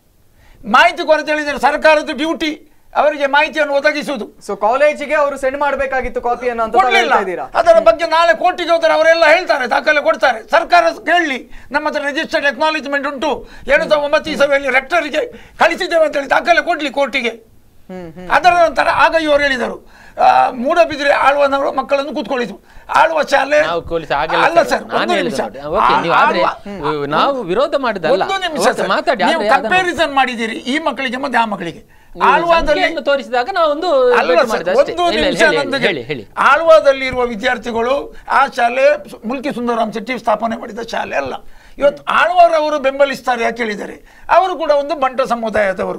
ಮಾಹಿತಿ ಕೊರತೆ ಹೇಳಿದರೆ ಸರ್ಕಾರದ ಡ್ಯೂಟಿ ಅವರಿಗೆ ಮಾಹಿತಿಯನ್ನು ಒದಗಿಸುವುದು ಸೊ ಕಾಲೇಜಿಗೆ ಅವರು ಸೆಂಡ್ ಮಾಡಬೇಕಾಗಿತ್ತು ಕಾಪಿಯನ್ನು ಅಂತ ತಾವು ಕೊಡ್ಲಿಲ್ಲ ಹೇಳ್ತಾ ಇದ್ದೀರಾ ಅದರ ಬಗ್ಗೆ ನಾಳೆ ಕೋರ್ಟಿಗೆ ಹೋದರೆ ಅವರೆಲ್ಲ ಹೇಳ್ತಾರೆ ದಾಖಲೆ ಕೊಡ್ತಾರೆ ಸರ್ಕಾರ ಕೇಳಲಿ ನಮ್ಮ ಹತ್ರ ರಿಜಿಸ್ಟರ್ಡ್ ಎಕ್ನಾಲೇಜ್ಮೆಂಟ್ ಉಂಟು ಎರಡು ಸಾವಿರದ ಒಂಬತ್ತು ಇಸವಿಯಲ್ಲಿ ರೆಕ್ಟರಿಗೆ ಕಳಿಸಿದ್ದೇವೆ ಅಂತ ಹೇಳಿ ದಾಖಲೆ ಕೊಡ್ಲಿ ಕೋರ್ಟಿಗೆ ಹ್ಮ್ ಅದರ ನಂತರ ಆಗ ಇವರು ಹೇಳಿದರು ಆ, ಮೂಡಬಿದ್ರೆ ಆಳ್ವನವರು ಮಕ್ಕಳನ್ನು ಕೂತ್ಕೊಳ್ಳಿದ್ರು ಆಳುವ ಶಾಲೆ ನಾವು ಕೋಲಿಸಿ ಹಾಗೆಲ್ಲ ಅಲ್ಲ ಸರ್, ಸರ್ ನಾನು ಒಂದು ಹೇಳಿದ್ದು ನಿಮಿಷ ನೋಡಿ. ಓಕೆ, ನೀವು ಆದ್ರೆ ಆಳ್ವ- ನಾವು ವಿರೋಧ ಮಾಡಿದಲ್ಲ ಒಂದು ನಿಮಿಷ ಓಕೆ, ಸರ್. ಮಾತಾಡಿ ನೀವು ಆದ್ರೆ ಅದನ್ನು- ಕಂಪ್ಯಾರಿಸನ್ ಮಾಡಿದ್ದೀರಿ ಈ ಮಕ್ಕಳಿಗೆ ಮತ್ತೆ ಆ ಮಕ್ಕಳಿಗೆ ನೀವು ಆಳ್ವಾದಲ್ಲಿ ಸಂಖ್ಯೆಯನ್ನು ತೋರಿಸಿದಾಗ ನಾವು ಒಂದು ಅಲ್ಲ ಭೇಟಿ ಸರ್, ಮಾಡಿದ್ದು ಅಷ್ಟೇ. ಒಂದು ಇಲ್ಲ, ಇಲ್ಲ, ನಿಮಿಷ ಹೇಳಿ, ನಂದು ಹೇಳಿ ಹೇಳಿ ಆಳ್ವಾದಲ್ಲಿ ಇರುವ ವಿದ್ಯಾರ್ಥಿಗಳು ಆ ಶಾಲೆ ಸು- ಮುಲ್ಕಿ ಸುಂದರರಾಮ್ ಶೆಟ್ಟಿ ಸ್ಥಾಪನೆ ಮಾಡಿದ ಶಾಲೆ ಅಲ್ಲ ಇವತ್ತು ಆಳ್ವಾರವರು ಬೆಂಬಲಿಸ್ತಾರೆ ಯಾಕೆ ಹೇಳಿದ್ದಾರೆ ಅವರು ಕೂಡ ಒಂದು ಬಂಟ ಸಮುದಾಯದವರು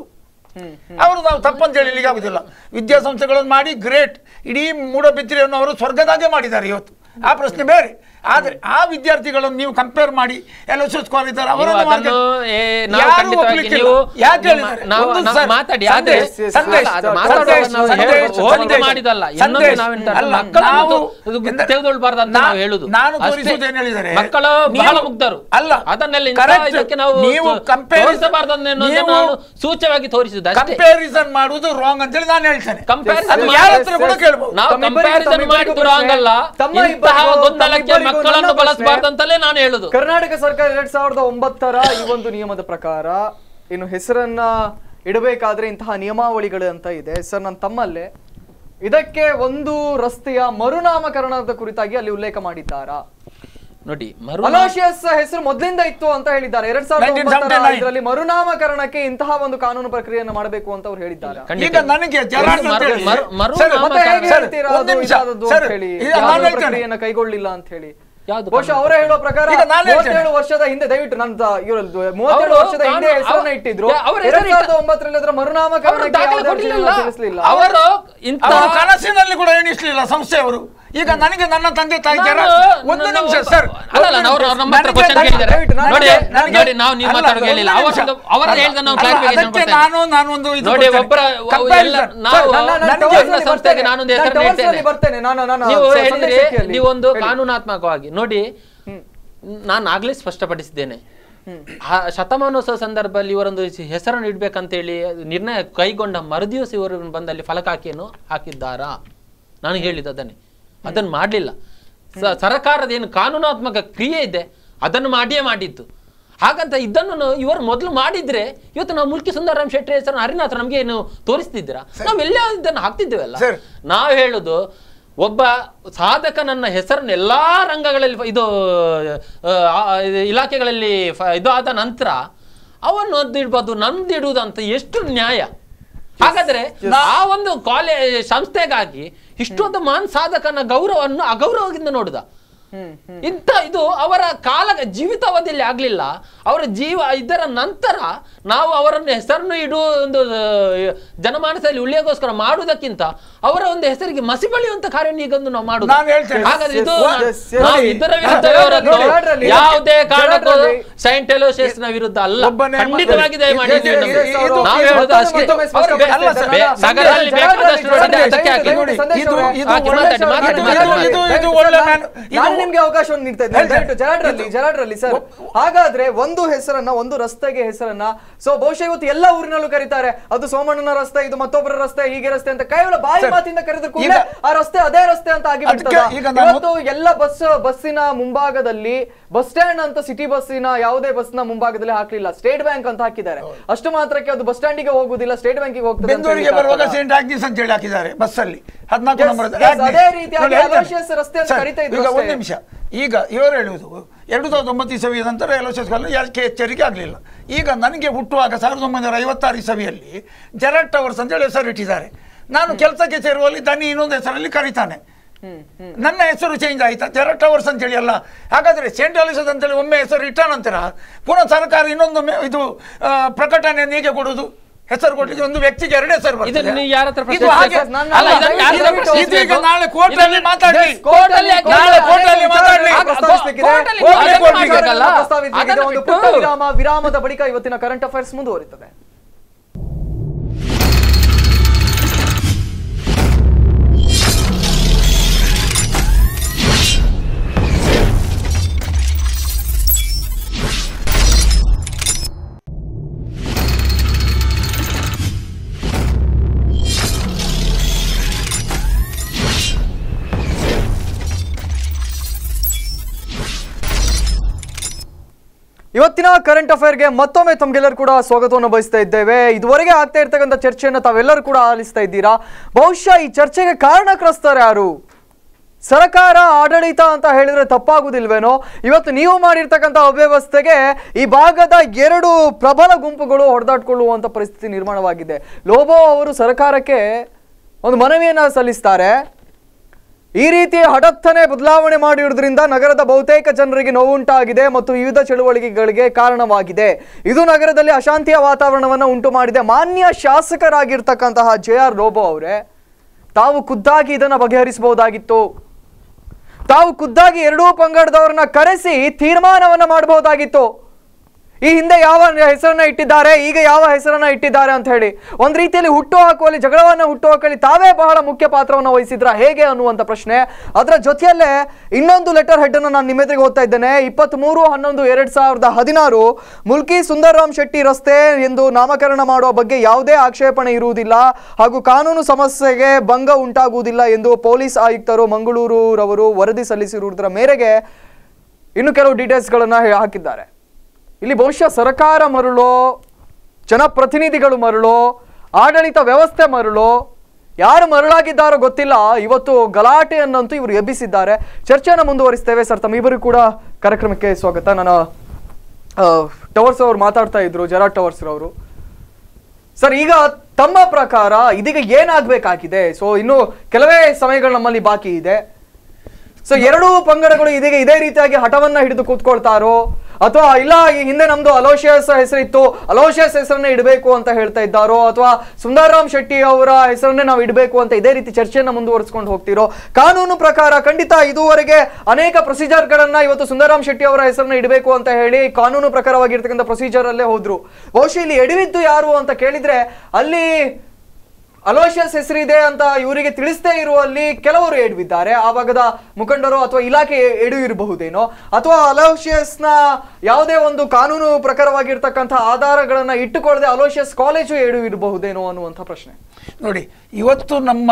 ಅವರು ನಾವು ತಪ್ಪಂತ ಹೇಳಲಿಕ್ಕೆ ಆಗುದಿಲ್ಲ ವಿದ್ಯಾಸಂಸ್ಥೆಗಳನ್ನು ಮಾಡಿ ಗ್ರೇಟ್ ಇಡೀ ಮೂಡಬಿದ್ರೆಯನ್ನು ಅವರು ಸ್ವರ್ಗದಾಗೆ ಮಾಡಿದ್ದಾರೆ ಇವತ್ತು ಆ ಪ್ರಶ್ನೆ ಬೇರೆ ಆದ್ರೆ ಆ ವಿದ್ಯಾರ್ಥಿಗಳನ್ನು ನೀವು ಕಂಪೇರ್ ಮಾಡಿ ಎಲ್ ಕಾಲೇಜರ್ ಅವರನ್ನು ನೀವು ಅದನ್ನು, ಮಾರ್ಗ- ಏ, ನಾವು ಯಾರು ಖಂಡಿತವಾಗಿ ಒಪ್ಲಿಕ್ಕಿಲ್ಲ. ನೀವು ಯಾಕೆ ನಿಮ್ಮ- ಹೇಳಿದ್ದಾರೆ? ನಾವು- ಒಂದು ನಾವು ಸರ್, ಮಾತಾಡಿ, ಆದ್ರೆ ಸಂದೇಶ್, ಅಲ್ಲ, ಸಂದೇಶ್, ಅದು ಮಾತಾಡುವಾಗ ಸಂದೇಶ್, ನಾವು ಸಂದೇಶ್, ಹೇಳುವ- ಹೋಲಿಕೆ ಸಂದೇಶ್, ಮಾಡಿದಲ್ಲ. ಇನ್ನೊಮ್ಮೆ ಸಂದೇಶ್. ನಾವೆಂತ ಅಲ್ಲ, ಮಕ್ಕಳನ್ನು ನಾವು ಅದು ಎಂದ- ತೆಗೆದುಕೊಳ್ಬಾರ್ದು ಅಂತ ನಾ- ನಾವು ಹೇಳುದು ನಾನು ಅಷ್ಟೇ. ತೋರಿಸುವುದು ಏನು ಹೇಳಿದರೆ ಮಕ್ಕಳು ನೀವು- ಬಹಳ ಮುಗ್ಧರು ಅಲ್ಲ ಅದನ್ನೆಲ್ಲ ಇಂಥ correct. ಇದಕ್ಕೆ ನಾವು ನೀವು ತೋ- comparison- ತೋರಿಸಬಾರ್ದು ಅನ್ನೋದನ್ನು ನೀವು ನಾನು ಸೂಚ್ಯವಾಗಿ ತೋರಿಸುದು ಅಷ್ಟೇ ಕಂಪ್ಯಾರಿಸನ್ ಮಾಡುವುದು ರಾಂಗ್ ಅಂತೇಳಿ ನಾನು ಹೇಳ್ತೇನೆ Comparison ಅದು ಮಾಡಿ- ಯಾರ ಹತ್ರ ಕೂಡ ಕೇಳ್ಬೋದು ನಾವು ತಮ್ಮಿಬ್ಬರಿಗೂ- ಕಂಪ್ಯಾರಿಸನ್ ತಮ್ಮಿಬ್ಬರಿಗೂ ಮಾಡಿದ್ದು ಪ್ರಶ್ನೆ. ರಾಂಗ್ ಅಲ್ಲ ತಮ್ಮ ಇಂತಹ ಇಬ್ಬರಿಗೂ- ಗೊಂದಲಕ್ಕೆ ತಮ್ಮಿಬ್ಬರಿಗೂ ಮಕ್ಕಳನ್ನು ನನ್ನ ಪ್ರಶ್ನೆ. ಬಳಸಬಾರ್ದು ಅಂತಲೇ ನಾನು ಹೇಳುದು ಕರ್ನಾಟಕ ಸರ್ಕಾರ ಎರಡ್ ಸಾವಿರದ ಒಂಬತ್ತರ ಈ ಒಂದು ನಿಯಮದ ಪ್ರಕಾರ ಇನ್ನು ಹೆಸರನ್ನ ಇಡಬೇಕಾದ್ರೆ ಇಂತಹ ನಿಯಮಾವಳಿಗಳು ಅಂತ ಇದೆ ಸರ್ ನನ್ನ ತಮ್ಮಲ್ಲೇ ಇದಕ್ಕೆ ಒಂದು ರಸ್ತೆಯ ಮರುನಾಮಕರಣದ ಕುರಿತಾಗಿ ಅಲ್ಲಿ ಉಲ್ಲೇಖ ಮಾಡಿದ್ದಾರಾ ನೋಡಿ ಮರು ಅಲೋಶಿಯಸ್ ಹೆಸರು ಮೊದಲಿಂದ ಇತ್ತು ಅಂತ ಹೇಳಿದ್ದಾರೆ ಎರಡ್ ಸಾವಿರದ 1979. ಒಂಬತ್ತರ ಇದರಲ್ಲಿ ಮರುನಾಮಕರಣಕ್ಕೆ ಇಂತಹ ಒಂದು ಕಾನೂನು ಪ್ರಕ್ರಿಯೆಯನ್ನು ಮಾಡಬೇಕು ಅಂತ ಅವ್ರು ಹೇಳಿದ್ದಾರೆ ಖಂಡಿತ. ಈಗ ನನಗೆ ಜರಾಟ್ ಅಂತ ಮರು- ಹೇಳಿ- ಮರು- ಮರು ಸರ್, ನಾಮಕರಣ- ಮತ್ತೆ ಹೇಗೆ ಸರ್, ಹೇಳ್ತೀರಾ ಒಂದು ಅದು ನಿಮಿಷ. ಇದಾದದ್ದು ಸರ್, ಅಂತ ಹೇಳಿ ಈಗ ಯಾವುದೋ ನಾನು ಹೇಳ್ತೇನೆ. ಪ್ರಕ್ರಿಯೆಯನ್ನ ಕೈಗೊಳ್ಳಿಲ್ಲ ಅಂತ ಹೇಳಿ ಯಾವ್ದು ಬಹುಶಃ ಅವರೇ ಹೇಳೋ ಪ್ರಕಾರ ಈಗ ನಾನು ಹೇಳ್ತೇನೆ. ಮೂವತ್ತೇಳು ವರ್ಷದ ಹಿಂದೆ ದಯವಿಟ್ಟು ನನ್ನ ಇವ್ರದ್ದು ಮೂವತ್ತೇಳು ಅವರು ವರ್ಷದ ಹಿಂದೆ ಕಾನೂನು- ಹೆಸರನ್ನ ಅವ- ಇಟ್ಟಿದ್ರು ಯಾ- ಅವರ ಎರಡ್ ಹೆಸರು ಸಾವಿರದ ಇಟ್ಟ- ಒಂಬತ್ತರಲ್ಲಿ ಅದರ ಅವರು ಮರುನಾಮಕರಣಕ್ಕೆ ದಾಖಲೆ ಯಾವುದೇ ಕೊಡ್ಲಿಲ್ಲ ಅರ್ಜಿಯನ್ನ ತಿಳಿಸ್ಲಿಲ್ಲ ಅವರು ಇಂತಹ ಅವರು ಕನಸಿನಲ್ಲಿ ಕೂಡ ಎಣಿಸ್ಲಿಲ್ಲ ಸಂಸ್ಥೆಯವರು ಈಗ ನನಗೆ ನನ್ನ ತಂದೆ ತಾಯಿ ಜರ ನಾನು- ಒಂದು ನಾನು- ನಿಮಿಷ ಸರ್ ಅಲ್ಲ ಅಲ್ಲ ಅವ್ರು ಅವ್ರು ನಮ್ಮ ಹತ್ರ ನನಗೆ- ಕ್ವಶನ್ ನನಗೆ- ಕೇಳಿದ್ದಾರೆ ದಯವಿಟ್ಟು ನಾನು- ನೋಡಿ ನನಗೆ- ನೋಡಿ ನಾವು ನೀವು ಅಲ್ಲ, ಮಾತಾಡೋದು ಒಂದು ಹೇಳಿಲ್ಲ ನಿಮಿಷ. ಅವರದ್ದು ಅವರ ಅಲ್ಲ, ಹೇಳಿದ ನಾವು ಅಲ್ಲ, ಕ್ಲಾರಿಫಿಕೇಶನ್ ಅದಕ್ಕೆ ನಾನು ನಾನು ಒಂದು ಇದು ನೋಡಿ ಕೊಡ್ತೇನೆ. ಒಬ್ಬರ Comparison. ಎಲ್ಲ ಸರ್, ನಾವು ನಾನು- ನಾನು ನನಗೆ- ಟವರ್ಸ್ ನನ್ನ ಅಲ್ಲಿ ಸಂಸ್ಥೆಗೆ ಬರ್ತೇನೆ. ನಾನೊಂದು ನಾನು ಹೆಸರನ್ನು ಟವರ್ಸ್ ಅಲ್ಲಿ ಇಡ್ತೇನೆ. ಬರ್ತೇನೆ ನಾನು ನಾನು ನೀವು ಸ- ಹೇಳಿದ್ರಿ ಸಂದೇಶ ಶಕ್ತಿಯಲ್ಲಿ. ನೀವು ಒಂದು ಹೇಳಿ. ಕಾನೂನಾತ್ಮಕವಾಗಿ ನೋಡಿ ನಾನು ಆಗ್ಲೇ ಸ್ಪಷ್ಟಪಡಿಸಿದ್ದೇನೆ ಆ ಶತಮಾನೋತ್ಸವ ಸಂದರ್ಭದಲ್ಲಿ ಇವರೊಂದು ಹೆಸರನ್ನು ಇಡ್ಬೇಕಂತೇಳಿ ನಿರ್ಣಯ ಕೈಗೊಂಡ ಮರುದಿವಸ ಇವರು ಬಂದಲ್ಲಿ ಫಲಕಾಕಿಯನ್ನು ಹಾಕಿದ್ದಾರಾ ನಾನು ಹೇಳಿದ್ದು ಅದನ್ನೇ ಅದನ್ನು ಮಾಡಲಿಲ್ಲ ಸರ್ಕಾರದ ಏನು ಕಾನೂನಾತ್ಮಕ ಕ್ರಿಯೆ ಇದೆ ಅದನ್ನು ಮಾಡಿಯೇ ಮಾಡಿದ್ದು ಹಾಗಂತ ಇದನ್ನು ನಾವು- ಇವರು ಮೊದಲು ಮಾಡಿದ್ರೆ ಇವತ್ತು ನಾವು ಮುಲ್ಕಿ ಸುಂದರರಾಮ್ ಶೆಟ್ಟಿ ಹೆಸರನ್ನು ಹರಿನಾಥ ನಮಗೆ ಏನು ತೋರಿಸ್ತಿದ್ದೀರಾ ನಾವೆಲ್ಲ ಇದನ್ನು ಹಾಕ್ತಿದ್ದೇವಲ್ಲ ಸರ್. ನಾವು ಹೇಳುದು ಒಬ್ಬ ಸಾಧಕನನ್ನ ಹೆಸರನ್ನು ಎಲ್ಲಾ ರಂಗಗಳಲ್ಲಿ ಇದು ಆ, ಆ, ಇದು ಇಲಾಖೆಗಳಲ್ಲಿ ಫ- ಇದು ಆದ ನಂತರ ಅವನ್ನು ಇಡ್ಬೋದು ನಂದು ಇಡುವುದಂತ ಎಷ್ಟು ನ್ಯಾಯ ಹಾಗಾದ್ರೆ ಆ ಒಂದು ಕಾಲೇ ಸಂಸ್ಥೆಗಾಗಿ ಇಷ್ಟೊಂದು ಮಾನ್ ಸಾಧಕನ ಗೌರವವನ್ನು ಅಗೌರವದಿಂದ ನೋಡುದ ಇಂಥ ಇದು ಅವರ ಕಾಲ ಜೀವಿತಾವಧಿಯಲ್ಲಿ ಆಗ್ಲಿಲ್ಲ ಅವರ ಜೀವ ಇದರ ನಂತರ ನಾವು ಅವರನ್ನು ಹೆಸರನ್ನು ಇಡುವ ಒಂದು ಆ, ಜನಮಾನಸದಲ್ಲಿ ಉಳಿಯೋಗೋಸ್ಕರ ಮಾಡುವುದಕ್ಕಿಂತ ಅವರ ಒಂದು ಹೆಸರಿಗೆ ಮಸಿ ಬಳಿಯುವಂತ ಕಾರ್ಯ ಈಗೊಂದು ನಾವು ಮಾಡುದು ನಾನು ಹೇಳ್ತೇನೆ. ಹಾಗಾದ್ರೆ ಇದು Yes, yes, yes. ನಾವು ನೋಡಿ, ಇದರ ವಿರುದ್ಧ ಜರಾಡ್ರಲ್ಲಿ- ಇವರದ್ದು ಜರಾಡ್ರಲ್ಲಿ- ಯಾವುದೇ ಕಾರಣಕ್ಕೂ ಜರಾಡ್ರಲ್ಲಿ- ಸೈಂಟ್ ಎಲೋಸಿಯಸ್ ನ ವಿರುದ್ಧ ಅಲ್ಲ ಒಬ್ಬನೇ ಖಂಡಿತವಾಗಿ ದಯಮಾಡಿ ಇದು- ನೀವು ಇದು- ನಮಗೆ- ಇದು- ನಾವು ಇದು- ಹೇಳೋದು ಅಷ್ಟೇ ಮತ್ತೊಮ್ಮೆ ಅವರು ಬೇ- ಅಲ್ಲ ಸರ್, ಬೇ- ಸಂದೇಶ- ನಗರದಲ್ಲಿ ಬೇಕಾದಷ್ಟು ಸಂದೇಶ- ನೋಡಿ ಅದಕ್ಕೆ ಹಾಕಿ ದಯವಿಟ್ಟು ನೋಡಿ, ಸಂದೇಶ ಇದು- ಅವರೇ. ಇದು ಹಾಕಿ ಒಳ್ಳೆ- ಮಾತಾಡಿ, ಮಾತಾಡಿ, ಇದು- ಮಾತಾಡಿ, ಇದು- ಮಾತಾಡಿ. ಇದು ಒಳ್ಳೆ ನಾನು- ಇದು- ನಾನು ನಿಮ್ಗೆ ಅವಕಾಶವನ್ನು ನೀಡ್ತಾ ಇದ್ದೇನೆ ಹೇಳ್ತೇನೆ. ದಯವಿಟ್ಟು ಜರಾಡ್ರಲ್ಲಿ ಜರಾಡ್ರಲ್ಲಿ ಸರ್ ಹಾಗಾದ್ರೆ ಒಂದು ಹೆಸರನ್ನ ಒಂದು ರಸ್ತೆಗೆ ಹೆಸರನ್ನ ಸೊ ಬಹುಶಃ ಇವತ್ತು ಎಲ್ಲ ಊರಿನಲ್ಲೂ ಕರೀತಾರೆ ಅದು ಸೋಮಣ್ಣನ ರಸ್ತೆ ಇದು ಮತ್ತೊಬ್ಬರ ರಸ್ತೆ ಹೀಗೆ ರಸ್ತೆ ಅಂತ ಕೇವಲ ಬಾಯಿ ಸರ್, ಮಾತಿಂದ ಕರೆದ್ರು ಕೂಡ ಈಗ- ಆ ರಸ್ತೆ ಅದೇ ರಸ್ತೆ ಅಂತ ಆಗಿ ಅದಕ್ಕೆ ಬಿಡ್ತದ ಈಗ ನಾನು- ಇವತ್ತು ಎಲ್ಲ ಬಸ್ ಬಸ್ಸಿನ ಮುಂಭಾಗದಲ್ಲಿ ಬಸ್ ಸ್ಟ್ಯಾಂಡ್ ಅಂತ ಸಿಟಿ ಬಸ್ಸಿನ ಯಾವುದೇ ಬಸ್ನ ಮುಂಭಾಗದಲ್ಲಿ ಹಾಕ್ಲಿಲ್ಲ ಸ್ಟೇಟ್ ಬ್ಯಾಂಕ್ ಅಂತ ಹಾಕಿದ್ದಾರೆ ಅಷ್ಟು ಮಾತ್ರಕ್ಕೆ ಅದು ಬಸ್ ಸ್ಟ್ಯಾಂಡಿಗೆ ಹೋಗುದಿಲ್ಲ ಸ್ಟೇಟ್ ಬ್ಯಾಂಕಿಗೆ ಹೋಗ್ತದೆ ಅಂತ ಬೆಂದೂರಿಗೆ ಹೇಳಿಕ್ಕೆ ಬರುವಾಗ ಆಗ್ತದಾ? ಸೇಂಟ್ ಆಗ್ನಿಸ್ ಅಂತ ಹೇಳಿ ಹಾಕಿದ್ದಾರೆ ಬಸ್ಸಲ್ಲಿ ಹದಿನಾಲ್ಕು Yes, ನಂಬರ್ yes, ಅದೇ ರೀತಿಯಾಗಿ ಅಲೋಶಿಯಸ್ ರಸ್ತೆ ಅಂತ ಕರೀತಾ ಇದ್ರು ಈಗ ಅಷ್ಟೇ. ಒಂದು ನಿಮಿಷ ಈಗ ಇವರು ಹೇಳುವುದು ಎರಡು ಸಾವಿರದ ಒಂಬತ್ತು ಇಸವಿಯ ನಂತರ ಎಲೋಶಿಯಸ್ ಕಾಲ ಯಾಕೆ ಎಚ್ಚರಿಕೆ ಆಗಲಿಲ್ಲ ಈಗ ನನಗೆ ಹುಟ್ಟುವಾಗ ಸಾವಿರದ ಒಂಬೈನೂರ ಐವತ್ತಾರು ಇಸವಿಯಲ್ಲಿ ಜೆರಾಟ್ ಟವರ್ಸ್ ಅಂತೇಳಿ ಹೆಸರು ಇಟ್ಟಿದ್ದಾರೆ ನಾನು ಕೆಲಸಕ್ಕೆ ಸೇರುವಲ್ಲಿ ದನಿ ಇನ್ನೊಂದು ಹೆಸರಲ್ಲಿ ಕರೀತಾನೆ ನನ್ನ ಹೆಸರು ಚೇಂಜ್ ಆಯ್ತಾ ಜೆರಾಟ್ ಟವರ್ಸ್ ಅಂತೇಳಿ ಅಲ್ಲ ಹಾಗಾದ್ರೆ ಸೇಂಟ್ ಅಲಿಸಸ್ ಅಂತೇಳಿ ಒಮ್ಮೆ ಹೆಸರು ಇಟ್ಟ ನಂತರ ಪುನಃ ಸರ್ಕಾರ ಇನ್ನೊಂದು ಮೆ- ಇದು ಆ, ಪ್ರಕಟಣೆಯನ್ನು ಹೇಗೆ ಕೊಡುದು ಹೆಸರು ಕೊಡ್ಲಿಕ್ಕೆ ಒಂದು ವ್ಯಕ್ತಿಗೆ ಎರಡು ಹೆಸರು ಬರ್ತದೆ. ಇದನ್ನು ನೀವು ಯಾರ ಹತ್ರ ಇದು ಪ್ರಶ್ನಿಸ್ಬೇಕು? ಹಾಗೆ- ನನ್ನ- ಅಲ್ಲ, ಇದನ್ನು ಯಾರ ಹತ್ರ ದಯವಿಟ್ಟು ಪ್ರಶ್ನಿಸ್ಬೇಕು? ಇದು ಈಗ ನಾಳೆ ಕೋರ್ಟಲ್ಲಿ ಮಾತಾಡ್ಲಿ ಇದನ್ನು ಕೋರ್ಟಲ್ಲಿ ಯಾಕೆ ನಾಳೆ ಕೋರ್ಟಲ್ಲಿ ಮಾತಾಡ್ಲಿ ಅದನ್ನು ಪ್ರಸ್ತಾವಿಸ್ಲಿಕ್ಕಿದೆ. ಕೋರ್ಟಲ್ಲಿ ಹೋಗ್ಲಿ ಅದನ್ನು ಕೋರ್ಟಿಗೆ. ಮಾಡಬೇಕಲ್ಲ? ಪ್ರಸ್ತಾವಿಸ್ಲಿಕ್ಕಿದೆ. ಅದನ್ನು ಒಂದು ಬಿಟ್ಟು- ಪುಟ್ಟ ವಿರಾಮ ವಿರಾಮದ ಬಳಿಕ ಇವತ್ತಿನ ಕರೆಂಟ್ ಅಫೇರ್ಸ್ ಮುಂದುವರಿತದೆ ಇವತ್ತಿನ ಕರೆಂಟ್ ಅಫೇರ್ಗೆ ಮತ್ತೊಮ್ಮೆ ತಮ್ಗೆಲ್ಲರೂ ಕೂಡ ಸ್ವಾಗತವನ್ನು ಬಯಸ್ತಾ ಇದ್ದೇವೆ ಇದುವರೆಗೆ ಆಗ್ತಾ ಇರ್ತಕ್ಕಂಥ ಚರ್ಚೆಯನ್ನು ತಾವೆಲ್ಲರೂ ಕೂಡ ಆಲಿಸ್ತಾ ಇದ್ದೀರಾ ಬಹುಶಃ ಈ ಚರ್ಚೆಗೆ ಕಾರಣಕ್ರಸ್ತರು ಯಾರು ಸರ್ಕಾರ ಆಡಳಿತ ಅಂತ ಹೇಳಿದ್ರೆ ತಪ್ಪಾಗುದಿಲ್ವೇನೋ ಇವತ್ತು ನೀವು ಮಾಡಿರ್ತಕ್ಕಂಥ ಅವ್ಯವಸ್ಥೆಗೆ ಈ ಭಾಗದ ಎರಡು ಪ್ರಬಲ ಗುಂಪುಗಳು ಹೊಡೆದಾಡ್ಕೊಳ್ಳುವಂತ ಪರಿಸ್ಥಿತಿ ನಿರ್ಮಾಣವಾಗಿದೆ ಲೋಬೋ ಅವರು ಸರ್ಕಾರಕ್ಕೆ ಒಂದು ಮನವಿಯನ್ನ ಸಲ್ಲಿಸ್ತಾರೆ ಈ ರೀತಿ ಹಠಾತ್ತನೆ ಬದಲಾವಣೆ ಮಾಡಿರುವುದರಿಂದ ನಗರದ ಬಹುತೇಕ ಜನರಿಗೆ ನೋವುಂಟಾಗಿದೆ ಮತ್ತು ವಿವಿಧ ಚಳುವಳಿಕೆಗಳಿಗೆ ಕಾರಣವಾಗಿದೆ ಇದು ನಗರದಲ್ಲಿ ಅಶಾಂತಿಯ ವಾತಾವರಣವನ್ನು ಉಂಟು ಮಾಡಿದೆ ಮಾನ್ಯ ಶಾಸಕರಾಗಿರ್ತಕ್ಕಂತಹ ಜೆ ಆರ್ ಲೋಬೋ ಅವರೇ ತಾವು ಖುದ್ದಾಗಿ ಇದನ್ನು ಬಗೆಹರಿಸಬಹುದಾಗಿತ್ತು ತಾವು ಖುದ್ದಾಗಿ ಎರಡೂ ಪಂಗಡದವರನ್ನ ಕರೆಸಿ ತೀರ್ಮಾನವನ್ನ ಮಾಡಬಹುದಾಗಿತ್ತು ಈ ಹಿಂದೆ ಯಾವ ಹೆಸರನ್ನ ಇಟ್ಟಿದ್ದಾರೆ ಈಗ ಯಾವ ಹೆಸರನ್ನ ಇಟ್ಟಿದ್ದಾರೆ ಅಂತ ಹೇಳಿ ಒಂದ್ ರೀತಿಯಲ್ಲಿ ಹುಟ್ಟು ಹಾಕುವಲ್ಲಿ ಜಗಳವನ್ನ ಹುಟ್ಟು ಹಾಕಲಿ ತಾವೇ ಬಹಳ ಮುಖ್ಯ ಪಾತ್ರವನ್ನು ವಹಿಸಿದ್ರ ಹೇಗೆ ಅನ್ನುವಂತ ಪ್ರಶ್ನೆ ಅದರ ಜೊತೆಯಲ್ಲೇ ಇನ್ನೊಂದು ಲೆಟರ್ ಹೆಡ್ ಅನ್ನು ನಾನು ನಿಮ್ಮೆದುರಿಗೆ ಓದ್ತಾ ಇದ್ದೇನೆ ಇಪ್ಪತ್ತ್ ಮೂರು ಹನ್ನೊಂದು ಎರಡ್ ಸಾವಿರದ ಹದಿನಾರು ಮುಲ್ಕಿ ಸುಂದರ್ರಾಮ್ ಶೆಟ್ಟಿ ರಸ್ತೆ ಎಂದು ನಾಮಕರಣ ಮಾಡುವ ಬಗ್ಗೆ ಯಾವುದೇ ಆಕ್ಷೇಪಣೆ ಇರುವುದಿಲ್ಲ ಹಾಗೂ ಕಾನೂನು ಸಮಸ್ಯೆಗೆ ಭಂಗ ಉಂಟಾಗುವುದಿಲ್ಲ ಎಂದು ಪೊಲೀಸ್ ಆಯುಕ್ತರು ಮಂಗಳೂರುರವರು ವರದಿ ಸಲ್ಲಿಸಿರುವುದರ ಮೇರೆಗೆ ಇನ್ನು ಕೆಲವು ಡೀಟೇಲ್ಸ್ಗಳನ್ನು ಹಾಕಿದ್ದಾರೆ ಇಲ್ಲಿ ಬಹುಶಃ ಸರ್ಕಾರ ಮರುಳೋ ಜನಪ್ರತಿನಿಧಿಗಳು ಮರುಳೋ ಆಡಳಿತ ವ್ಯವಸ್ಥೆ ಮರುಳೋ ಯಾರು ಮರುಳಾಗಿದ್ದಾರೋ ಗೊತ್ತಿಲ್ಲ ಇವತ್ತು ಗಲಾಟೆಯನ್ನಂತೂ ಇವರು ಎಬ್ಬಿಸಿದ್ದಾರೆ ಚರ್ಚೆಯನ್ನು ಮುಂದುವರಿಸ್ತೇವೆ ಸರ್ ತಮ್ಮಿಬ್ಬರು ಕೂಡ ಕಾರ್ಯಕ್ರಮಕ್ಕೆ ಸ್ವಾಗತ ನಾನು ಆ, ಟವರ್ಸ್ ಅವರು ಮಾತಾಡ್ತಾ ಇದ್ರು ಜರಾ ಟವರ್ಸ್ ಅವರು ಸರ್ ಈಗ ತಮ್ಮ ಪ್ರಕಾರ ಇದೀಗ ಏನಾಗಬೇಕಾಗಿದೆ ಸೊ ಇನ್ನು ಕೆಲವೇ ಸಮಯಗಳು ನಮ್ಮಲ್ಲಿ ಬಾಕಿ ಇದೆ ಸೊ ಎರಡೂ ಪಂಗಡಗಳು ಇದೀಗ ಇದೇ ರೀತಿಯಾಗಿ ಹಠವನ್ನ ಹಿಡಿದು ಕೂತ್ಕೊಳ್ತಾರೋ ಅಥವಾ ಇಲ್ಲ ಈ ಹಿಂದೆ ನಮ್ದು ಅಲೋಶಿಯಸ್ ಹೆಸರಿತ್ತು ಅಲೋಶಿಯಸ್ ಹೆಸರನ್ನೇ ಇಡಬೇಕು ಅಂತ ಹೇಳ್ತಾ ಇದ್ದಾರೋ ಅಥವಾ ಸುಂದರರಾಮ್ ಶೆಟ್ಟಿ ಅವರ ಹೆಸರನ್ನೇ ನಾವು ಇಡಬೇಕು ಅಂತ ಇದೇ ರೀತಿ ಚರ್ಚೆಯನ್ನ ಮುಂದುವರಿಸ್ಕೊಂಡು ಹೋಗ್ತಿರೋ ಕಾನೂನು ಪ್ರಕಾರ ಖಂಡಿತ ಇದುವರೆಗೆ ಅನೇಕ ಪ್ರೊಸೀಜರ್ಗಳನ್ನ ಇವತ್ತು ಸುಂದರರಾಮ್ ಶೆಟ್ಟಿ ಅವರ ಹೆಸರನ್ನ ಇಡಬೇಕು ಅಂತ ಹೇಳಿ ಕಾನೂನು ಪ್ರಕಾರವಾಗಿರ್ತಕ್ಕಂಥ ಪ್ರೊಸೀಜರ್ ಅಲ್ಲೇ ಹೋದ್ರು ಬಹುಶಃ ಇಲ್ಲಿ ಎಡವಿದ್ದು ಯಾರು ಅಂತ ಕೇಳಿದ್ರೆ ಅಲ್ಲಿ ಅಲೋಶಿಯಸ್ ಹೆಸರಿದೆ ಅಂತ ಇವರಿಗೆ ತಿಳಿಸದೇ ಇರುವಲ್ಲಿ ಕೆಲವರು ಎಡವಿದ್ದಾರೆ ಆ ಭಾಗದ ಮುಖಂಡರು ಅಥವಾ ಇಲಾಖೆ ಎಡು ಇರಬಹುದೇನೋ ಅಥವಾ ಅಲೋಶಿಯಸ್ನ ಯಾವುದೇ ಒಂದು ಕಾನೂನು ಪ್ರಕಾರವಾಗಿರ್ತಕ್ಕಂಥ ಆಧಾರಗಳನ್ನ ಇಟ್ಟುಕೊಳ್ಳದೆ ಅಲೋಶಿಯಸ್ ಕಾಲೇಜು ಎಡು ಇರಬಹುದೇನೋ ಅನ್ನುವಂಥ ಪ್ರಶ್ನೆ ನೋಡಿ ಇವತ್ತು ನಮ್ಮ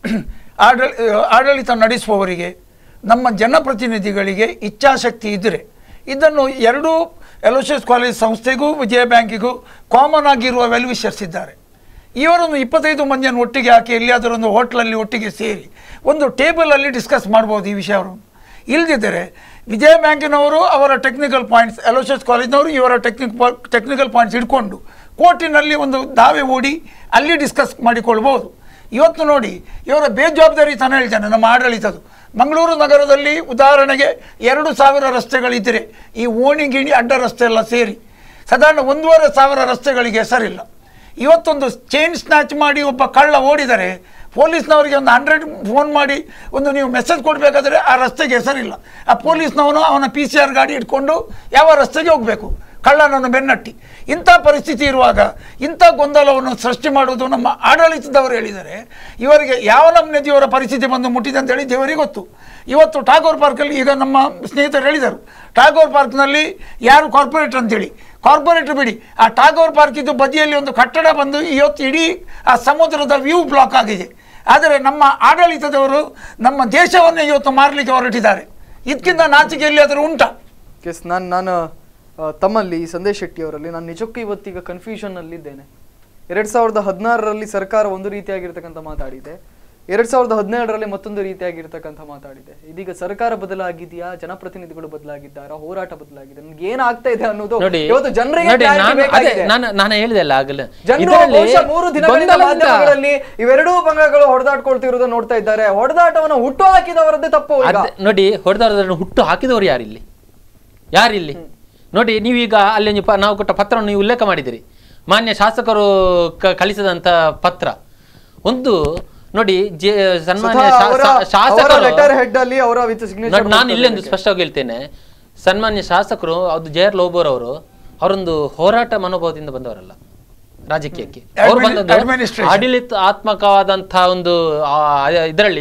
ಆಡಳಿ ಆಡಳಿತ ನಡೆಸುವವರಿಗೆ ನಮ್ಮ ಜನಪ್ರತಿನಿಧಿಗಳಿಗೆ ಇಚ್ಛಾಶಕ್ತಿ ಇದ್ದರೆ ಇದನ್ನು ಎರಡೂ ಎಲೋಶಿಯಸ್ ಕಾಲೇಜ್ ಸಂಸ್ಥೆಗೂ ವಿಜಯ ಬ್ಯಾಂಕಿಗೂ ಕಾಮನ್ ಆಗಿರುವ ವೆಲ್ವಿಷರ್ಸ್ ಇದ್ದಾರೆ ಇವರನ್ನು ಇಪ್ಪತ್ತೈದು ಮಂದಿಯನ್ನು ಒಟ್ಟಿಗೆ ಹಾಕಿ ಎಲ್ಲಿಯಾದರೂ ಒಂದು ಹೋಟ್ಲಲ್ಲಿ ಒಟ್ಟಿಗೆ ಸೇರಿ ಒಂದು ಟೇಬಲಲ್ಲಿ ಡಿಸ್ಕಸ್ ಮಾಡ್ಬೋದು ಈ ವಿಷಯವನ್ನು ಇಲ್ಲದಿದ್ದರೆ ವಿಜಯ ಬ್ಯಾಂಕಿನವರು ಅವರ ಟೆಕ್ನಿಕಲ್ ಪಾಯಿಂಟ್ಸ್ ಎಲೋಶಿಯಸ್ ಕಾಲೇಜ್ನವರು ಇವರ ಟೆಕ್ನಿಕ್ ಟೆಕ್ನಿಕಲ್ ಪಾಯಿಂಟ್ಸ್ ಇಟ್ಕೊಂಡು ಕೋರ್ಟಿನಲ್ಲಿ ಒಂದು ದಾವೆ ಹೂಡಿ ಅಲ್ಲಿ ಡಿಸ್ಕಸ್ ಮಾಡಿಕೊಳ್ಬೋದು ಇವತ್ತು ನೋಡಿ ಇವರ ಬೇಜವಾಬ್ದಾರಿ ತಾನೇ ಹೇಳ್ತಾನೆ ನಮ್ಮ ಆಡಳಿತದ್ದು ಮಂಗಳೂರು ನಗರದಲ್ಲಿ ಉದಾಹರಣೆಗೆ ಎರಡು ಸಾವಿರ ರಸ್ತೆಗಳಿದ್ದರೆ ಈ ಓಣಿ ಗಿಣಿ ಅಡ್ಡ ರಸ್ತೆ ಎಲ್ಲ ಸೇರಿ ಸಾಧಾರಣ ಒಂದೂವರೆ ಸಾವಿರ ರಸ್ತೆಗಳಿಗೆ ಹೆಸರಿಲ್ಲ ಇವತ್ತೊಂದು ಚೈನ್ ಸ್ನ್ಯಾಚ್ ಮಾಡಿ ಒಬ್ಬ ಕಳ್ಳ ಓಡಿದರೆ ಪೊಲೀಸ್ನವರಿಗೆ ಒಂದು ಹಂಡ್ರೆಡ್ ಫೋನ್ ಮಾಡಿ ಒಂದು ನೀವು ಮೆಸೇಜ್ ಕೊಡಬೇಕಾದ್ರೆ ಆ ರಸ್ತೆಗೆ ಹೆಸರಿಲ್ಲ ಆ ಪೊಲೀಸ್ನವನು ಅವನ ಪಿ ಸಿ ಆರ್ ಗಾಡಿ ಇಟ್ಕೊಂಡು ಯಾವ ರಸ್ತೆಗೆ ಹೋಗಬೇಕು ಕಳ್ಳನನ್ನು ಬೆನ್ನಟ್ಟಿ ಇಂಥ ಪರಿಸ್ಥಿತಿ ಇರುವಾಗ ಇಂಥ ಗೊಂದಲವನ್ನು ಸೃಷ್ಟಿ ಮಾಡುವುದು ನಮ್ಮ ಆಡಳಿತದವರು ಹೇಳಿದರೆ ಇವರಿಗೆ ಯಾವ ನಮ್ಮನೆ ದೇವರ ಪರಿಸ್ಥಿತಿ ಬಂದು ಮುಟ್ಟಿದೆ ಅಂತೇಳಿ ದೇವರಿಗೆ ಗೊತ್ತು ಇವತ್ತು ಟಾಗೋರ್ ಪಾರ್ಕಲ್ಲಿ ಈಗ ನಮ್ಮ ಸ್ನೇಹಿತರು ಹೇಳಿದರು ಟಾಗೋರ್ ಪಾರ್ಕ್ನಲ್ಲಿ ಯಾರು ಕಾರ್ಪೊರೇಟರ್ ಅಂತೇಳಿ ಕಾರ್ಪೊರೇಟರ್ ಬಿಡಿ ಆ ಟಾಗೋರ್ ಪಾರ್ಕ್ ಇದ್ದು ಬದಿಯಲ್ಲಿ ಒಂದು ಕಟ್ಟಡ ಬಂದು ಇವತ್ತು ಇಡೀ ಆ ಸಮುದ್ರದ ವ್ಯೂ ಬ್ಲಾಕ್ ಆಗಿದೆ ಆದರೆ ನಮ್ಮ ಆಡಳಿತದವರು ನಮ್ಮ ದೇಶವನ್ನೇ ಇವತ್ತು ಮಾರಲಿಕ್ಕೆ ಹೊರಟಿದ್ದಾರೆ ಇದಕ್ಕಿಂತ ನಾಚಿಕೆ ಎಲ್ಲಿಯಾದರೂ ಉಂಟಾ ಎಸ್ ನಾನು ನಾನು ಆ, ತಮ್ಮಲ್ಲಿ ಸಂದೇಶ್ ಶೆಟ್ಟಿ ಅವರಲ್ಲಿ ನಾನು ನಿಜಕ್ಕೂ ಇವತ್ತೀಗ ಕನ್ಫ್ಯೂಷನ್ ಅಲ್ಲಿದ್ದೇನೆ ಎರಡ್ ಸಾವಿರದ ಹದಿನಾರರಲ್ಲಿ ಸರ್ಕಾರ ಒಂದು ರೀತಿಯಾಗಿರ್ತಕ್ಕಂಥ ಮಾತಾಡಿದೆ ಎರಡ್ ಸಾವಿರದ ಹದಿನೇಳರಲ್ಲಿ ಮತ್ತೊಂದು ರೀತಿಯಾಗಿರ್ತಕ್ಕಂಥ ಮಾತಾಡಿದೆ ಇದೀಗ ಸರ್ಕಾರ ಬದಲಾಗಿದೆಯಾ ಜನಪ್ರತಿನಿಧಿಗಳು ಬದಲಾಗಿದ್ದಾರಾ ಹೋರಾಟ ಬದಲಾಗಿದೆ ನನ್ಗೆ ಏನಾಗ್ತಾ ಇದೆ ಅನ್ನೋದು ನೋಡಿ ಇವತ್ತು ಜನರಿಗೆ ನೋಡಿ, clarity ನಾನು- ಅದೇ ಬೇಕಾಗಿದೆ. ನಾನು ನಾನು ಹೇಳಿದೆಲ್ಲ ಆಗಲೇ ಜನರು ಇದರಲ್ಲಿ ಬಹುಶಃ ಮೂರು ದಿನಗಳಿಂದ ಗೊಂದಲ ಉಂಟಾ? ಮಾಧ್ಯಮಗಳಲ್ಲಿ ಇವೆರಡೂ ಪಂಗಡಗಳು ಹೊಡೆದಾಡ್ಕೊಳ್ತಿರೋದನ್ನ ನೋಡ್ತಾ ಇದ್ದಾರೆ ಹೊಡೆದಾಟವನ್ನು ಹುಟ್ಟು ಹಾಕಿದವರದ್ದೇ ತಪ್ಪು ಈಗ ಅದ್- ನೋಡಿ ಹೊಡೆದವರನ್ನು ಹುಟ್ಟು ಹಾಕಿದವರು ಯಾರಿಲ್ಲಿ ಯಾರಿಲ್ಲಿ ನೋಡಿ ನೀವೀಗ ಅಲ್ಲಿ ನೀವು ಪ- ನಾವು ಕೊಟ್ಟ ಪತ್ರವನ್ನು ನೀವು ಉಲ್ಲೇಖ ಮಾಡಿದಿರಿ ಮಾನ್ಯ ಶಾಸಕರು ಕ- ಕಳಿಸಿದಂತ ಪತ್ರ ಒಂದು ನೋಡಿ ಜೆ ಸನ್ಮಾನ್ಯ ಸ್ವತಃ ಶಾ- ಅವರ- ಶಾ- ಅವರ ಶಾಸಕರು ಲೆಟರ್ ಹೆಡ್ ಅಲ್ಲಿ ಅವರ ವಿತ್ ಸಿಗ್ನೇಚರ್ ನೋಡಿ, ನಾನು ಇಲ್ಲೊಂದು ಸ್ಪಷ್ಟವಾಗಿ ಹೇಳ್ತೇನೆ ಸನ್ಮಾನ್ಯ ಶಾಸಕರು ಅದು ಜೆ ಆರ್ ಲೋಬೋರ್ ಅವರು ಅವರೊಂದು ಹೋರಾಟ ಮನೋಭಾವದಿಂದ ಬಂದವರಲ್ಲ ರಾಜಕೀಯಕ್ಕೆ ಅವರು Admini- ಬಂದದ್ದು administration. ಆಡಳಿತಾತ್ಮಕವಾದಂತಹ ಒಂದು ಇದರಲ್ಲಿ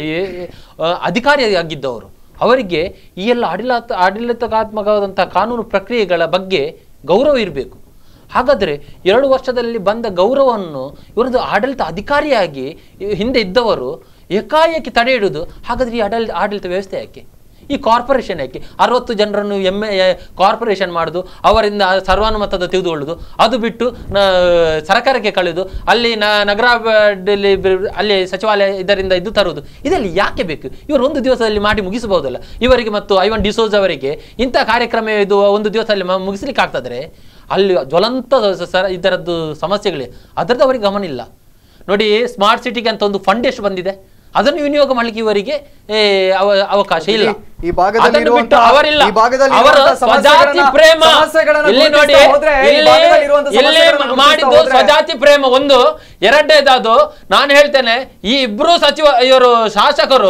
ಅಧಿಕಾರಿಯಾಗಿದ್ದವರು ಅವರಿಗೆ ಈ ಎಲ್ಲ ಆಡಳಿತ ಆಡಳಿತಾತ್ಮಕವಾದಂತಹ ಕಾನೂನು ಪ್ರಕ್ರಿಯೆಗಳ ಬಗ್ಗೆ ಗೌರವ ಇರಬೇಕು ಹಾಗಾದರೆ ಎರಡು ವರ್ಷದಲ್ಲಿ ಬಂದ ಗೌರವವನ್ನು ಇವರದ್ದು ಆಡಳಿತ ಅಧಿಕಾರಿಯಾಗಿ ಹಿಂದೆ ಇದ್ದವರು ಏಕಾಏಕಿ ತಡೆ ಹಿಡಿದು ಹಾಗಾದ್ರೆ ಈ ಆಡಳಿತ ಆಡಳಿತ ವ್ಯವಸ್ಥೆ ಯಾಕೆ ಈ ಕಾರ್ಪೊರೇಷನ್ ಯಾಕೆ ಅರವತ್ತು ಜನರನ್ನು ಎಮ್ ಕಾರ್ಪೊರೇಷನ್ ಮಾಡುದು ಅವರಿಂದ ಸರ್ವಾನುಮತದ ತೆಗೆದುಕೊಳ್ಳುದು ಅದು ಬಿಟ್ಟು ನ- ಸರ್ಕಾರಕ್ಕೆ ಕಳೆದು ಅಲ್ಲಿ ನ ನಗರಾಭಿವೃದ್ಧಿಯಲ್ಲಿ ಬಿ- ಅಲ್ಲಿ ಸಚಿವಾಲಯ ಇದರಿಂದ ಇದು ತರುವುದು ಇದರಲ್ಲಿ ಯಾಕೆ ಬೇಕು ಇವರು ಒಂದು ದಿವಸದಲ್ಲಿ ಮಾಡಿ ಮುಗಿಸಬಹುದಲ್ಲ ಇವರಿಗೆ ಮತ್ತು ಐವನ್ ಡಿಸೋಜ್ ಅವರಿಗೆ ಇಂಥ ಕಾರ್ಯಕ್ರಮ ಇದು ಒಂದು ದಿವಸದಲ್ಲಿ ಮ- ಮುಗಿಸ್ಲಿಕ್ಕೆ ಆಗ್ತದ್ರೆ ಅಲ್ಲಿ ಜ್ವಲಂತ ಸ- ಸ- ಇದರದ್ದು ಸಮಸ್ಯೆಗಳಿವೆ ಅದರದ್ದು ಅವರಿಗೆ ಗಮನ ಇಲ್ಲ ನೋಡಿ ಸ್ಮಾರ್ಟ್ ಸಿಟಿಗೆ ಅಂತ ಒಂದು ಫಂಡ್ ಎಷ್ಟು ಬಂದಿದೆ ಅದನ್ನು ವಿನಿಯೋಗ ಮಾಡಲಿಕ್ಕೆ ಇವರಿಗೆ ಏ, ಅವ- ಅವಕಾಶ ಇಲ್ಲ ಈ ಭಾಗದಲ್ಲಿ ಅದನ್ನು ಬಿಟ್ಟು ಇರುವಂತಹ- ಅವರಿಲ್ಲ ಈ ಭಾಗದಲ್ಲಿ ಅವರ ಇರುವಂತಹ ಸ್ವಜಾತಿ ಸಮಸ್ಯೆಗಳನ್ನ- ಪ್ರೇಮ ಸಮಸ್ಯೆಗಳನ್ನ ಇಲ್ಲಿ ನೋಡಿ ಗುರುತಿಸ್ತಾ ಹೋದ್ರೆ, ಈ ಇಲ್ಲಿ ಭಾಗದಲ್ಲಿ ಇರುವಂತಹ ಇಲ್ಲಿ ಸಮಸ್ಯೆಗಳನ್ನ ಗುರುತಿಸ್ತಾ ಮಾಡಿದ್ದು ಹೋದ್ರೆ- ಸ್ವಜಾತಿ ಪ್ರೇಮ ಒಂದು ಎರಡನೇದಾದು ನಾನು ಹೇಳ್ತೇನೆ ಈ ಇಬ್ರು ಸಚಿವ ಇವರು ಶಾಸಕರು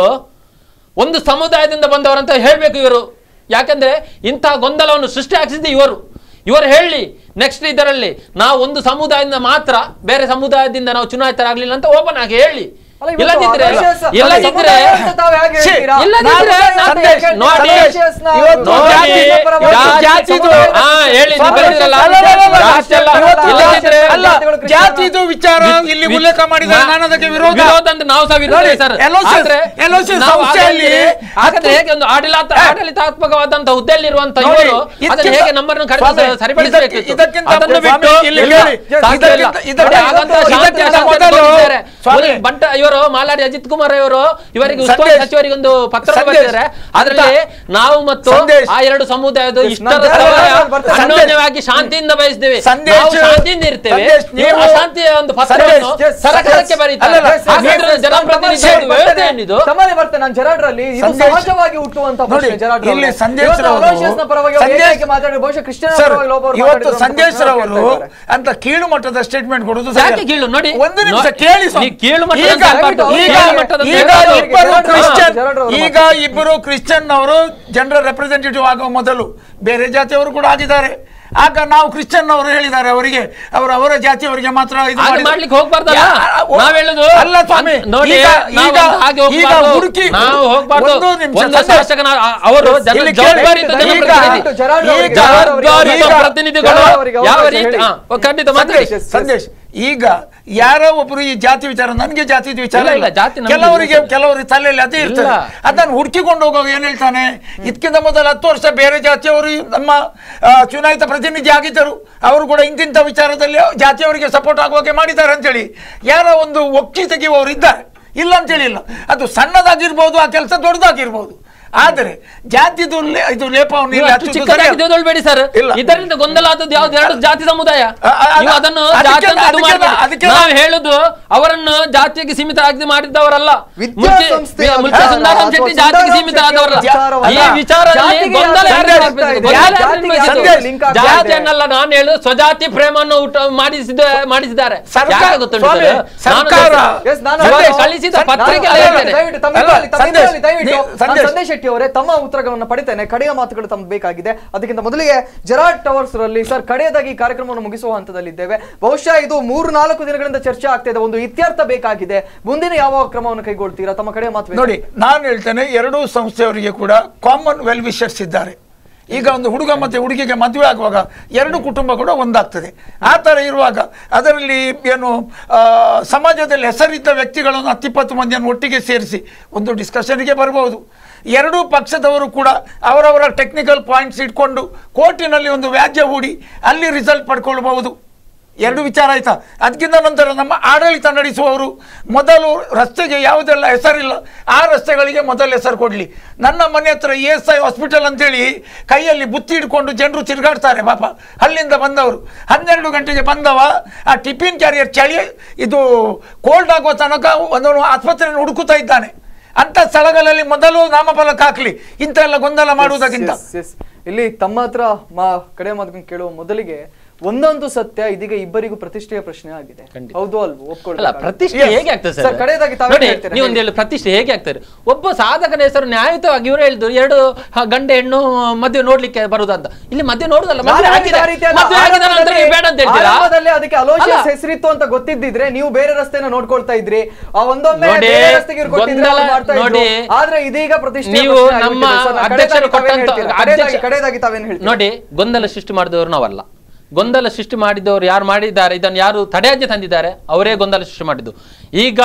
ಒಂದು ಸಮುದಾಯದಿಂದ ಬಂದವರಂತ ಹೇಳ್ಬೇಕು ಇವರು ಯಾಕಂದ್ರೆ ಇಂತಹ ಗೊಂದಲವನ್ನು ಸೃಷ್ಟಿ ಹಾಕಿಸಿದ್ದು ಇವರು ಇವರು ಹೇಳಿ ನೆಕ್ಸ್ಟ್ ಇದರಲ್ಲಿ ನಾವು ಒಂದು ಸಮುದಾಯದಿಂದ ಮಾತ್ರ ಬೇರೆ ಸಮುದಾಯದಿಂದ ನಾವು ಚುನಾಯಿತರಾಗ್ಲಿಲ್ಲ ಅಂತ ಓಪನ್ ಆಗಿ ಹೇಳಿ ಅಲ್ಲ, ಇವತ್ತು ಇಲ್ಲದಿದ್ರೆ RSS ಇಲ್ಲದಿದ್ರೆ ಸಮುದಾಯ ಅಂತ ತಾವು ಹೇಗೆ ಛೀ, ಹೇಳ್ತೀರಾ? ಇಲ್ಲದಿದ್ರೆ ನಾನು ನಾನು ಯಾಕೆ ಹೇಳ್ತೀನಿ? ನೋಡಿ, RSS ನ ಇವತ್ತು ನೋಡಿ, ಜಾತಿಯ ಪರವಾಗಿ ಜಾತಿ- ಜಾತಿದು- ಸಮುದಾಯದ- ಹಾ, ಹೇಳಿ, ನೀವು RSS ಬರೆದಿರಲ್ಲ. ಅಲ್ಲ, ಅಲ್ಲ, ಅಲ್ಲ, ಜಾತಿ ಅಲ್ಲ. ಇವತ್ತು ಇಲ್ಲದಿದ್ರೆ RSS ಅಲ್ಲ ಜಾತಿಗಳು ಕ್ರಿಶ್ಚಿಯನ್ ಜಾತಿದು ವಿಚಾರ ಇಲ್ಲಿ ಉಲ್ಲೇಖ ಮಾಡಿದರೆ ನಾನು ಅದಕ್ಕೆ ವಿರೋಧ ವಿರೋಧ ಅಂತ ನಾವು ಸಹ ವಿರೋಧ ನೋಡಿ, ಸರ್ LOC ಆದ್ರೆ LOC ನಾವು ಸಂಸ್ಥೆಯಲ್ಲಿ ಹಾಗಾದ್ರೆ- ಹಾಗಾದ್ರೆ ಹೇಗೆ ಒಂದು ಆಡಳಿತ ಆಡಳಿತಾತ್ಮಕವಾದಂತಹ ಹುದ್ದೆಯಲ್ಲಿರುವಂತಹ ನೋಡಿ, ಇವರು ಅದನ್ನು ಇದಕ್ಕಿಂತ- ಹೇಗೆ ನಮ್ಮನ್ನು ಕರೆದು ಸ್ವಾಮಿ, ಸರಿಪಡಿಸಬೇಕು ಇದಕ್ಕೆ- ಇದಕ್ಕಿಂತ ಅದನ್ನು ಸ್ವಾಮಿ, ಬಿಟ್ಟು ಇಲ್ಲಿ ಇಲ್ಲ, ಕೇಳಿ. ಸಾಧ್ಯ ಇಲ್ಲ. ಇದಕ್ಕಿಂತ- ಇದಕ್ಕೆ- ನೋಡಿ, ಹಾಗಂತ ಇದಕ್ಕಿಂತ ಶಾಂತಿ ಶಾಂತಿ ಮೊದಲು ಕೊಟ್ಟಿದ್ದಾರೆ. ಸ್ವಾಮಿ, ಒಂದು ಬಂಟ ಇವರು ಮಾಲಾಡಿ ಅಜಿತ್ ಕುಮಾರ್ ಇವರು ಇವರಿಗೆ ಉಸ್ತುವಾರಿ ಸಂದೇಶ್, ಸಚಿವರಿಗೆ ಒಂದು ಪತ್ರ ಸಂದೇಶ್, ಬರೆದಿದ್ದಾರೆ ಅದರಲ್ಲಿ ನಾವು ಮತ್ತು ಸಂದೇಶ್, ಆ ಎರಡು ಸಮುದಾಯದ ನಾನು ಇಷ್ಟರ ಬೇರೆ ಸಮಯ ಯಾರು ಬರ್ತಾರೆ? ಅನ್ಯೋನ್ಯವಾಗಿ ಶಾಂತಿಯಿಂದ ಬಯಸ್ತೇವೆ ಸಂದೇಶ್, ನಾವು ಶಾಂತಿಯಿಂದ ಇರ್ತೇವೆ ಸಂದೇಶ್, ನೀವು ನೀವು- ಅಶಾಂತಿಯ ಒಂದು ಪತ್ರವನ್ನು ಸಂದೇಶ್, ಸರ್ಕಾರಕ್ಕೆ ಸಂದೇಶ್, ಬರೀತಾರೆ ಅಲ್ಲಲ್ಲ, ಹಾಗಾದ್ರೆ ಸಂದೇಶ್, ಜನಪ್ರತಿನಿಧಿಗಳ ವ್ಯವಸ್ಥೆ ಏನಿದು ತಮ್ಮಲ್ಲಿ ಬರ್ತೇನೆ ನಾನು ಜೆರಾಡ್ರಲ್ಲಿ ಇದು ಸಂದೇಶ್. ಸಹಜವಾಗಿ ಹುಟ್ಟುವಂತ ಪ್ರಶ್ನೆ ನೋಡಿ, ಜೆರಾಡ್ ಇಲ್ಲಿ ಸಂದೇಶ್ ಇವತ್ತು ರವರು- ಅಲೋಷಿಯಸ್ನ ಪರವಾಗಿ ಅವ್ರು ಸಂದೇಶ್- ಏಕೆ ಮಾತಾಡಿ ಬಹುಶಃ ಕ್ರಿಶ್ಚಿಯನ್ ಸರ್ ಪರವಾಗಿ ಒಬ್ಬರು ಇವತ್ತು ಮಾತಾಡಿದ್ರು ಅಂತ ಸಂದೇಶ್ ಪ್ರಶ್ನೆ ರವರು ಕೇಳ್ತಾ ಇದ್ದಾರೆ. ಅಂತ ಕೀಳು ಮಟ್ಟದ ಸ್ಟೇಟ್ಮೆಂಟ್ ಕೊಡುದು ಸರಿ ಯಾಕೆ ಅಲ್ಲ. ಕೀಳು? ನೋಡಿ, ಒಂದು ನಿಮಿಷ ನೋ- ಕೇಳಿ ಸ್ವಾಮಿ. ಈ ಕೀಳು ಮಟ್ಟದ ಈಗ- ಅನ್ಬಾರ್ದು. ಈಗ ಕೀಳು ಮಟ್ಟದ ಈಗ ಅನ್ಬಾರ್ದು. ಇಬ್ಬರು ಜೆರಾಡ್ ಕ್ರಿಶ್ಚಿಯನ್ ಜೆರಾಡ್ ಅವರು ಈಗ ಇಬ್ಬರು ಕ್ರಿಶ್ಚಿಯನ್ ಅವರು ಜನರ ರೆಪ್ರೆಸೆಂಟೇಟಿವ್ ಆಗುವ ಮೊದಲು ಬೇರೆ ಜಾತಿಯವರು ಕೂಡ ಆಗಿದ್ದಾರೆ ಆಗ ನಾವು ಕ್ರಿಶ್ಚಿಯನ್ ಅವರು ಹೇಳಿದ್ದಾರೆ ಅವರಿಗೆ ಅವರು ಅವರ ಜಾತಿಯವರಿಗೆ ಮಾತ್ರ ಇದು ಹಾಗೆ ಮಾಡಿದ್ರು. ಮಾಡ್ಲಿಕ್ಕೆ ಹೋಗ್ಬಾರ್ದಲ್ಲ ಯಾ- ಓ- ನಾವ್ ಹೇಳುದು ಅಲ್ಲ ಸ್ವಾಮಿ ಅದ್- ನೋಡಿ ಈಗ ನಾವು ಈಗ ಒಂದು ಹಾಗೆ ಈಗ ಹೋಗ್ಬಾರ್ದು. ಹುಡುಕಿ ನಾವು ಹೋಗ್ಬಾರ್ದು ಒಂದು ನಿಮಿಷ ಒಂದು ಸಂದೇಶ್. ಶಾಸಕನ ಅ- ಅವರು ಜನ ಇಲ್ಲಿ ಕೇಳಿ, ಜವಾಬ್ದಾರಿಯುತ ಈಗ- ಜನಪ್ರತಿನಿಧಿ ಜೆರಾಡ್ ಅವರಿಗೆ- ಈಗ- ಜೆರಾಡ್ ಅವರಿಗೆ- ಜವಾಬ್ದಾರಿಯುತ ಈಗ- ಪ್ರತಿನಿಧಿಗಳು ಜೆರಾಡ್ ಅವರಿಗೆ ಯಾವ ಅವಕಾಶ ರೀತಿ ಹೇಳಿ. ಹಾ, ಖಂಡಿತ ಮಾತಾಡಿ ಸಂದೇಶ್ ಸಂದೇಶ್ ಈಗ ಯಾರೋ ಒಬ್ರು ಈ ಜಾತಿ ವಿಚಾರ ನನಗೆ ಜಾತಿ ವಿಚಾರ ಇಲ್ಲ, ಇಲ್ಲ, ಇಲ್ಲ. ಜಾತಿ ನಮ್ಗೆ ಕೆಲವರಿಗೆ ಇಲ್ಲ. ಕೆಲವರ ತಲೆಯಲ್ಲಿ ಅದೇ ಇರ್ತದೆ ಇಲ್ಲ. ಅದನ್ನು ಹುಡುಕಿಕೊಂಡು ಹೋಗುವಾಗ ಏನ್ ಹೇಳ್ತಾನೆ ಇದಕ್ಕಿಂತ ಮೊದಲು ಹತ್ತು ವರ್ಷ ಬೇರೆ ಜಾತಿಯವರು ನಮ್ಮ ಆ, ಚುನಾಯಿತ ಪ್ರತಿನಿಧಿ ಆಗಿದ್ದರು ಅವರು ಕೂಡ ಇಂತಿಂಥ ವಿಚಾರದಲ್ಲಿ ಜಾತಿಯವರಿಗೆ ಸಪೋರ್ಟ್ ಆಗುವಾಗೆ ಮಾಡಿದ್ದಾರೆ ಅಂತೇಳಿ ಯಾರೋ ಒಂದು ಒಕ್ಕಿ ತೆಗೆಯುವವರು ಇದ್ದಾರೆ ಇಲ್ಲ ಅಂತೇಳಿ ಇಲ್ಲ ಅದು ಸಣ್ಣದಾಗಿರ್ಬೋದು ಆ ಕೆಲಸ ದೊಡ್ಡದಾಗಿರ್ಬೋದು ಆದರೆ ಜಾತಿದು ಲೇ- ಇದು ಲೇಪವನ್ನು ನೀವು ಇಲ್ಲಿ ಅಷ್ಟು ಹಚ್ಚುವುದು ಚಿಕ್ಕದಾಗಿ ಸರಿಯಲ್ಲ. ತಿಳ್ಕೊಳ್ಬೇಡಿ ಸರ್ ಇಲ್ಲ. ಇದರಿಂದ ಗೊಂದಲ ಆದದ್ದು ಯಾವ್ದು ಎರಡು ಜಾತಿ ಸಮುದಾಯ ಅ- ಅ- ನೀವು ಅದನ್ನು ಅದಕ್ಕೆ- ಜಾತಿ ಅಂತ ಇದು ಅದಕ್ಕೆ- ಮಾಡ್ಬೇಡಿ. ಅದಕ್ಕೆ- ನಾವು ಹೇಳುದು ಅವರನ್ನು ಜಾತಿಗೆ ಸೀಮಿತರಾಗಿ ಮಾಡಿದ್ದವರಲ್ಲ ವಿದ್ಯಾಸಂಸ್ಥೆಯ ಮುಲ್ಕಿ ವಿಚಾರ ಸುಂದರಂ ಶೆಟ್ಟಿ ಅಥವಾ ಜಾತಿಗೆ ಸುಂದರಂ ಸೀಮಿತರಾದವರಲ್ಲ ಶೆಟ್ಟಿ ವಿಚಾರವಲ್ಲ. ಈ ವಿಚಾರದಲ್ಲಿ ಜಾತಿಗೆ ಗೊಂದಲ ಯಾರು ಯಾರು ಆಗ್ತಾ ಮಾಡ್ಬೇಕು? ಇದೆ? ಗೊಂದಲ ಯಾರು ಜಾತಿಗೆ ಮಾಡ್ಬೇಕು? ಸಂದೇಶ್ ಲಿಂಕ್ ಆಗ್ತಾ ಇದೆ. ಜಾತಿಯನ್ನಲ್ಲ ನಾನು ಹೇಳು ಸ್ವಜಾತಿ ಪ್ರೇಮವನ್ನು ಊಟ ಮಾಡಿಸಿದ ಮಾಡಿಸಿದ್ದಾರೆ ಸರ್ಕಾರ- ಯಾಕೆ ಗೊತ್ತುಂಟು ಸ್ವಾಮಿ, ಸರ್? ನಾನು ಸರ್ಕಾರ- ಗೊತ್ತು. ಎಸ್, ನಾನು ಇವಾಗ ಅದನ್ನು- ಕಳಿಸಿದ ನಾನು- ಪತ್ರಿಕೆ ಅಲ್ಲ, ಹೇಳ್ತೇನೆ. ದಯವಿಟ್ಟು ತಮ್ಮ ಅಲ್ಲ, ಇದರಲ್ಲಿ- ತಮ್ಮ ಸಂದೇಶ್, ಇದರಲ್ಲಿ ದಯವಿಟ್ಟು ನೀವು- ನಾನು ಸಂದೇಶ್. ಸಂದೇಶ್ ಶೆಟ್ಟಿ ಅವರೇ ತಮ್ಮ ಉತ್ತರಗಳನ್ನು ಪಡಿತೇನೆ ಕಡೆಯ ಮಾತುಗಳು ತಮ್ಗೆ ಬೇಕಾಗಿದೆ ಅದಕ್ಕಿಂತ ಮೊದಲಿಗೆ ಜೆರಾಡ್ ಟವರ್ಸ್ ರಲ್ಲಿ ಸರ್ ಕಡೆಯದಾಗಿ ಈ ಕಾರ್ಯಕ್ರಮವನ್ನು ಮುಗಿಸುವ ಹಂತದಲ್ಲಿದ್ದೇವೆ ಬಹುಶಃ ಇದು ಮೂರು ನಾಲ್ಕು ದಿನಗಳಿಂದ ಚರ್ಚೆ ಆಗ್ತಾ ಇದೆ ಒಂದು ಇತ್ಯರ್ಥ ಬೇಕಾಗಿದೆ ಮುಂದಿನ ಯಾವ ಕ್ರಮವನ್ನು ಕೈಗೊಳ್ತೀರಾ ತಮ್ಮ ಕಡೆಯ ಮಾತು ಬೇಕು. ನೋಡಿ ನಾನು ಹೇಳ್ತೇನೆ ಎರಡೂ ಸಂಸ್ಥೆಯವರಿಗೆ ಕೂಡ ಕಾಮನ್ ವೆಲ್ ವಿಷರ್ಸ್ ಇದ್ದಾರೆ ಈಗ ಒಂದು ಹುಡುಗ ಮತ್ತೆ ಹುಡುಗಿಗೆ ಮದುವೆ ಆಗುವಾಗ ಎರಡು ಕುಟುಂಬ ಕೂಡ ಒಂದಾಗ್ತದೆ ಆ ಥರ ಇರುವಾಗ ಅದರಲ್ಲಿ ಏನು ಆ, ಸಮಾಜದಲ್ಲಿ ಹೆಸರಿದ್ದ ವ್ಯಕ್ತಿಗಳನ್ನು ಹತ್ತಿಪ್ಪತ್ತು ಮಂದಿಯನ್ನು ಒಟ್ಟಿಗೆ ಸೇರಿಸಿ ಒಂದು ಡಿಸ್ಕಷನ್ಗೆ ಬರ್ಬೋದು ಎರಡೂ ಪಕ್ಷದವರು ಕೂಡ ಅವರವರ ಟೆಕ್ನಿಕಲ್ ಪಾಯಿಂಟ್ಸ್ ಇಟ್ಕೊಂಡು ಕೋರ್ಟಿನಲ್ಲಿ ಒಂದು ವ್ಯಾಜ್ಯ ಹೂಡಿ ಅಲ್ಲಿ ರಿಸಲ್ಟ್ ಪಡ್ಕೊಳ್ಬಹುದು ಎರಡು ವಿಚಾರ ಆಯ್ತಾ ಅದಕ್ಕಿಂತ ನಂತರ ನಮ್ಮ ಆಡಳಿತ ನಡೆಸುವವರು ಮೊದಲು ರಸ್ತೆಗೆ ಯಾವುದೆಲ್ಲ ಹೆಸರಿಲ್ಲ ಆ ರಸ್ತೆಗಳಿಗೆ ಮೊದಲು ಹೆಸರು ಕೊಡಲಿ ನನ್ನ ಮನೆ ಹತ್ರ ಇ ಎಸ್ ಐ ಹಾಸ್ಪಿಟಲ್ ಅಂತೇಳಿ ಕೈಯಲ್ಲಿ ಬುತ್ತಿ ಹಿಡ್ಕೊಂಡು ಜನರು ತಿರುಗಾಡ್ತಾರೆ ಪಾಪ ಅಲ್ಲಿಂದ ಬಂದವರು ಹನ್ನೆರಡು ಗಂಟೆಗೆ ಬಂದವ ಆ ಟಿಫಿನ್ ಕ್ಯಾರಿಯರ್ ಚಳಿ ಇದು ಕೋಲ್ಡ್ ಆಗುವ ತನಕ ಒಂದು ಆಸ್ಪತ್ರೆಯನ್ನು ಹುಡುಕುತ್ತಾ ಇದ್ದಾನೆ ಅಂತ ಸ್ಥಳಗಳಲ್ಲಿ ಮೊದಲು ನಾಮಫಲಕ ಹಾಕ್ಲಿ ಇಂಥ ಎಲ್ಲ ಗೊಂದಲ ಮಾಡುವುದಕ್ಕಿಂತ Yes, yes. ಇಲ್ಲಿ ತಮ್ಮ ಹತ್ರ ಮಾ ಕಡೆ ಮಾತುಗಳನ್ನು ಕೇಳುವ ಮೊದಲಿಗೆ ಒಂದೊಂದು ಸತ್ಯ ಇದೀಗ ಇಬ್ಬರಿಗೂ ಪ್ರತಿಷ್ಠೆಯ ಪ್ರಶ್ನೆ ಆಗಿದೆ ಖಂಡಿತ. ಹೌದು ಅಲ್ವೋ ಅಲ್ಲ ಒಪ್ಕೊಳ್ಳಿ ಪ್ರತಿಷ್ಠೆ Yes. ಹೇಗೆ ಆಗ್ತದೆ ಸರ್, ಸರ್ ಕಡೆಯದಾಗಿ ತಾವೇನ್ ನೋಡಿ ಹೇಳ್ತೀರಾ? ನೀವು ಒಂದು ಹೇಳಿ ಪ್ರತಿಷ್ಠೆ ಹೇಗೆ ಆಗ್ತಾರೆ ಒಬ್ಬ ಸಾಧಕನ ಹೆಸರು ನ್ಯಾಯಯುತವಾಗಿ ಇವರು ಹೇಳಿದ್ರು ಎರಡು ಹ, ಗಂಡ ಹೆಣ್ಣು ಮದುವೆ ನೋಡ್ಲಿಕ್ಕೆ ಬರುದಂತ ಇಲ್ಲಿ ಮದುವೆ ನೋಡುದಲ್ಲ ನಾನು ಮದುವೆ ಹೇಳಿದ ಆಗಿದೆ ಆ ರೀತಿ ಅಲ್ಲ. ಮದುವೆ ಆಗಿದ ನಂತರ ಆರಂಭದಲ್ಲಿ- ನೀವು ಬೇಡ ಅಂತ ಹೇಳ್ತೀರಾ ಆರಂಭದಲ್ಲಿ ಅದಕ್ಕೆ ಅಲೋಶಿಯಸ್ ಅಲ್ಲ. ಹೆಸರಿತ್ತು ಅಂತ ಗೊತ್ತಿದ್ದಿದ್ರೆ ನೀವು ಬೇರೆ ರಸ್ತೆನ ನೋಡ್ಕೊಳ್ತಾ ಇದ್ರಿ ಆ ಒಂದೊಮ್ಮೆ ನೋಡಿ, ಬೇರೆ ರಸ್ತೆಗೆ ಇವ್ರು ಕೊಟ್ಟಿದ್ರೆ ಅವ್ರು ಗೊಂದಲ ಮಾಡ್ತಾ ಇದ್ರು. ನೋಡಿ, ಆದ್ರೆ ಇದೀಗ ಪ್ರತಿಷ್ಠೆ ನೀವು ನಮ್ಮ ಅಧ್ಯಕ್ಷರು ಕೊಟ್ಟಂತ ಕಡೆದಾಗಿ ಕಡೆದಾಗಿ ತಾವೇನ್ ಹೇಳ್ತೀರಾ ನೋಡಿ ಗೊಂದಲ ಸೃಷ್ಟಿ ಮಾಡಿದವರು ನಾವಲ್ಲ ಗೊಂದಲ ಸೃಷ್ಟಿ ಮಾಡಿದವರು ಯಾರು ಮಾಡಿದ್ದಾರೆ ಇದನ್ನು ಯಾರು ತಡೆಯಾಜ್ಞೆ ತಂದಿದ್ದಾರೆ ಅವರೇ ಗೊಂದಲ ಸೃಷ್ಟಿ ಮಾಡಿದ್ದು ಈಗ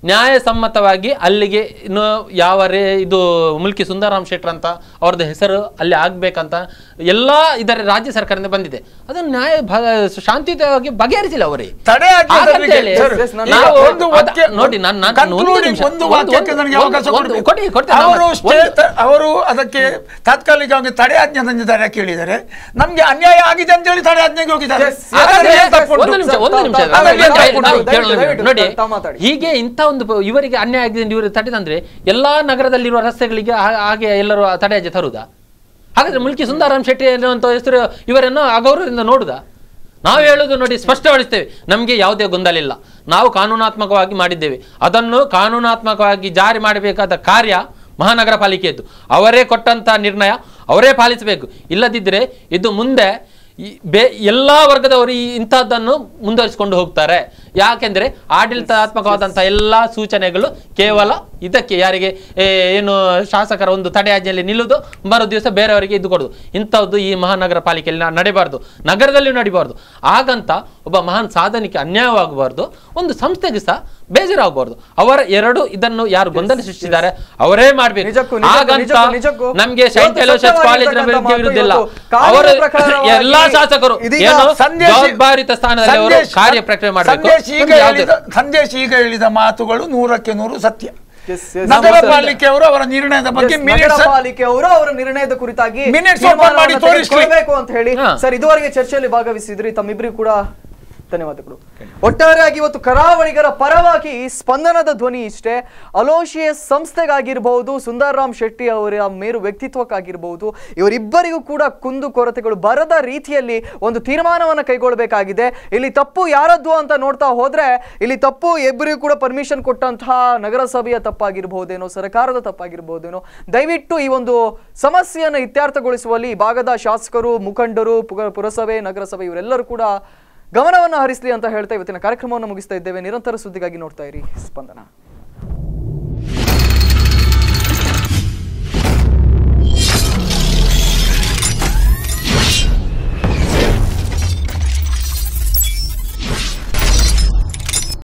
ನ್ಯಾಯಸಮ್ಮತವಾಗಿ ಅಲ್ಲಿಗೆ ಇನ್ನು ಯಾವ ರೇ ಇದು ಮುಲ್ಕಿ ಸುಂದರಾಮ್ ಶೆಟ್ರ್ ಅಂತ ಅವ್ರದ್ದು ಹೆಸರು ಅಲ್ಲಿ ಆಗ್ಬೇಕಂತ ಎಲ್ಲ ಇದರ ರಾಜ್ಯ ಸರ್ಕಾರದಿಂದ ಬಂದಿದೆ ಅದನ್ನು ನ್ಯಾಯ ಭ- ಶಾಂತಿಯುತವಾಗಿ ಬಗೆಹರಿಸಿಲ್ಲ ಅವರೇ ತಡೆ ಆಜ್ಞೆ ಹಾಗಂತ ತರಲಿಕ್ಕೆ- ಹೇಳಿ, ಸರ್, yes, ನಾನು- ನಾವು ಈಗ ಒಂದು ಅದ- ವಾಕ್ಯ- ನೋಡಿ ನಾನು ನಾನು ಒಂದು concluding ನಿಮಿಷ, ಒಂದು ಒಂದು- ವಾಕ್ಯಕ್ಕೆ ಒಂದು- ನನಗೆ ಅವಕಾಶ ಒಂದು- ಕೊಡ್ಬೇಕು. ಕೊಡಿ ಕೊಡ್ತೇನೆ ನಾನು. ಅವರು ಒಂದು- ಸ್ಟೇ- ಅವರು ಅದಕ್ಕೆ ತಾತ್ಕಾಲಿಕವಾಗಿ ತಡೆ ಆಜ್ಞೆ ತಂದಿದ್ದಾರೆ ಕೇಳಿದ್ದಾರೆ ನಮ್ಗೆ ಅನ್ಯಾಯ ಆಗಿದೆ ಅಂತ ಹೇಳಿ ತಡೆ ಆಜ್ಞೆಗೆ ಹೋಗಿದ್ದಾರೆ Yes, yes, ಹಾಗಾದ್ರೆ yes, ಏನ್ yes, ತಪ್ಪುಂಟು? ಒಂದು ನಿಮಿಷ ಒಂದು ನಿಮಿಷ ತಾವು- ತಾವು- ನಾನು ತಾವು- ನಾನು ತಾವು- ಕೇಳೋಣ. ದಯವಿಟ್ಟು ನೋಡಿ ತಾವು ಮಾತಾಡಿ. ಹೀಗೆ ಇಂಥ ಒಂದು ಪ- ಇವರಿಗೆ ಅನ್ಯಾಯ ಆಗಿದೆ ಅಂತ ಇವರು ತಡೆದಂದ್ರೆ ಎಲ್ಲಾ ನಗರದಲ್ಲಿರುವ ರಸ್ತೆಗಳಿಗೆ ಹಾ- ಹಾಗೆ ಎಲ್ಲರೂ ತಡೆಯಾಜ್ಞೆ ತರುವುದಾ ಹಾಗಾದ್ರೆ ಮುಲ್ಕಿ ಸುಂದರಾಮ್ ಶೆಟ್ಟಿ ಅನ್ನುವಂಥ ಹೆಸರು ಇವರನ್ನು ಅಗೌರವದಿಂದ ನೋಡುದಾ ನಾವು ಹೇಳುದು ನೋಡಿ ಸ್ಪಷ್ಟಪಡಿಸ್ತೇವೆ ನಮಗೆ ಯಾವುದೇ ಗೊಂದಲ ಇಲ್ಲ ನಾವು ಕಾನೂನಾತ್ಮಕವಾಗಿ ಮಾಡಿದ್ದೇವೆ ಅದನ್ನು ಕಾನೂನಾತ್ಮಕವಾಗಿ ಜಾರಿ ಮಾಡಬೇಕಾದ ಕಾರ್ಯ ಮಹಾನಗರ ಪಾಲಿಕೆಯದ್ದು ಅವರೇ ಕೊಟ್ಟಂತ ನಿರ್ಣಯ ಅವರೇ ಪಾಲಿಸಬೇಕು ಇಲ್ಲದಿದ್ದರೆ ಇದು ಮುಂದೆ ಈ ಬೇ ಎಲ್ಲ ವರ್ಗದವರು ಈ ಇಂಥದ್ದನ್ನು ಮುಂದುವರಿಸಿಕೊಂಡು ಹೋಗ್ತಾರೆ ಯಾಕೆಂದ್ರೆ ಆಡಳಿತಾತ್ಮಕವಾದಂಥ ಎಲ್ಲ ಸೂಚನೆಗಳು ಕೇವಲ ಇದಕ್ಕೆ ಯಾರಿಗೆ ಏ, ಏನು ಶಾಸಕರ ಒಂದು ತಡೆಯಾಜ್ಞೆಯಲ್ಲಿ ನಿಲ್ಲುವುದು ಮರು ದಿವಸ ಬೇರೆಯವರಿಗೆ ಇದು ಕೊಡುದು ಇಂಥದ್ದು ಈ ಮಹಾನಗರ ಪಾಲಿಕೆಯಲ್ಲಿ ನ- ನಡಿಬಾರ್ದು ನಗರದಲ್ಲಿಯೂ ನಡಿಬಾರ್ದು ಹಾಗಂತ ಒಬ್ಬ ಮಹಾನ್ ಸಾಧನೆಗೆ ಅನ್ಯಾಯವಾಗಬಾರ್ದು ಒಂದು ಸಂಸ್ಥೆಗೆ ಸಹ ಬೇಜಾರಾಗಬಾರ್ದು ಅವರ ಎರಡು ಇದನ್ನು ಯಾರು ಗೊಂದಲ ಸೃಷ್ಟಿಸಿದ್ದಾರೆ ಅವರೇ ಮಾಡ್ಬೇಕು ನಿಜಕ್ಕೂ, ನಿಜಕ್ಕೂ, ಹಾಗಂತ ನಿಜಕ್ಕೂ, ನಿಜಕ್ಕೂ. ನಮ್ಗೆ ಇವತ್ತು ಸೈಂಟ್ ಎಲೋಷಿಯಸ್ ಕಾಲೇಜಿನ ಸತ್ಯವಾಗಿರ್ತಕ್ಕಂಥ ವಿರುದ್ಧ ಇಲ್ಲ ಮಾತು ಇವತ್ತು ಕಾನೂನು ಅವರು ಪ್ರಕಾರವಾಗಿ ಎಲ್ಲಾ ಶಾಸಕರು ಇದೀಗ ಏನು ಸಂದೇಶ- ಜವಾಬ್ದಾರಿತ ಸ್ಥಾನದಲ್ಲಿ ಅವರು ಸಂದೇಶ- ಕಾರ್ಯ ಪ್ರಕ್ರಿಯೆ ಮಾಡಬೇಕು ಸಂದೇಶ ಈಗ ನಮ್ಗೆ ಯಾವ್ದು- ಹೇಳಿದ ಸಂದೇಶ ಈಗ ಹೇಳಿದ ಮಾತುಗಳು ನೂರಕ್ಕೆ ನೂರು ಸತ್ಯ Yes, yes. ನಗರ ನಮ್ಮ ಪಾಲಿಕೆಯವರು ಅವರ ನಿರ್ಣಯದ ಬಗ್ಗೆ Yes, ನಗರ ಮಿನಿಟ್ಸ್ ಪಾಲಿಕೆ ಅವರು ಅವರ ನಿರ್ಣಯದ ಕುರಿತಾಗಿ Minutes open ಮಾಡಿ ತೀರ್ಮಾನವನ್ನ ತೋರಿಸ್ಲಿ. ತೆಗೆದುಕೊಳ್ಬೇಕು ಅಂತ ಹೇಳಿ ಹಾ. ಸರ್ ಇದುವರೆಗೆ ಚರ್ಚೆಯಲ್ಲಿ ಭಾಗವಹಿಸಿದ್ರಿ ತಮ್ಮಿಬ್ಬರಿಗೂ ಕೂಡ ಧನ್ಯವಾದಗಳು ಒಟ್ಟಾರೆಯಾಗಿ ಇವತ್ತು ಕರಾವಳಿಗರ ಪರವಾಗಿ ಸ್ಪಂದನದ ಧ್ವನಿ ಇಷ್ಟೇ ಅಲೋಶಿಯಸ್ ಸಂಸ್ಥೆಗಾಗಿರ್ಬಹುದು ಸುಂದರ್ರಾಮ್ ಶೆಟ್ಟಿ ಅವರ ಮೇರು ವ್ಯಕ್ತಿತ್ವಕ್ಕಾಗಿರ್ಬಹುದು ಇವರಿಬ್ಬರಿಗೂ ಕೂಡ ಕುಂದು ಕೊರತೆಗಳು ಬರದ ರೀತಿಯಲ್ಲಿ ಒಂದು ತೀರ್ಮಾನವನ್ನು ಕೈಗೊಳ್ಳಬೇಕಾಗಿದೆ ಇಲ್ಲಿ ತಪ್ಪು ಯಾರದ್ದು ಅಂತ ನೋಡ್ತಾ ಹೋದ್ರೆ ಇಲ್ಲಿ ತಪ್ಪು ಇಬ್ಬರಿಗೂ ಕೂಡ ಪರ್ಮಿಷನ್ ಕೊಟ್ಟಂತಹ ನಗರಸಭೆಯ ತಪ್ಪಾಗಿರ್ಬಹುದೇನೋ ಸರ್ಕಾರದ ತಪ್ಪಾಗಿರ್ಬಹುದೇನೋ ದಯವಿಟ್ಟು ಈ ಒಂದು ಸಮಸ್ಯೆಯನ್ನು ಇತ್ಯರ್ಥಗೊಳಿಸುವಲ್ಲಿ ಈ ಭಾಗದ ಶಾಸಕರು ಮುಖಂಡರು ಪುಗ- ಪುರಸಭೆ ನಗರಸಭೆ ಇವರೆಲ್ಲರೂ ಕೂಡ ಗಮನವನ್ನು ಹರಿಸಲಿ ಅಂತ ಹೇಳ್ತಾ ಇವತ್ತಿನ ಕಾರ್ಯಕ್ರಮವನ್ನು ಮುಗಿಸ್ತಾ ಇದ್ದೇವೆ ನಿರಂತರ ಸುದ್ದಿಗಾಗಿ ನೋಡ್ತಾ ಇರಿ ಸ್ಪಂದನ